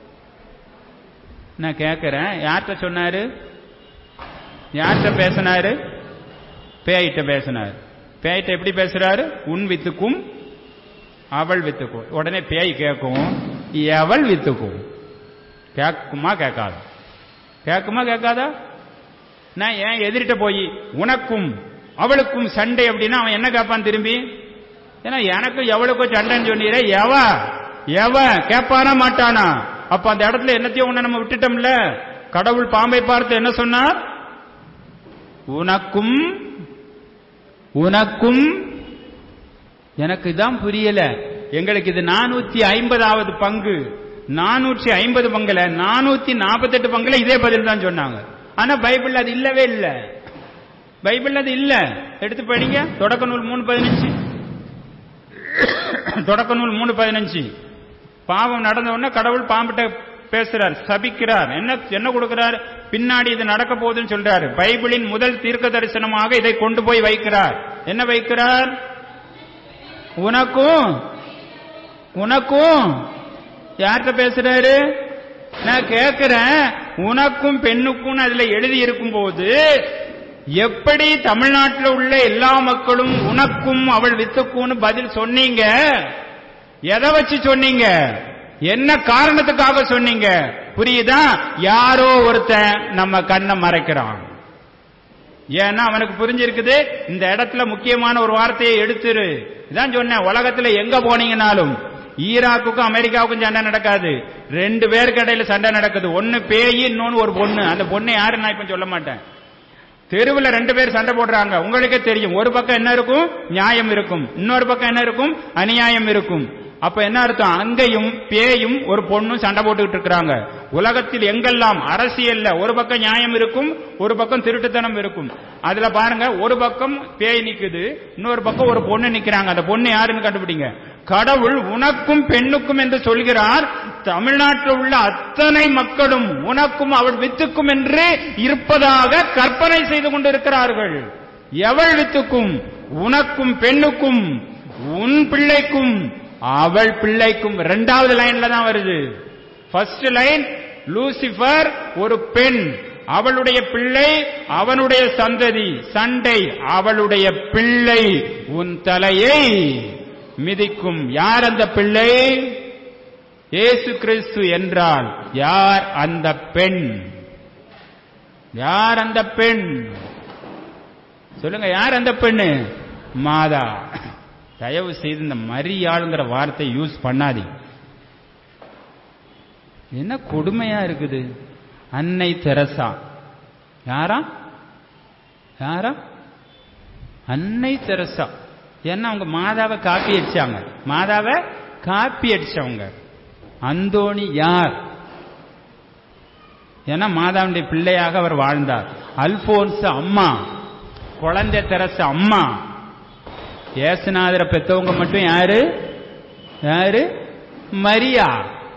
நான் கேட்கிறேன் யார்கிட்ட சொன்னாரு யார்கிட்ட பேசினாரு பேயிட்ட பேசினாரு பேயிட்ட எப்படி பேசுறாரு உன் வித்துக்கும் அவள் வித்துக்கும் உடனே பேய் கேட்கும் எவள் வித்துக்கும் கேட்குமா கேட்காதா கேட்குமா கேட்காதா நான் ஏன் எதிரிட்ட போய் உனக்கும் அவளுக்கும் சண்டை அப்படின்னா அவன் என்ன கேட்பான் திரும்பி ஏன்னா எனக்கும் எவளுக்கும் சண்டைன்னு சொன்னீரே எவ எவ கேட்பானா மாட்டானா அப்ப அந்த இடத்துல என்னத்தையும் ஒண்ணு நம்ம விட்டுட்டோம்ல கடவுள் பாம்பை பார்த்து என்ன சொன்னார் உனக்கும் உனக்கும் எனக்கு இதான் புரியல எங்களுக்கு இது நானூத்தி ஐம்பதாவது பங்கு நானூற்றி ஐம்பது பங்குல நானூத்தி நாற்பத்தெட்டு பங்குல இதே பதில் தான் சொன்னாங்க ஆனா பைபிள் அது இல்லவே இல்ல பைபிள் அது இல்ல எடுத்து படிங்க தொடக்க நூல் மூணு பதினஞ்சு தொடக்க நூல் மூணு பதினஞ்சு பாவம் நடந்த உடனே கடவுள் பாம்பிட்ட பேசுறார் சபிக்கிறார் என்ன என்ன கொடுக்கிறார் பின்னாடி இது நடக்க போகுதுன்னு சொல்றாரு பைபிளின் முதல் தீர்க்க தரிசனமாக இதை கொண்டு போய் வைக்கிறார் என்ன வைக்கிறார் உனக்கும் உனக்கும் யார்கிட்ட பேசுறாரு நான் கேட்கிறேன் உனக்கும் பெண்ணுக்கும் அதுல எழுதி இருக்கும் போது எப்படி தமிழ்நாட்டில் உள்ள எல்லா மக்களும் உனக்கும் அவள் வித்துக்கும்னு பதில் சொன்னீங்க எதை வச்சு சொன்னீங்க என்ன காரணத்துக்காக சொன்னீங்க புரியுதா யாரோ ஒருத்தன் நம்ம கண்ணை மறைக்கிறான் ஏன்னா அவனுக்கு புரிஞ்சிருக்குது இந்த இடத்துல முக்கியமான ஒரு வார்த்தையை எடுத்துரு இதான் சொன்னேன் உலகத்துல எங்க போனீங்கனாலும் ஈராக்குக்கும் அமெரிக்காவுக்கும் சண்டை நடக்காது ரெண்டு பேருக்கு இடையில சண்டை நடக்குது ஒன்னு பேய் இன்னொன்னு ஒரு பொண்ணு அந்த பொண்ணு யாரு நான் இப்ப சொல்ல மாட்டேன் தெருவில் ரெண்டு பேர் சண்டை போடுறாங்க உங்களுக்கே தெரியும் ஒரு பக்கம் என்ன இருக்கும் நியாயம் இருக்கும் இன்னொரு பக்கம் என்ன இருக்கும் அநியாயம் இருக்கும் அப்ப என்ன அர்த்தம் அங்கேயும் பேயும் ஒரு பொண்ணும் சண்டை போட்டுக்கிட்டு இருக்கிறாங்க உலகத்தில் எங்கெல்லாம் அரசியல்ல ஒரு பக்கம் நியாயம் இருக்கும் ஒரு பக்கம் திருட்டுத்தனம் இருக்கும் அதுல பாருங்க ஒரு பக்கம் பேய் நிக்குது இன்னொரு பக்கம் ஒரு பொண்ணு நிக்கிறாங்க அந்த பொண்ணு யாருன்னு கண்டுபிடிங்க கடவுள் உனக்கும் பெண்ணுக்கும் என்று சொல்கிறார் தமிழ்நாட்டில் உள்ள அத்தனை மக்களும் உனக்கும் அவள் வித்துக்கும் என்று இருப்பதாக கற்பனை செய்து கொண்டிருக்கிறார்கள் எவள் வித்துக்கும் உனக்கும் பெண்ணுக்கும் உன் பிள்ளைக்கும் அவள் பிள்ளைக்கும் இரண்டாவது லைன்ல தான் வருது ஃபர்ஸ்ட் லைன் லூசிபர் ஒரு பெண் அவளுடைய பிள்ளை அவனுடைய சந்ததி சண்டை அவளுடைய பிள்ளை உன் தலையை மிதிக்கும் யார் அந்த பிள்ளை இயேசு கிறிஸ்து என்றால் யார் அந்த பெண் யார் அந்த பெண் சொல்லுங்க யார் அந்த பெண்ணு மாதா தயவு செய்து இந்த மரியாளுங்கிற வார்த்தை யூஸ் பண்ணாதீங்க என்ன கொடுமையா இருக்குது அன்னை தெரசா யாரா யாரா அன்னை தெரசா ஏன்னா அவங்க மாதாவை காப்பி அடிச்சாங்க மாதாவை காப்பி அடிச்சவங்க அந்தோணி யார் ஏன்னா மாதாவுடைய பிள்ளையாக அவர் வாழ்ந்தார் அல்போன்ஸ் அம்மா குழந்தை தெரச அம்மா ஏசுநாதரை பெத்தவங்க மட்டும் யாரு யாரு மரியா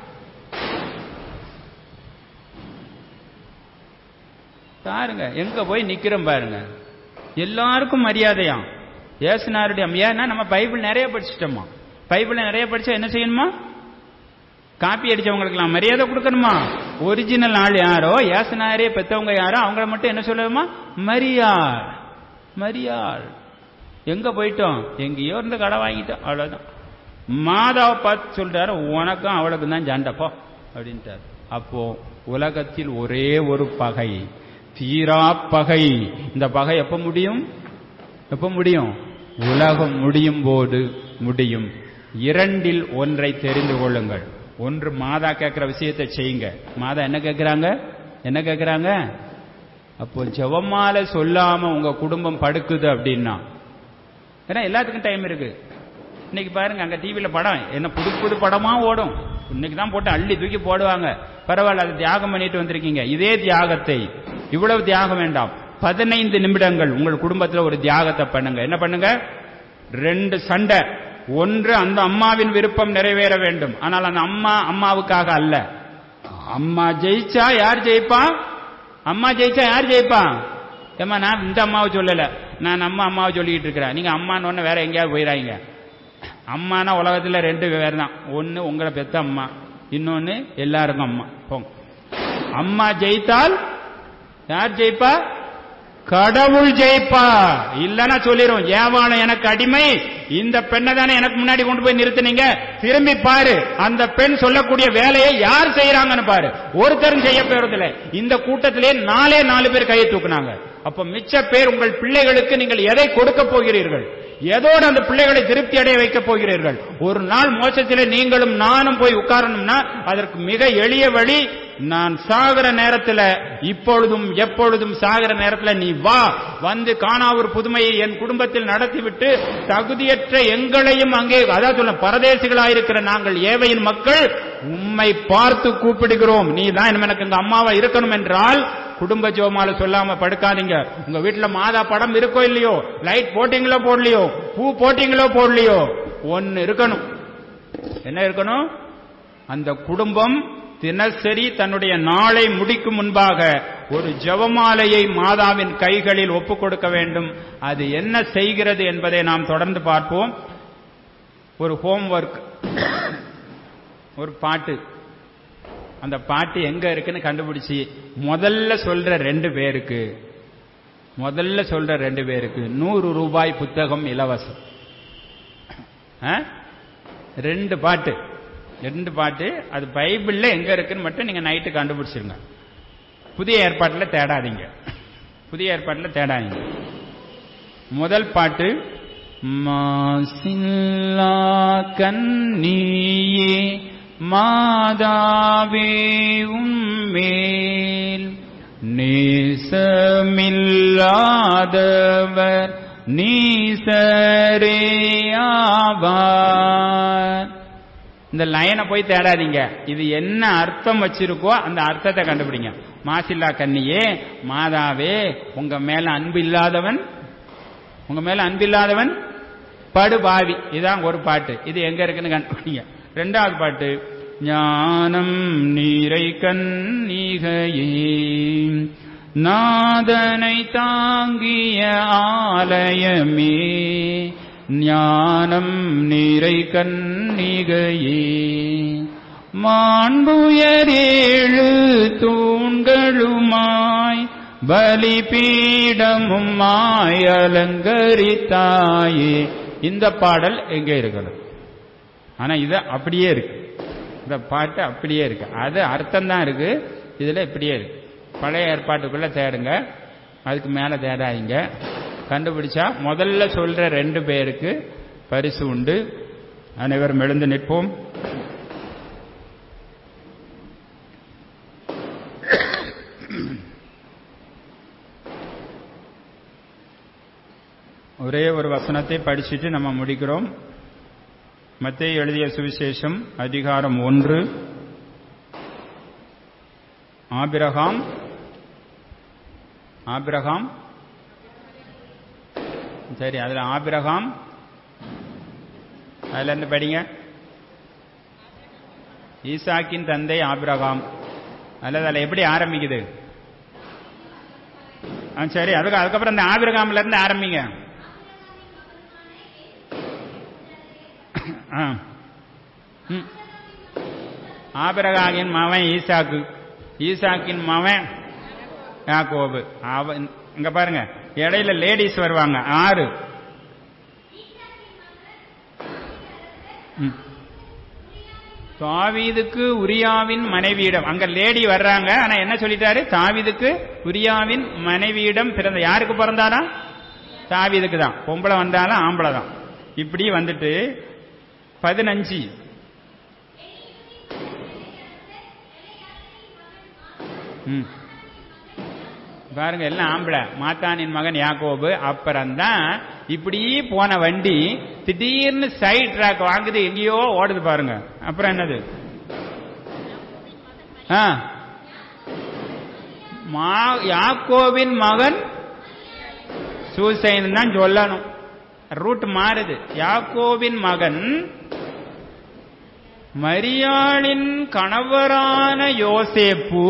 பாருங்க எங்க போய் நிக்கிறோம் பாருங்க எல்லாருக்கும் மரியாதையாம் ஏசுனாருடைய ஏன்னா நம்ம பைபிள் நிறைய படிச்சுட்டோமா பைபிள் நிறைய படிச்சா என்ன செய்யணுமா காப்பி அடிச்சவங்களுக்கெல்லாம் மரியாதை கொடுக்கணுமா ஒரிஜினல் ஆள் யாரோ ஏசுனாரே பெத்தவங்க யாரோ அவங்கள மட்டும் என்ன சொல்லுமா மரியாள் மரியாள் எங்க போயிட்டோம் எங்கேயோ இருந்து கடை வாங்கிட்டோம் அவ்வளவுதான் மாதாவை பார்த்து சொல்றாரு உனக்கும் அவளுக்கும் தான் சண்டைப்போ அப்படின்ட்டார் அப்போ உலகத்தில் ஒரே ஒரு பகை தீரா பகை இந்த பகை எப்ப முடியும் எப்ப முடியும் உலகம் முடியும் போது முடியும் இரண்டில் ஒன்றை தெரிந்து கொள்ளுங்கள் ஒன்று மாதா கேட்கிற விஷயத்தை செய்யுங்க மாதா என்ன கேட்கிறாங்க என்ன கேட்கிறாங்க அப்போ ஜெபமால சொல்லாம உங்க குடும்பம் படுக்குது அப்படின்னா ஏன்னா எல்லாத்துக்கும் டைம் இருக்கு இன்னைக்கு பாருங்க அங்க டிவியில படம் என்ன புது புது படமா ஓடும் இன்னைக்கு தான் போட்டு அள்ளி தூக்கி போடுவாங்க பரவாயில்ல அதை தியாகம் பண்ணிட்டு வந்திருக்கீங்க இதே தியாகத்தை இவ்வளவு தியாகம் வேண்டாம் பதினைந்து நிமிடங்கள் உங்கள் குடும்பத்தில் ஒரு தியாகத்தை பண்ணுங்க என்ன பண்ணுங்க ரெண்டு சண்டை ஒன்று அந்த அம்மாவின் விருப்பம் நிறைவேற வேண்டும் ஆனால் அந்த அம்மா அம்மாவுக்காக அல்ல அம்மா ஜெயிச்சா யார் ஜெயிப்பா அம்மா ஜெயிச்சா யார் ஜெயிப்பா ஏமா நான் இந்த அம்மாவை சொல்லல நான் நம்ம அம்மாவை சொல்லிக்கிட்டு இருக்கிறேன் நீங்க அம்மான்னு வேற எங்கேயாவது போயிடாங்க அம்மானா உலகத்துல ரெண்டு பேர் தான் ஒன்னு உங்களை பெத்த அம்மா இன்னொன்னு எல்லாருக்கும் அம்மா போங்க அம்மா ஜெயித்தால் யார் ஜெயிப்பா கடவுள் ஜெயிப்பா இல்லன்னா சொல்லிரும் ஏவாளம் எனக்கு அடிமை இந்த பெண்ணை தானே எனக்கு முன்னாடி கொண்டு போய் நிறுத்துனீங்க திரும்பி பாரு அந்த பெண் சொல்லக்கூடிய வேலையை யார் செய்யறாங்கன்னு பாரு ஒருத்தரும் செய்ய போறதில்ல இந்த கூட்டத்திலே நாலே நாலு பேர் கையை தூக்குனாங்க அப்ப மிச்ச பேர் உங்கள் பிள்ளைகளுக்கு நீங்கள் எதை கொடுக்க போகிறீர்கள் எதோடு அந்த பிள்ளைகளை திருப்தி அடைய வைக்க போகிறீர்கள் ஒரு நாள் மோசத்திலே நீங்களும் நானும் போய் உட்காரணும்னா அதற்கு மிக எளிய வழி நான் சாகிற நேரத்தில் இப்பொழுதும் எப்பொழுதும் சாகிற நேரத்தில் நீ வா வந்து காணாவூர் புதுமையை என் குடும்பத்தில் நடத்திவிட்டு தகுதியற்ற எங்களையும் அங்கே அதாவது சொல்ல பரதேசிகளாயிருக்கிற நாங்கள் ஏவையின் மக்கள் உம்மை பார்த்து கூப்பிடுகிறோம் நீ தான் எனக்கு எங்க அம்மாவா இருக்கணும் என்றால் குடும்ப ஜோமால சொல்லாம படுக்காதீங்க உங்க வீட்டுல மாதா படம் இருக்கோ இல்லையோ லைட் போட்டீங்களோ போடலையோ பூ போட்டீங்களோ போடலையோ ஒன்னு இருக்கணும் என்ன இருக்கணும் அந்த குடும்பம் தினசரி தன்னுடைய நாளை முடிக்கும் முன்பாக ஒரு ஜெபமாலையை மாதாவின் கைகளில் ஒப்புக் கொடுக்க வேண்டும் அது என்ன செய்கிறது என்பதை நாம் தொடர்ந்து பார்ப்போம் ஒரு ஹோம்ஒர்க் ஒரு பாட்டு அந்த பாட்டு எங்க இருக்குன்னு கண்டுபிடிச்சி முதல்ல சொல்ற ரெண்டு பேருக்கு முதல்ல சொல்ற ரெண்டு பேருக்கு நூறு ரூபாய் புத்தகம் இலவசம் ஆ? ரெண்டு பாட்டு ரெண்டு பாட்டு அது பைபிள்ல எங்க இருக்குன்னு மட்டும் நீங்க நைட்டு கண்டுபிடிச்சிருங்க புதிய ஏற்பாட்டில் தேடாதீங்க புதிய ஏற்பாட்டில் தேடாதீங்க முதல் பாட்டு மாசில்லா கண்ணியே மாதாவே உம்மேல் நேசமில்லாதவர் நீசரேயாவார் இந்த லைனை போய் தேடாதீங்க இது என்ன அர்த்தம் வச்சிருக்கோ அந்த அர்த்தத்தை கண்டுபிடிங்க மாசில்லா கண்ணியே மாதாவே உங்க மேல அன்பு இல்லாதவன் உங்க மேல அன்பு இல்லாதவன் படுபாவி இதான் ஒரு பாட்டு இது எங்க இருக்குன்னு கண்டுபிடிங்க ரெண்டாவது பாட்டு ஞானம் நீரை கன்னிகையே நாதனை தாங்கிய ஆலயமே ஞானம் நீரை கன்னிகையே மாண்புயரேழு தூண்களுமாய் பலிபீடமும் மாய் அலங்கரித்தாயே இந்த பாடல் எங்கே இருக்கிறது ஆனா இது அப்படியே இருக்கு இந்த பாட்டு அப்படியே இருக்கு அது அர்த்தம் தான் இருக்கு இதுல இப்படியே இருக்கு பழைய ஏற்பாட்டுக்குள்ள தேடுங்க அதுக்கு மேல தேடாதீங்க கண்டுபிடிச்சா முதல்ல சொல்ற ரெண்டு பேருக்கு பரிசு உண்டு அனைவரும் எழுந்து நிற்போம் ஒரே ஒரு வசனத்தை படிச்சுட்டு நம்ம முடிக்கிறோம் மத்திய எழுதிய சுவிசேஷம் அதிகாரம் ஒன்று ஆபிரகாம் ஆபிரகாம் சரி அதுல ஆபிரகாம் அதுல இருந்து படிங்க ஈசாக்கின் தந்தை ஆபிரகாம் அல்லது அதில் எப்படி ஆரம்பிக்குது ஆ, சரி அதுக்கு அதுக்கப்புறம் இந்த ஆபிரகாம்ல இருந்து ஆரம்பிங்க ஆ. ம். ஆபிரகாமின் மவன் ஈசாக்கு ஈசாக்கின் மவன் யாக்கோபு அவன் இங்க பாருங்க இடையில லேடிஸ் வருவாங்க ஆறு ம். தாவீதுக்கு உரியாவின் மனைவியிடம் அங்க லேடி வர்றாங்க ஆனா என்ன சொல்லிட்டாரு தாவீதுக்கு உரியாவின் மனைவியிடம் பிறந்த யாருக்கு பிறந்தாரா தாவீதுக்கு தான் பொம்பளை வந்தாலும் ஆம்பளை தான் இப்படி வந்துட்டு பதினஞ்சு ம். பாருங்க எல்லாம் ஆம்பளை மாத்தானின் மகன் யாக்கோபு அப்புறம்தான் இப்படி போன வண்டி திடீர்னு சைட் ட்ராக் வாங்குது எங்கேயோ ஓடுது பாருங்க அப்புறம் என்னது ஆ. மா- யாக்கோபின் மகன் சூசைன் தான் சொல்லணும் ரூட் மாறுது யாக்கோவின் மகன் மரியாளின் கணவரான யோசேப்பு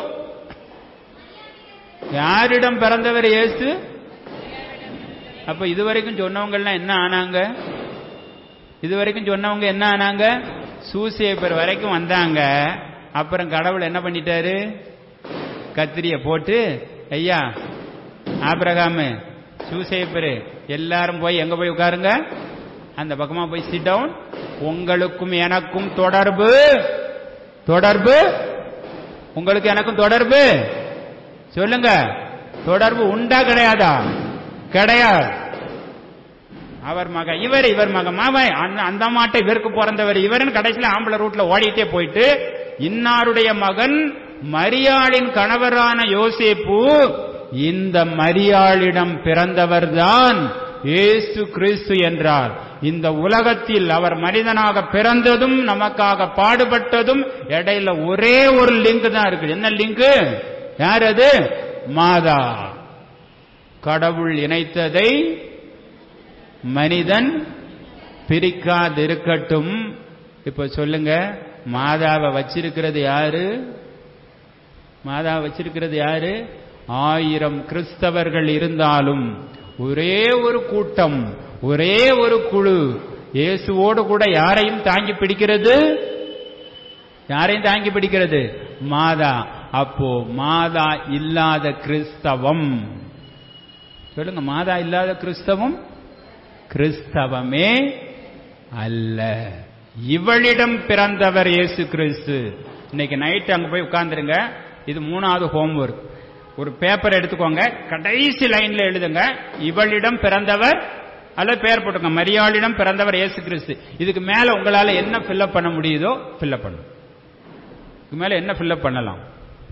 யாரிடம் பிறந்தவர் இயேசு அப்ப இதுவரைக்கும் சொன்னவங்க எல்லாம் என்ன ஆனாங்க இதுவரைக்கும் சொன்னவங்க என்ன ஆனாங்க சூசேப்பர் வரைக்கும் வந்தாங்க அப்புறம் கடவுள் என்ன பண்ணிட்டாரு கத்திரிய போட்டு ஐயா ஆபிரகாமு சூசேப்பரு எல்லாரும் போய் எங்க போய் உட்காருங்க அந்த பக்கமா போய் சிட் டவுன் உங்களுக்கும் எனக்கும் தொடர்பு தொடர்பு உங்களுக்கு எனக்கும் தொடர்பு சொல்லுங்க தொடர்பு உண்டா கிடையாதா கிடையாது அவர் மக இவர் இவர் மக மாவன் அந்த- அந்த மாட்டை இவருக்கு பிறந்தவர் இவருன்னு கடைசியில ஆம்பளை ரூட்ல ஓடிட்டே போயிட்டு இன்னாருடைய மகன் மரியாளின் கணவரான யோசேப்பு இந்த மரியாளிடம் பிறந்தவர்தான் இயேசு கிறிஸ்து என்றார் இந்த உலகத்தில் அவர் மனிதனாக பிறந்ததும் நமக்காக பாடுபட்டதும் இடையில ஒரே ஒரு லிங்க் தான் இருக்கு என்ன லிங்க் யார் அது மாதா கடவுள் இணைத்ததை மனிதன் பிரிக்காதிருக்கட்டும் இப்ப சொல்லுங்க மாதாவை வச்சிருக்கிறது யாரு மாதாவை வச்சிருக்கிறது யாரு ஆயிரம் கிறிஸ்தவர்கள் இருந்தாலும் ஒரே ஒரு கூட்டம் ஒரே ஒரு குழு இயேசுவோடு கூட யாரையும் தாங்கி பிடிக்கிறது யாரையும் தாங்கி பிடிக்கிறது மாதா அப்போ மாதா இல்லாத கிறிஸ்தவம் சொல்லுங்க மாதா இல்லாத கிறிஸ்தவம் கிறிஸ்தவமே அல்ல இவளிடம் பிறந்தவர் இயேசு கிறிஸ்து இன்னைக்கு நைட் அங்க போய் உட்கார்ந்துருங்க இது மூணாவது ஹோம்ஒர்க் ஒரு பேப்பர் எடுத்துக்கோங்க கடைசி லைன்ல எழுதுங்க இவளிடம் பிறந்தவர் அல்ல பேர் போட்டுங்க மரியாளிடம் பிறந்தவர் இயேசு கிறிஸ்து இதுக்கு மேல உங்களால என்ன ஃபில்அப் பண்ண முடியுதோ ஃபில்அப் பண்ணும் இதுக்கு மேல என்ன ஃபில்அப் பண்ணலாம்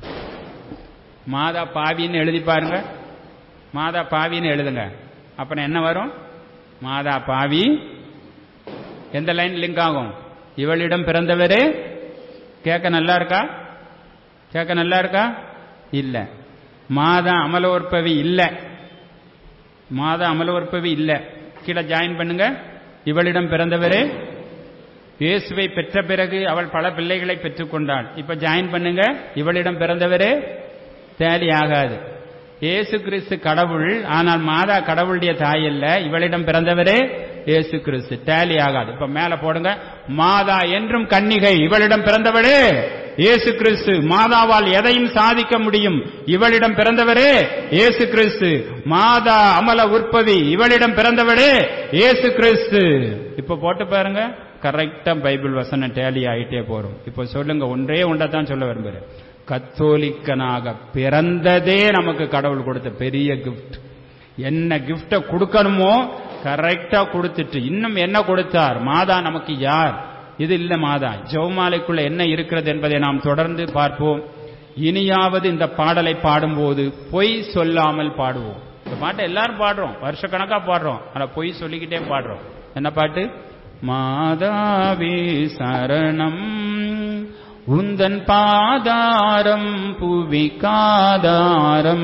மாதா பாவின்னு எழுதி பாருங்க மாதா பாவின்னு எழுதுங்க அப்புறம் என்ன வரும் மாதா பாவி எந்த லைன் லிங்க் ஆகும் இவளிடம் பிறந்தவரே கேட்க நல்லா இருக்கா கேட்க நல்லா இருக்கா இல்ல மாதா அமலோற்பவி இல்ல மாதா அமலோற்பவி இல்ல கீழே ஜாயின் பண்ணுங்க இவளிடம் பிறந்தவரே இயேசுவை பெற்ற பிறகு அவள் பல பிள்ளைகளை பெற்றுக்கொண்டாள் இப்ப ஜாயின் பண்ணுங்க இவளிடம் பிறந்தவரே தேலி ஆகாது இயேசு கிறிஸ்து கடவுள் ஆனால் மாதா கடவுளுடைய தாய் அல்ல இவளிடம் பிறந்தவரே இயேசு கிறிஸ்து டேலி ஆகாது இப்ப மேல போடுங்க மாதா என்றும் கன்னிகை இவளிடம் பிறந்தவளே இயேசு கிறிஸ்து மாதாவால் எதையும் சாதிக்க முடியும் இவளிடம் பிறந்தவரே இயேசு கிறிஸ்து மாதா அமல உற்பவி இவளிடம் பிறந்தவளே இயேசு கிறிஸ்து இப்ப போட்டு பாருங்க கரெக்டா பைபிள் வசனம் டேலி ஆயிட்டே போறோம் இப்ப சொல்லுங்க ஒன்றே ஒன்றைத்தான் சொல்ல விரும்புறேன் கத்தோலிக்கனாக பிறந்ததே நமக்கு கடவுள் கொடுத்த பெரிய கிஃப்ட் என்ன கிஃப்ட கொடுக்கணுமோ கரெக்டா கொடுத்துட்டு இன்னும் என்ன கொடுத்தார் மாதா நமக்கு யார் இது இல்ல மாதா ஜெவமாலைக்குள்ள என்ன இருக்கிறது என்பதை நாம் தொடர்ந்து பார்ப்போம் இனியாவது இந்த பாடலை பாடும்போது பொய் சொல்லாமல் பாடுவோம் இந்த பாட்டை எல்லாரும் பாடுறோம் வருஷக்கணக்கா பாடுறோம் ஆனா பொய் சொல்லிக்கிட்டே பாடுறோம் என்ன பாட்டு மாதாவே சரணம் உந்தன் பாதாரம் புவிக்காதாரம்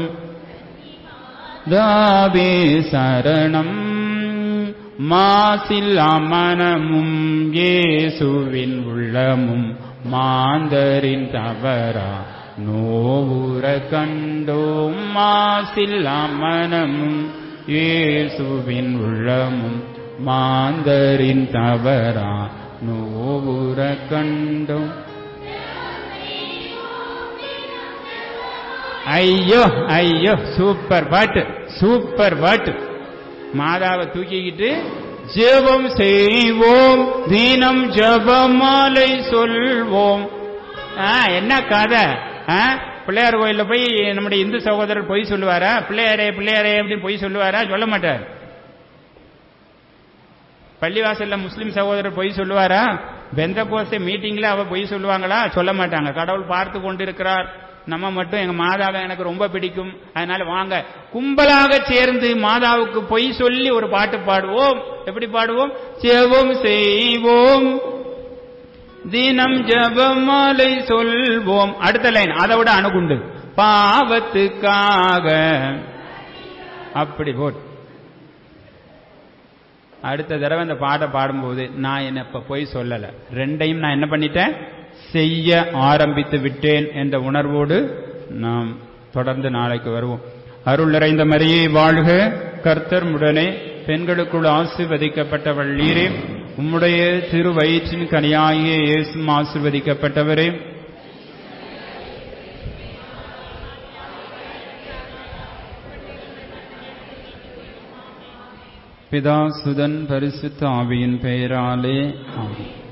தாவே சரணம் மாசில் அமனமும் இயேசுவின் உள்ளமும் மாந்தரின் தவறா நோவுற கண்டோம் மாசில் அமனமும் இயேசுவின் உள்ளமும் மாந்தரின் தவறா நோவுற கண்டோம் ஐயோ ஐயோ சூப்பர் பாட்டு சூப்பர் பாட்டு மாதாவை தூக்கிக்கிட்டு ஜெபம் செய்வோம் தினம் ஜபமாலை சொல்வோம் ஆ, என்ன கதை ஆ, பிள்ளையார் கோயில்ல போய் நம்முடைய இந்து சகோதரர் பொய் சொல்லுவாரா பிள்ளையாரே பிள்ளையாரே அப்படின்னு பொய் சொல்லுவாரா சொல்ல மாட்டார் பள்ளிவாசல்ல முஸ்லிம் சகோதரர் பொய் சொல்லுவாரா பெந்த கோஸ்தே மீட்டிங்ல அவ பொய் சொல்லுவாங்களா சொல்ல மாட்டாங்க கடவுள் பார்த்து கொண்டிருக்கிறார் நம்ம மட்டும் எங்க மாதாவை எனக்கு ரொம்ப பிடிக்கும் அதனால வாங்க கும்பலாக சேர்ந்து மாதாவுக்கு பொய் சொல்லி ஒரு பாட்டு பாடுவோம் எப்படி பாடுவோம் செவம் செய்வோம் தினம் ஜபமாலை சொல்வோம் அடுத்த லைன் அதை விட அணுகுண்டு பாவத்துக்காக அப்படி போட் அடுத்த தடவை அந்த பாட்டை பாடும்போது நான் என்ன இப்ப போய் சொல்லல ரெண்டையும் நான் என்ன பண்ணிட்டேன் செய்ய ஆரம்பித்து விட்டேன் என்ற உணர்வோடு நாம் தொடர்ந்து நாளைக்கு வருவோம் அருள் நிறைந்த மரியே வாழ்க கர்த்தர் உடனே பெண்களுக்குள் ஆசிர்வதிக்கப்பட்டவள் நீரே உம்முடைய திரு வயிற்றின் கனியாகிய இயேசும் ஆசிர்வதிக்கப்பட்டவரே பிதா சுதன் பரிசுத்த ஆவியின் பெயராலே ஆமென்